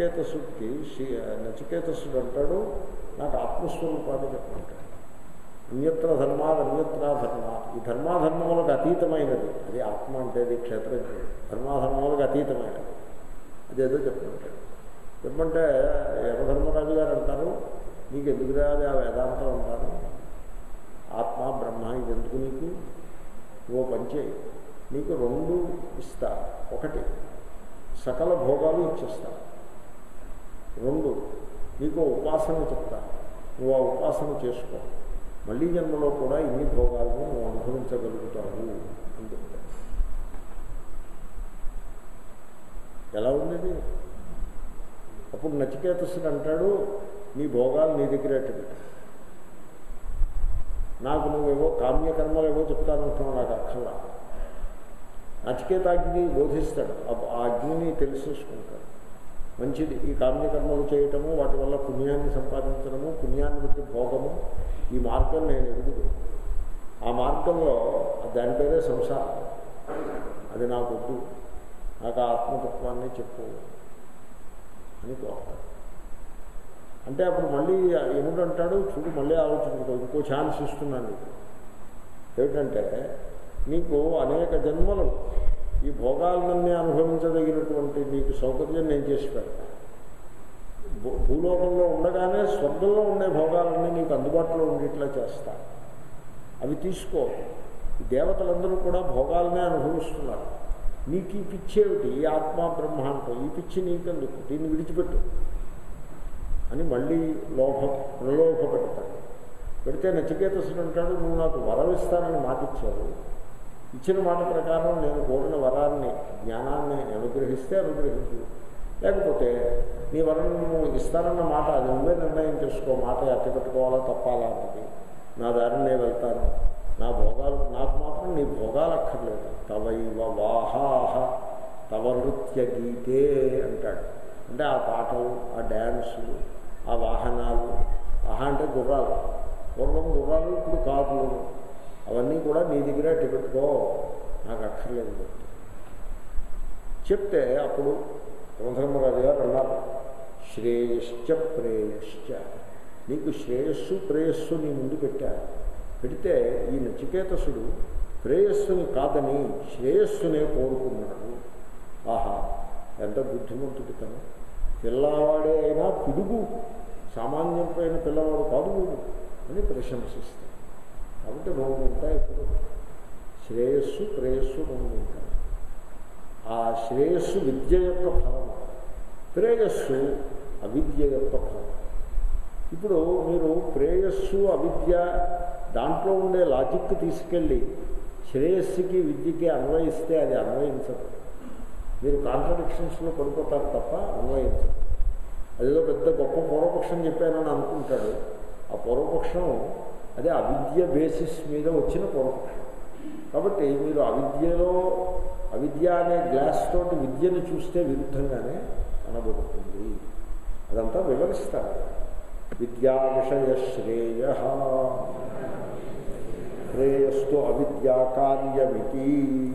నచికేతసుడికి శ్రీ నచికేతసుడు అంటాడు నాకు ఆత్మస్వరూపాన్ని చెప్పమంటాడు అన్యత్ర ధర్మాద్ అన్యత్రా ధర్మాత్ ఈ ధర్మాధర్మములకు అతీతమైనది అది ఆత్మ అంటే అది క్షేత్రజ్ఞుడు ధర్మాధర్మములకు అతీతమైనది అదేదో చెప్తుంటాడు చెప్పమంటే యమధర్మరాజు గారు అంటారు నీకు ఎందుకు రాదు ఆ వేదాంతం అంటారు ఆత్మ బ్రహ్మ ఇది ఎందుకు నీకు ఓ పంచే నీకు రెండు ఇస్తా ఒకటి సకల భోగాలు ఇచ్చేస్తా రెండు నీకు ఉపాసన చెప్తా నువ్వు ఆ ఉపాసన చేసుకో మళ్ళీ జన్మలో కూడా ఇన్ని భోగాలను నువ్వు అనుభవించగలుగుతావు అని చెప్తాడు ఎలా ఉంది ఇది? అప్పుడు నచికేతసుడు అంటాడు నీ భోగాలు నీ దగ్గర పెట్టు నాకు నువ్వేవో కామ్యకర్మలు ఏవో చెప్తానంటున్నావు నాకు అక్కర్లా నచికేతాగ్ని బోధిస్తాడు ఆ- ఆ అగ్నిని తెలిసేసుకుంటాడు మంచిది ఈ కామ్యకర్మలు చేయటము వాటి వల్ల పుణ్యాన్ని సంపాదించడము పుణ్యాన్ని బట్టి భోగము ఈ మార్గం నేను ఎదుగుదు ఆ మార్గంలో దాని పేరే సంసారం అది నాకు వద్దు నాకు ఆ ఆత్మతత్వాన్ని చెప్పు అని కోరుతాడు అంటే అప్పుడు మళ్ళీ ఏమిటంటాడు చూడు మళ్ళీ ఆలోచించుకో ఇంకో ఛాన్స్ ఇస్తున్నాను నీకు ఏమిటంటే నీకు అనేక జన్మలు ఈ భోగాలన్నీ అనుభవించదగినటువంటి నీకు సౌకర్యం నేను చేసి పెడతా భూ- భూలోకంలో ఉండగానే స్వర్గంలో ఉండే భోగాలన్నీ నీకు అందుబాటులో ఉండేట్లా చేస్తా అవి తీసుకో ఈ దేవతలందరూ కూడా భోగాలనే అనుభవిస్తున్నారు నీకు ఈ పిచ్చి ఏమిటి ఈ ఆత్మ బ్రహ్మ అంటూ ఈ పిచ్చి నీకెందుకు దీన్ని విడిచిపెట్టు అని మళ్ళీ లోభ ప్రలోభ పెడతాడు పెడితే నచికేతసుడు అంటాడు నువ్వు నాకు వరం ఇస్తానని మాట ఇచ్చావు ఇచ్చిన మాట ప్రకారం నేను కోరిన వరాన్ని జ్ఞానాన్ని అనుగ్రహిస్తే అనుగ్రహించు లేకపోతే నీ వరం నువ్వు ఇస్తానన్న మాట అది నువ్వే నిర్ణయం చేసుకో మాట ఎట్ట పెట్టుకోవాలా తప్పాలా అన్నది నా దారిని నేను వెళ్తాను నా భోగాలు నాకు మాత్రం నీ భోగాలు అక్కర్లేదు తవైవ వాహాహ తవ నృత్య గీతే అంటాడు అంటే ఆ పాటలు ఆ డ్యాన్సులు ఆ వాహనాలు వాహ అంటే గుర్రాలు పూర్వం గుర్రాలు ఇప్పుడు కార్లు అవన్నీ కూడా నీ దగ్గర పెట్టుకో నాకు అక్కర్లేదు చెప్తే చెప్తే అప్పుడు యమధర్మరాజు గారు అన్నారు శ్రేయశ్చ ప్రేయశ్చ నీకు శ్రేయస్సు ప్రేయస్సు నీ ముందు పెట్టారు పెడితే ఈ నచికేతసుడు ప్రేయస్సుని కాదని శ్రేయస్సునే కోరుకున్నాడు ఆహా ఎంత బుద్ధిమంతుడు తను పిల్లవాడే అయినా పిడుగు సామాన్యమైన పిల్లవాడు కాదు వీడు అని ప్రశంసిస్తాడు కాబట్టి రెండు ఉంటాయి ఇప్పుడు శ్రేయస్సు ప్రేయస్సు రెండు ఉంటాయి ఆ శ్రేయస్సు విద్య యొక్క ఫలం ప్రేయస్సు అవిద్య యొక్క ఫలం ఇప్పుడు మీరు ప్రేయస్సు అవిద్య దాంట్లో ఉండే లాజిక్ తీసుకెళ్ళి శ్రేయస్సుకి విద్యకి అన్వయిస్తే అది అన్వయించదు మీరు కాంట్రడిక్షన్స్లో పడిపోతారు తప్ప అన్వయించదు అదేదో పెద్ద గొప్ప పూర్వపక్షం చెప్పానని అనుకుంటాడు ఆ పూర్వపక్షం అదే అవిద్య బేసిస్ మీద వచ్చిన పూర్వపక్షం కాబట్టి మీరు అవిద్యలో అవిద్య అనే గ్లాస్ తోటి విద్యను చూస్తే విరుద్ధంగానే కనబడుతుంది అదంతా వివరిస్తారు విద్యా విషయ శ్రేయ శ్రేయస్సు అవిద్యా కార్యమితి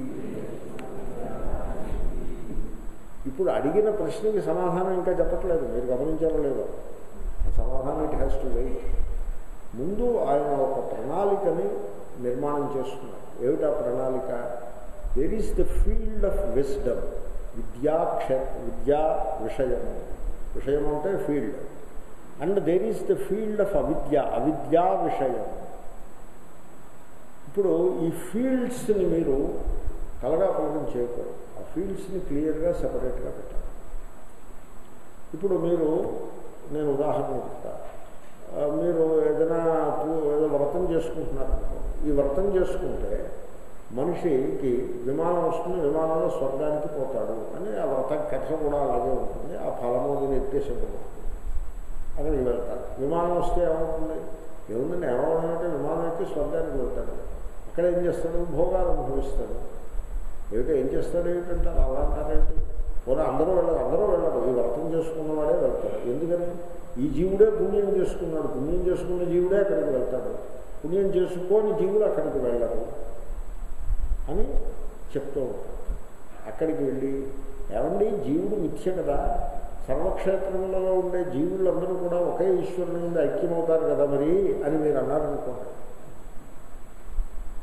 ఇప్పుడు అడిగిన ప్రశ్నకి సమాధానం ఇంకా చెప్పట్లేదు మీరు గమనించారో లేదో ఆ సమాధానం ఇట్ హ్యాస్ టు వెయిట్ ముందు ఆయన ఒక ప్రణాళికని నిర్మాణం చేస్తున్నారు ఏమిటా ప్రణాళిక there is the field of wisdom విద్యా క్షే విద్యా విషయము విషయం అంటే field and there is the field of అవిద్య అవిద్యా విషయం ఇప్పుడు ఈ ఫీల్డ్స్ని మీరు కలగాపలకం చేయకూడదు ఆ ఫీల్డ్స్ని క్లియర్గా సపరేట్గా పెట్టాలి ఇప్పుడు మీరు నేను ఉదాహరణ చెప్తా ఆ, మీరు ఏదైనా పూ- ఏదో వ్రతం చేసుకుంటున్నారు అనుకో. ఈ వ్రతం చేసుకుంటే మనిషికి విమానం వస్తుంది విమానంలో స్వర్గానికి పోతాడు అని ఆ వ్రతం కథ కూడా అలాగే ఉంటుంది ఆ ఫలము అది నిర్దేశించబడుతుంది అక్కడికి వెళ్తారు విమానం వస్తే ఏమవుతుంది ఏముందండి ఏమవడం అంటే విమానం ఎక్కి స్వర్గానికి వెళ్తాడు అక్కడ ఏం చేస్తాడు భోగాలు అనుభవిస్తాడు ఏమిటో ఏం చేస్తాడు ఏమిటంటారు అలా అంటారేంటి పోనీ అందరూ వెళ్ళరు అందరూ వెళ్ళరు ఈ వ్రతం చేసుకున్నవాడే వెళ్తాడు ఎందుకని ఈ జీవుడే పుణ్యం చేసుకున్నాడు పుణ్యం చేసుకున్న జీవుడే అక్కడికి వెళ్తాడు పుణ్యం చేసుకోని జీవులు అక్కడికి వెళ్ళరు అని చెప్తూ ఉంటాడు అక్కడికి వెళ్ళి ఏమండి జీవుడు మిథ్య కదా సర్వక్షేత్రములలో ఉండే జీవులందరూ కూడా ఒకే ఈశ్వరుని మీద ఐక్యమవుతారు కదా మరి అని మీరు అన్నారనుకోండి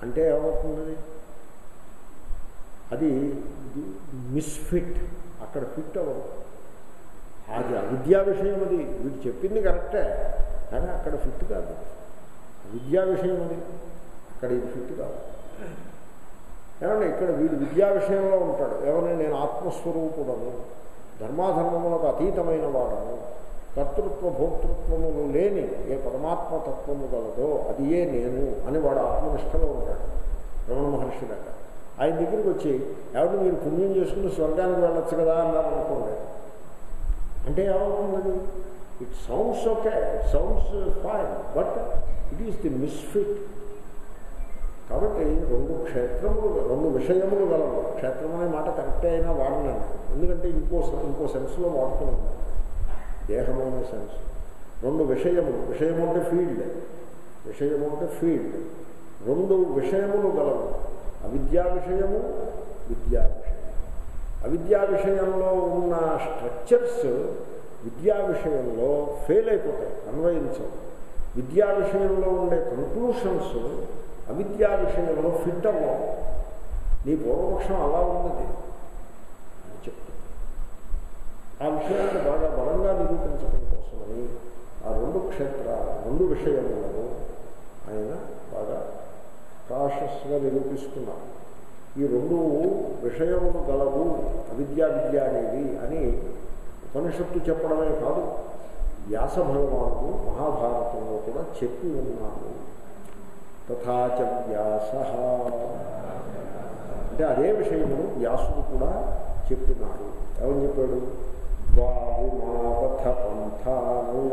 అంటే ఏమవుతుంది అది మిస్ఫిట్ అక్కడ ఫిట్ అవ్వదు అది విద్యా విషయం అది వీడు చెప్పింది కరెక్టే కానీ అక్కడ ఫిట్ కాదు విద్యా విషయం అది అక్కడ ఇది ఫిట్ కాదు ఏమంటే ఇక్కడ వీడు విద్యా విషయంలో ఉంటాడు ఏమని నేను ఆత్మస్వరూపుడను ధర్మాధర్మములకు అతీతమైన వాడను కర్తృత్వ భోక్తృత్వములు లేని ఏ పరమాత్మ తత్వము గలదో అది ఏ నేను అని వాడు ఆత్మనిష్టలో ఉంటాడు రమణ మహర్షి దగ్గర ఆయన దగ్గరికి వచ్చి ఎవరు మీరు పుణ్యం చేసుకుని స్వర్గానికి వెళ్ళొచ్చు కదా అన్నారు అనుకోండి అంటే ఏమవుతుంది it sounds okay it sounds fine but it is the misfit కాబట్టి రెండు క్షేత్రములు రెండు విషయములు గలవు క్షేత్రం అనే మాట కరెక్టే అయినా వాడినాను ఎందుకంటే ఇంకో ఇంకో సెన్స్లో వాడుతున్నాను దేహమైన సెన్స్ రెండు విషయములు విషయము అంటే ఫీల్డ్ విషయము అంటే ఫీల్డ్ రెండు విషయములు గలవు అవిద్యా విషయము విద్యా విషయం అవిద్యా విషయంలో ఉన్న స్ట్రక్చర్స్ విద్యా విషయంలో ఫెయిల్ అయిపోతాయి అన్వయించవు విద్యా విషయంలో ఉండే కంక్లూషన్స్ అవిద్యా విషయంలో ఫిట్ అవ్వవు నీ పూర్వపక్షం అలా ఉన్నది అని చెప్తుంది ఆ విషయాన్ని బాగా బలంగా నిరూపించడం కోసమని ఆ రెండు క్షేత్ర రెండు విషయములను ఆయన బాగా కాషస్గా నిరూపిస్తున్నారు ఈ రెండు విషయములు గలవు అవిద్యా విద్య అనేది అని ఉపనిషత్తు చెప్పడమే కాదు వ్యాస భగవానుడు మహాభారతంలో కూడా చెప్పి ఉన్నాడు తథాచ వ్యాస అంటే అదే విషయమును వ్యాసుడు కూడా చెప్పినాడు ఏమని చెప్పాడు ద్వావిమాపథ పంథాను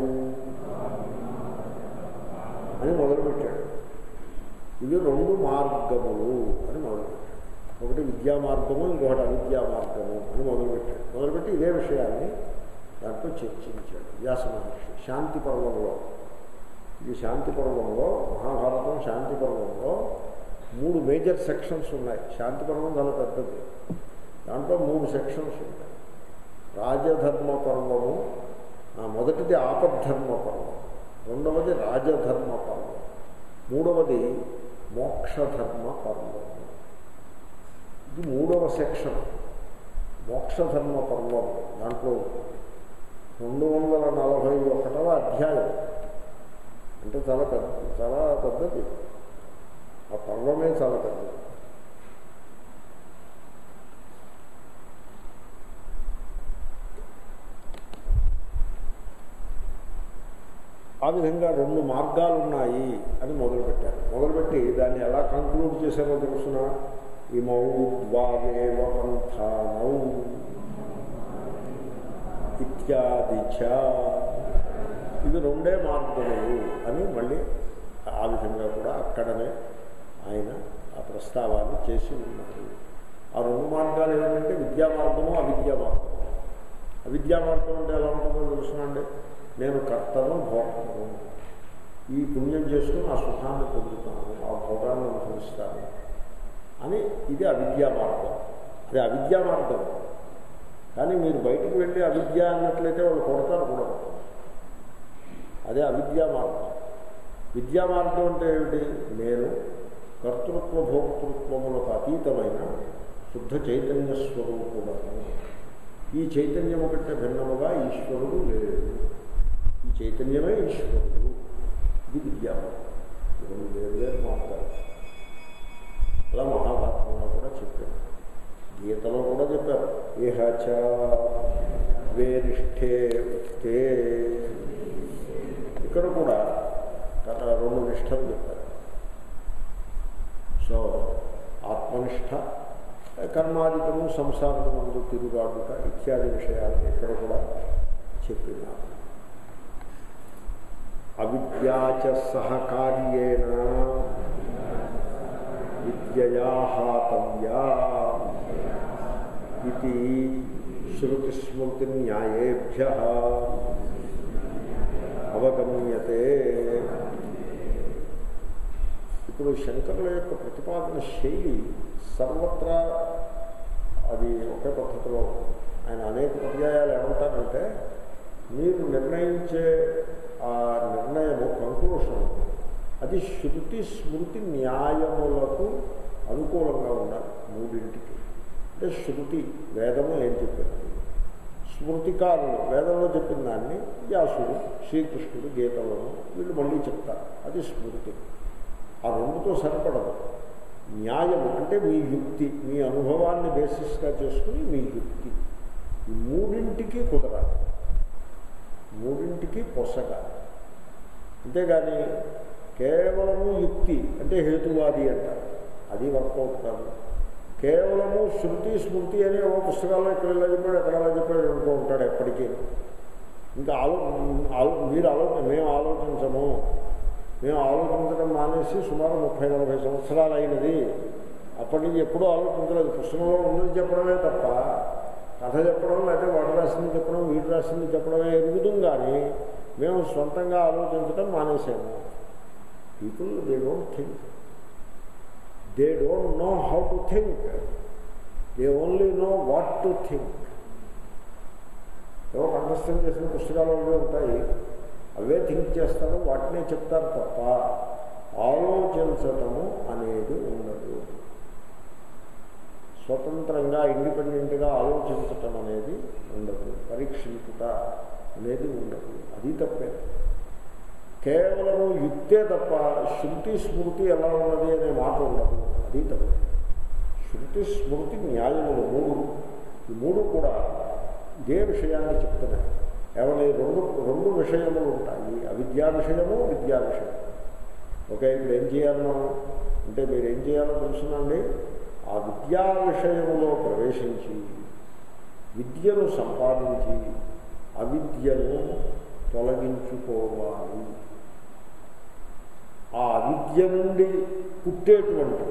అని మొదలుపెట్టాడు ఇవి రెండు మార్గములు అని మొదలుపెట్టాడు ఒకటి విద్యా మార్గము ఇంకొకటి అవిద్యా మార్గము అని మొదలుపెట్టాడు మొదలుపెట్టి ఇదే విషయాన్ని దాంట్లో చర్చించాడు వ్యాస మహర్షి శాంతి పర్వంలో ఈ శాంతి పర్వంలో మహాభారతం శాంతి పర్వంలో మూడు మేజర్ సెక్షన్స్ ఉన్నాయి శాంతి పర్వం చాలా పెద్దది దాంట్లో మూడు సెక్షన్స్ ఉంటాయి రాజధర్మ పర్వము ఆ మొదటిది ఆపద్ధర్మ పర్వం రెండవది రాజధర్మ పర్వం మూడవది మోక్షధర్మ పర్వం ఇది మూడవ సెక్షన్ మోక్షధర్మ పర్వం దాంట్లో రెండు వందల నలభై ఒకటవ అధ్యాయం అంటే చాలా పెద్ద చాలా పెద్దది ఆ పర్వమే చాలా పెద్దది ఆ విధంగా రెండు మార్గాలు ఉన్నాయి అని మొదలుపెట్టారు మొదలుపెట్టి దాన్ని ఎలా కంక్లూడ్ చేశారో తెలుసిన ఇమౌ ద్వావేవ పంథానౌ ఇత్యాది చ ఇవి రెండే మార్గములు అని మళ్ళీ ఆ విధంగా కూడా అక్కడనే ఆయన ఆ ప్రస్తావాన్ని చేసి ఉన్నారు ఆ రెండు మార్గాలు ఏమిటంటే విద్యా మార్గము అవిద్యా మార్గము అవిద్యా మార్గం అంటే ఎలా ఉంటుందో తెలుసునండి నేను కర్తను భోక్తను ఈ పుణ్యం చేసుకుని ఆ సుఖాన్ని పొందుతాను ఆ భోగాన్ని అనుభవిస్తాను అని ఇది అవిద్యా మార్గం అది అవిద్యా మార్గం కానీ మీరు బయటికి వెళ్ళి అవిద్య అన్నట్లయితే వాళ్ళు కొడతారు కూడా అదే అవిద్యా మార్గం విద్యా మార్గం అంటే ఏమిటి నేను కర్తృత్వ భోక్తృత్వములకు అతీతమైన శుద్ధ చైతన్య స్వరూపుడను ఈ చైతన్యము కంటే భిన్నముగా ఈశ్వరుడు లేడు ఈ చైతన్యమే ఈశ్వరుడు ఇది విద్యా మార్గం వేరు వేరు మార్గాలు అలా మహాభారతంలో కూడా చెప్పారు గీతలో కూడా చెప్పారు ఏహచ వేరిష్ఠే ఉక్తే ఇక్కడ కూడా గత రెండు నిష్టలు చెప్పారు సో ఆత్మనిష్ట కర్మాధికము సంసారము ముందు తిరుగాడుట ఇత్యాది విషయాలు ఇక్కడ కూడా చెప్పినారు అవిద్యాచ సహకార్యేణ విద్యయా హాతవ్యా ఇది శృతిస్మృతి న్యాయేభ్య అవగమ్యతే ఇప్పుడు శంకరుల యొక్క ప్రతిపాదన శైలి సర్వత్రా అది ఒకే పద్ధతిలో ఉంటుంది. ఆయన అనేక పర్యాయాలు ఏమంటారంటే మీరు నిర్ణయించే ఆ నిర్ణయము కంక్లూషన్ అది అది శృతి స్మృతి న్యాయములకు అనుకూలంగా ఉండాలి మూడింటికి అంటే శృతి వేదము ఏం చెప్పింది స్మృతికారులు వేదంలో చెప్పిన దాన్ని వ్యాసుడు శ్రీకృష్ణుడు గీతలను వీళ్ళు మళ్ళీ చెప్తారు అది స్మృతి ఆ రెండుతో సరిపడదు న్యాయము అంటే మీ యుక్తి మీ అనుభవాన్ని బేసిస్గా చేసుకుని మీ యుక్తి ఈ మూడింటికి కుదరాలి మూడింటికి పొసగాలి అంతేగాని కేవలము యుక్తి అంటే హేతువాది అంటారు అది వర్కౌట్ కాదు కేవలము శృతి స్మృతి అనే ఓ పుస్తకాల్లో ఇక్కడ ఇలా చెప్పాడు ఎక్కడ అలా చెప్పాడు అనుకో ఉంటాడు ఎప్పటికీ ఇంకా ఆలో ఆలో మీరు ఆలోచన మేము ఆలోచించము మేము ఆలోచించడం మానేసి సుమారు ముప్పై నలభై సంవత్సరాలు అయినది అప్పటి నుంచి ఎప్పుడూ ఆలోచించలేదు పుస్తకంలో ఉన్నది చెప్పడమే తప్ప కథ చెప్పడం లేకపోతే వాడు రాసింది చెప్పడం వీడు రాసింది చెప్పడమే ఎరుగుదాం కానీ మేము సొంతంగా ఆలోచించడం మానేసాము people they don't think they don't know how to think they only know what to think ఏవో కంఠస్థం చేసిన పుస్తకాలు అవి ఉంటాయి అవే థింక్ చేస్తారు వాటినే చెప్తారు తప్ప ఆలోచించటము అనేది ఉండదు స్వతంత్రంగా ఇండిపెండెంట్గా ఆలోచించటం అనేది ఉండదు పరీక్షించుట అనేది ఉండదు అది తప్పే కేవలము యుక్తే తప్ప శృతి స్మృతి ఎలా ఉన్నది అనే మాట ఉండదు అది తప్పే శృతి స్మృతి న్యాయములు మూడు ఈ మూడు కూడా ఇదే విషయాన్ని చెప్తున్నాయి ఏమని రెండు రెండు విషయములు ఉంటాయి అవిద్యా విషయము విద్యా విషయం ఓకే ఇప్పుడు ఏం చేయాలన్నా అంటే మీరు ఏం చేయాలో తెలుసునండి ఆ విద్యా విషయములో ప్రవేశించి విద్యను సంపాదించి అవిద్యను తొలగించుకోవాలి ఆ అవిద్య నుండి పుట్టేటువంటి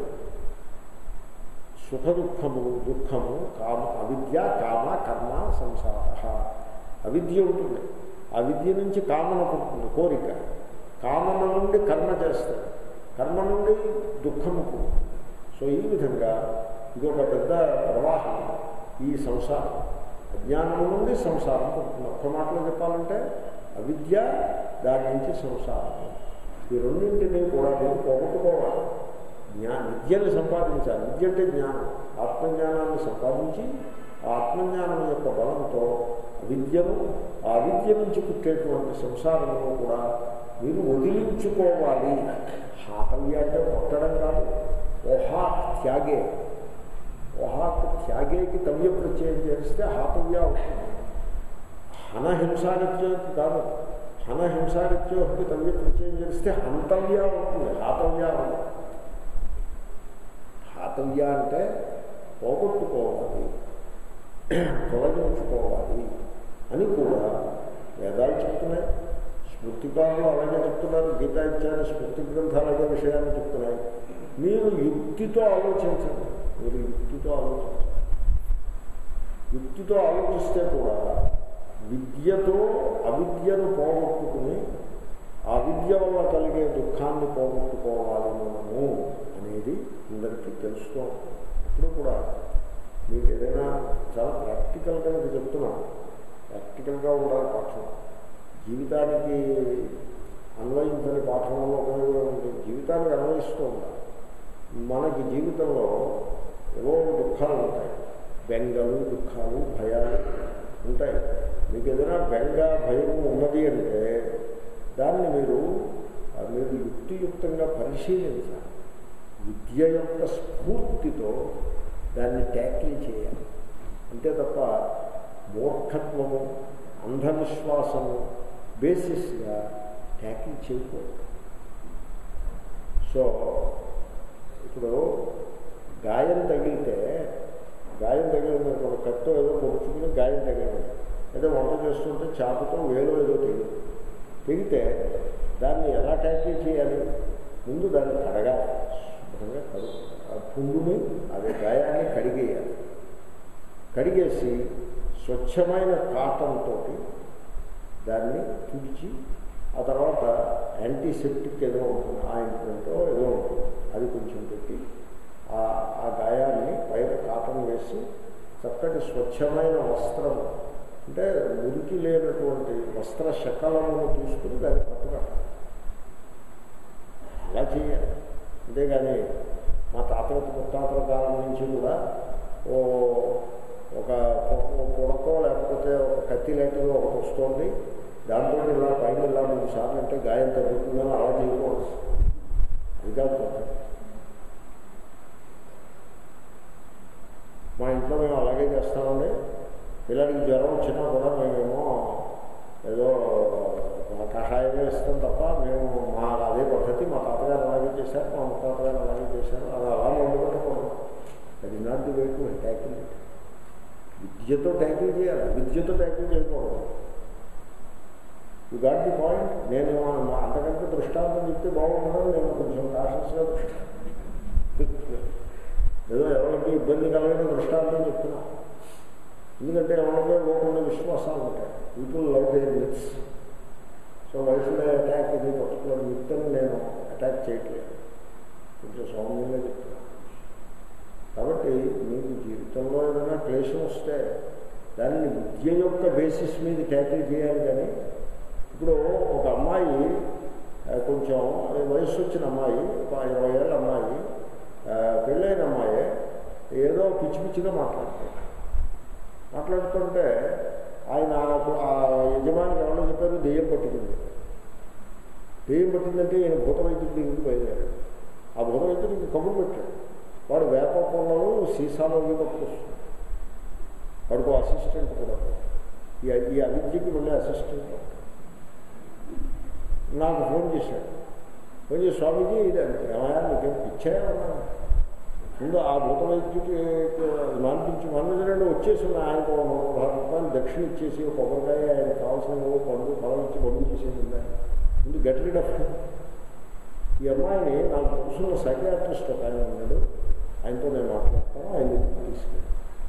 సుఖ దుఃఖములు దుఃఖము కామ అవిద్య కామ కర్మ సంసార అవిద్య ఉంటుంది ఆ విద్య నుంచి కామన పుడుతుంది కోరిక కామన నుండి కర్మ చేస్తాడు కర్మ నుండి దుఃఖము పుడుతుంది సో ఈ విధంగా ఇది ఒక పెద్ద ప్రవాహం ఈ సంసారం అజ్ఞానం నుండి సంసారం పుడుతుంది ఒక్క మాటలో చెప్పాలంటే అవిద్య దాని నుంచి సంసారం ఈ రెండింటినీ కూడా మీరు పోగొట్టుకోవాలి జ్ఞా విద్యను సంపాదించాలి విద్య అంటే జ్ఞానం ఆత్మజ్ఞానాన్ని సంపాదించి ఆ ఆత్మజ్ఞానం యొక్క బలంతో అవిద్యను ఆ అవిద్య నుంచి పుట్టేటువంటి సంసారమును కూడా మీరు వదిలించుకోవాలి హాతవ్య అంటే కొట్టడం కాదు ఓహాత్ త్యాగే ఓహాత్ త్యాగేకి తవ్య ప్రత్యయం చేస్తే హాతవ్య అవుతుంది హన హింసాగత్యోకి కాదు హన హింసాగత్యోకి తవ్య ప్రత్యయం చేస్తే హంతవ్య అవుతుంది హాతవ్య అవుతుంది హాతవ్య అంటే పోగొట్టుకోవాలి తొలగించుకోవాలి అని కూడా వేదాలు చెప్తున్నాయి స్మృతికారులు అలాగే చెప్తున్నారు గీతా ఇత్యాది స్మృతి గ్రంథాలు అదే విషయాన్ని చెప్తున్నాయి మీరు యుక్తితో ఆలోచించండి మీరు యుక్తితో ఆలోచించండి యుక్తితో ఆలోచిస్తే కూడా విద్యతో అవిద్యను పోగొట్టుకుని ఆ విద్య వల్ల కలిగే దుఃఖాన్ని పోగొట్టుకోవాలి మనము అనేది అందరికీ తెలుస్తూ ఇప్పుడు కూడా మీకు ఏదైనా చాలా ప్రాక్టికల్గా మీకు చెప్తున్నాను ప్రాక్టికల్గా ఉండాలి పాఠం జీవితానికి అన్వయించని పాఠంలో ఉపయోగం ఉంది జీవితానికి అన్వయిస్తూ ఉండాలి మనకి జీవితంలో ఏవో దుఃఖాలు ఉంటాయి బెంగలు దుఃఖాలు భయాలు ఉంటాయి మీకు ఏదైనా బెంగ భయం ఉన్నది అంటే దాన్ని మీరు మీరు యుక్తియుక్తంగా పరిశీలించాలి విద్య యొక్క స్ఫూర్తితో దాన్ని ట్యాకిల్ చేయాలి అంతే తప్ప మూర్ఖత్వము అంధవిశ్వాసము బేసిస్గా ట్యాకిల్ చేయకూడదు సో ఇప్పుడు గాయం తగిలితే గాయం తగిలింది ఒక కత్తో ఏదో పొడుచుకుని గాయం తగిలింది ఏదో వంట చేస్తుంటే చాకుతో వేలో ఏదో తెగి తెగితే దాన్ని ఎలా ట్యాకిల్ చేయాలి ముందు దాన్ని కడగాలి శుభ్రంగా కడుగు ఆ పుండుని అదే గాయాన్ని కడిగేయాలి కడిగేసి స్వచ్ఛమైన కాటన్తో దాన్ని తుడిచి ఆ తర్వాత యాంటీసెప్టిక్ ఏదో ఉంటుంది ఆయింట్మెంటో ఏదో ఉంటుంది అది కొంచెం పెట్టి ఆ గాయాన్ని పైన కాటన్ వేసి చక్కటి స్వచ్ఛమైన వస్త్రం అంటే మురికి లేనటువంటి వస్త్ర శకలమును తీసుకుని దాన్ని పట్టుకట్టాలి అలా అలా చేయాలి అంతేగాని మా తాతల ముత్తాతల కాలం నుంచి కూడా ఓ ఒక పొడకో లేకపోతే ఒక కత్తి లాంటిది ఒకటి వస్తుంది దాంతో ఇలా పైన ఇలా మూడు సార్లు అంటే గాయం తగ్గుతుందని అలా చేయకూడదు అది కాదు పద్ధతి. మా ఇంట్లో మేము అలాగే చేస్తామండి పిల్లడికి జ్వరం వచ్చినా కూడా మేమేమో ఏదో కషాయమే ఇస్తాం తప్ప మేము మా అదే పద్ధతి మా తాతగారు అలాగే చేశారు మా ముత్తాతగారు అలాగే చేశారు అది అలా మొదలు పెట్టకూడదు అది not the way to tackle విద్యతో ట్యాకిల్ చేయాలి విద్యతో ట్యాకిల్ చేయకూడదు యు గాట్ ది పాయింట్ నేను మా అంతకంటే దృష్టాంతం చెప్తే బాగుంటుందని నేను కొంచెం కాషన్స్గా ఏదో ఎవరికి ఇబ్బంది కలిగిన దృష్టాంతం చెప్తున్నా ఎందుకంటే ఎవరికో పోకుండా విశ్వాసాలు ఉంటాయి people love their myths so వయసులో అటాక్ ఇది పర్టికులర్ మిత్తని నేను అటాక్ చేయట్లేదు కొంచెం సౌమ్యంగా చెప్తున్నా కాబట్టి మీకు జీవితంలో ఏదైనా క్లేశం వస్తే దానిని విద్య యొక్క బేసిస్ మీద ట్యాకిల్ చేయాలి కానీ ఇప్పుడు ఒక అమ్మాయి ఆ, కొంచెం వయసు వచ్చిన అమ్మాయి ఒక ఇరవై ఏళ్ళ అమ్మాయి ఆ, పెళ్ళైన అమ్మాయి ఏదో పిచ్చి పిచ్చిగా మాట్లాడుతుంది మాట్లాడుతుంటే ఆయన అప్పుడు ఆ యజమానికి ఎవరో చెప్పారు దెయ్యం పట్టుకుంది దెయ్యం పట్టిందంటే ఈయన భూత వైద్యుడి దగ్గరికి బయలుదేరాడు ఆ భూత వైద్యుడికి కబురు పెట్టాడు వాడు వేప పొన్నలు సీసాలో పట్టుకొస్తుంది వాడికి అసిస్టెంట్ కూడా ఈ ఈ అవిద్యకి వెళ్ళే అసిస్టెంట్ నాకు ఫోన్ చేశాడు ఫోన్ చేసి స్వామీజీ ఇది ఏమయ్యా నీకేం పిచ్చాయా ముందు ఆ భూత వైద్యుడికి మానిపించి మనోజనండి వచ్చేసి ఆయనకు ఒక నూట పదహారు రూపాయలు దక్షిణ ఇచ్చేసి ఒక కొబ్బరికాయ ఆయన కావాల్సిన ఓ పండు ఫలం ఇచ్చి పంపించేసేది ఉన్నాయి ముందు గెట్ రీడ్ ఆఫ్ ఈ అమ్మాయిని నాకు తెలుసున్న సైకియాట్రిస్ట్ ఒక ఆయన ఉన్నాడు ఆయనతో నేను మాట్లాడతాను ఆయన దగ్గరికి తీసుకెళ్ళి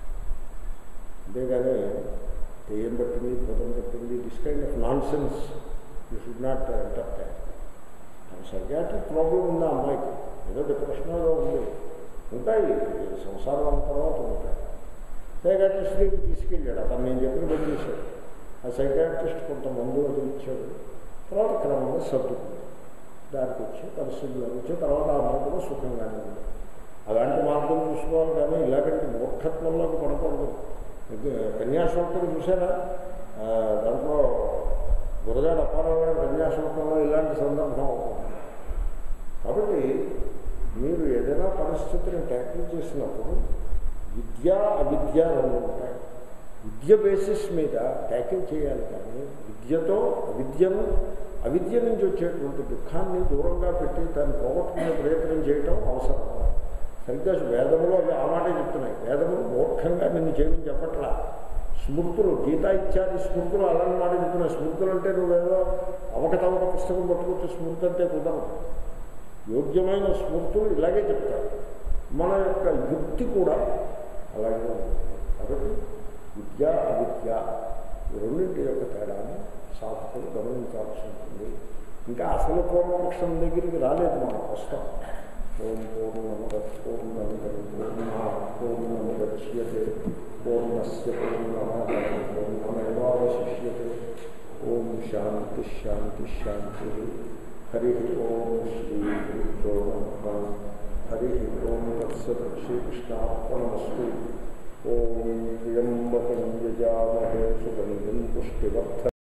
అంతేగాని దెయ్యం పట్టింది భూతం పట్టింది this kind of nonsense you should not entertain psychiatric problem ఉంది ఆ అమ్మాయికి ఏదో డిప్రెషన్ ఏదో ఉంది ఉంటాయి సంసారం అయిన తర్వాత ఉంటాయి సైకాట్రిస్ట్ దగ్గరికి తీసుకెళ్ళాడు అతను నేను చెప్పిన పని చేశాడు ఆ సైకాట్రిస్ట్ కొంత మందు అది ఇచ్చాడు తర్వాత క్రమంగా సర్దుకుంది దానికి వచ్చి పరిస్థితులు వచ్చి తర్వాత ఆ అమ్మాయి కూడా సుఖంగానే ఉంది అలాంటి మార్గం చూసుకోవాలి కానీ ఇలాగంటే మూర్ఖత్వంలోకి పడకూడదు కన్యాశోక్తం చూసారా ఆ, దాంట్లో గురజాడ అప్పారావు గారి కన్యాశోక్తంలో ఇలాంటి సందర్భం అవుతుంది కాబట్టి మీరు ఏదైనా పరిస్థితిని ట్యాకిల్ చేసినప్పుడు విద్య అవిద్య రెండు ఉంటాయి విద్య బేసిస్ మీద ట్యాకిల్ చేయాలి కానీ విద్యతో అవిద్యను అవిద్య నుంచి వచ్చేటువంటి దుఃఖాన్ని దూరంగా పెట్టి దాన్ని పోగొట్టుకునే ప్రయత్నం చేయటం అవసరం సరిగ్గా వేదములు అవి ఆ మాటే చెప్తున్నాయి వేదములు మూర్ఖంగా నిన్ను చేయమని చెప్పట్లా స్మృతులు గీతా ఇత్యాది స్మృతులు అలాంటి మాట చెప్తున్నాయి స్మృతులు అంటే నువ్వేదో అవకతవక పుస్తకం పట్టుకొచ్చి స్మృతి అంటే కుదరదు యోగ్యమైన స్మృతులు ఇలాగే చెప్తారు మన యొక్క యుక్తి కూడా అలాగే ఉంటుంది కాబట్టి విద్య అవిద్య ఈ రెండింటి యొక్క తేడాన్ని సాధకులు గమనించాల్సి ఉంటుంది ఇంకా అసలు పూర్వపక్షం దగ్గరికి రాలేదు మనం వస్తాం ఓం పూర్ణముద పూర్ణమిదం పూర్ణ పూర్ణముద్యతే పూర్ణస్య పూర్ణమాదాయ పూర్ణమేవాశిష్యతే ఓం శాంతి శాంతి శాంతి హరి ఓం శ్రీ గురుభ్యో నమ హరి ఓం తత్సత్ శ్రీకృష్ణార్పణమస్తు ఓం త్ర్యంబకం యజామహే సుగంధిం పుష్టివర్ధ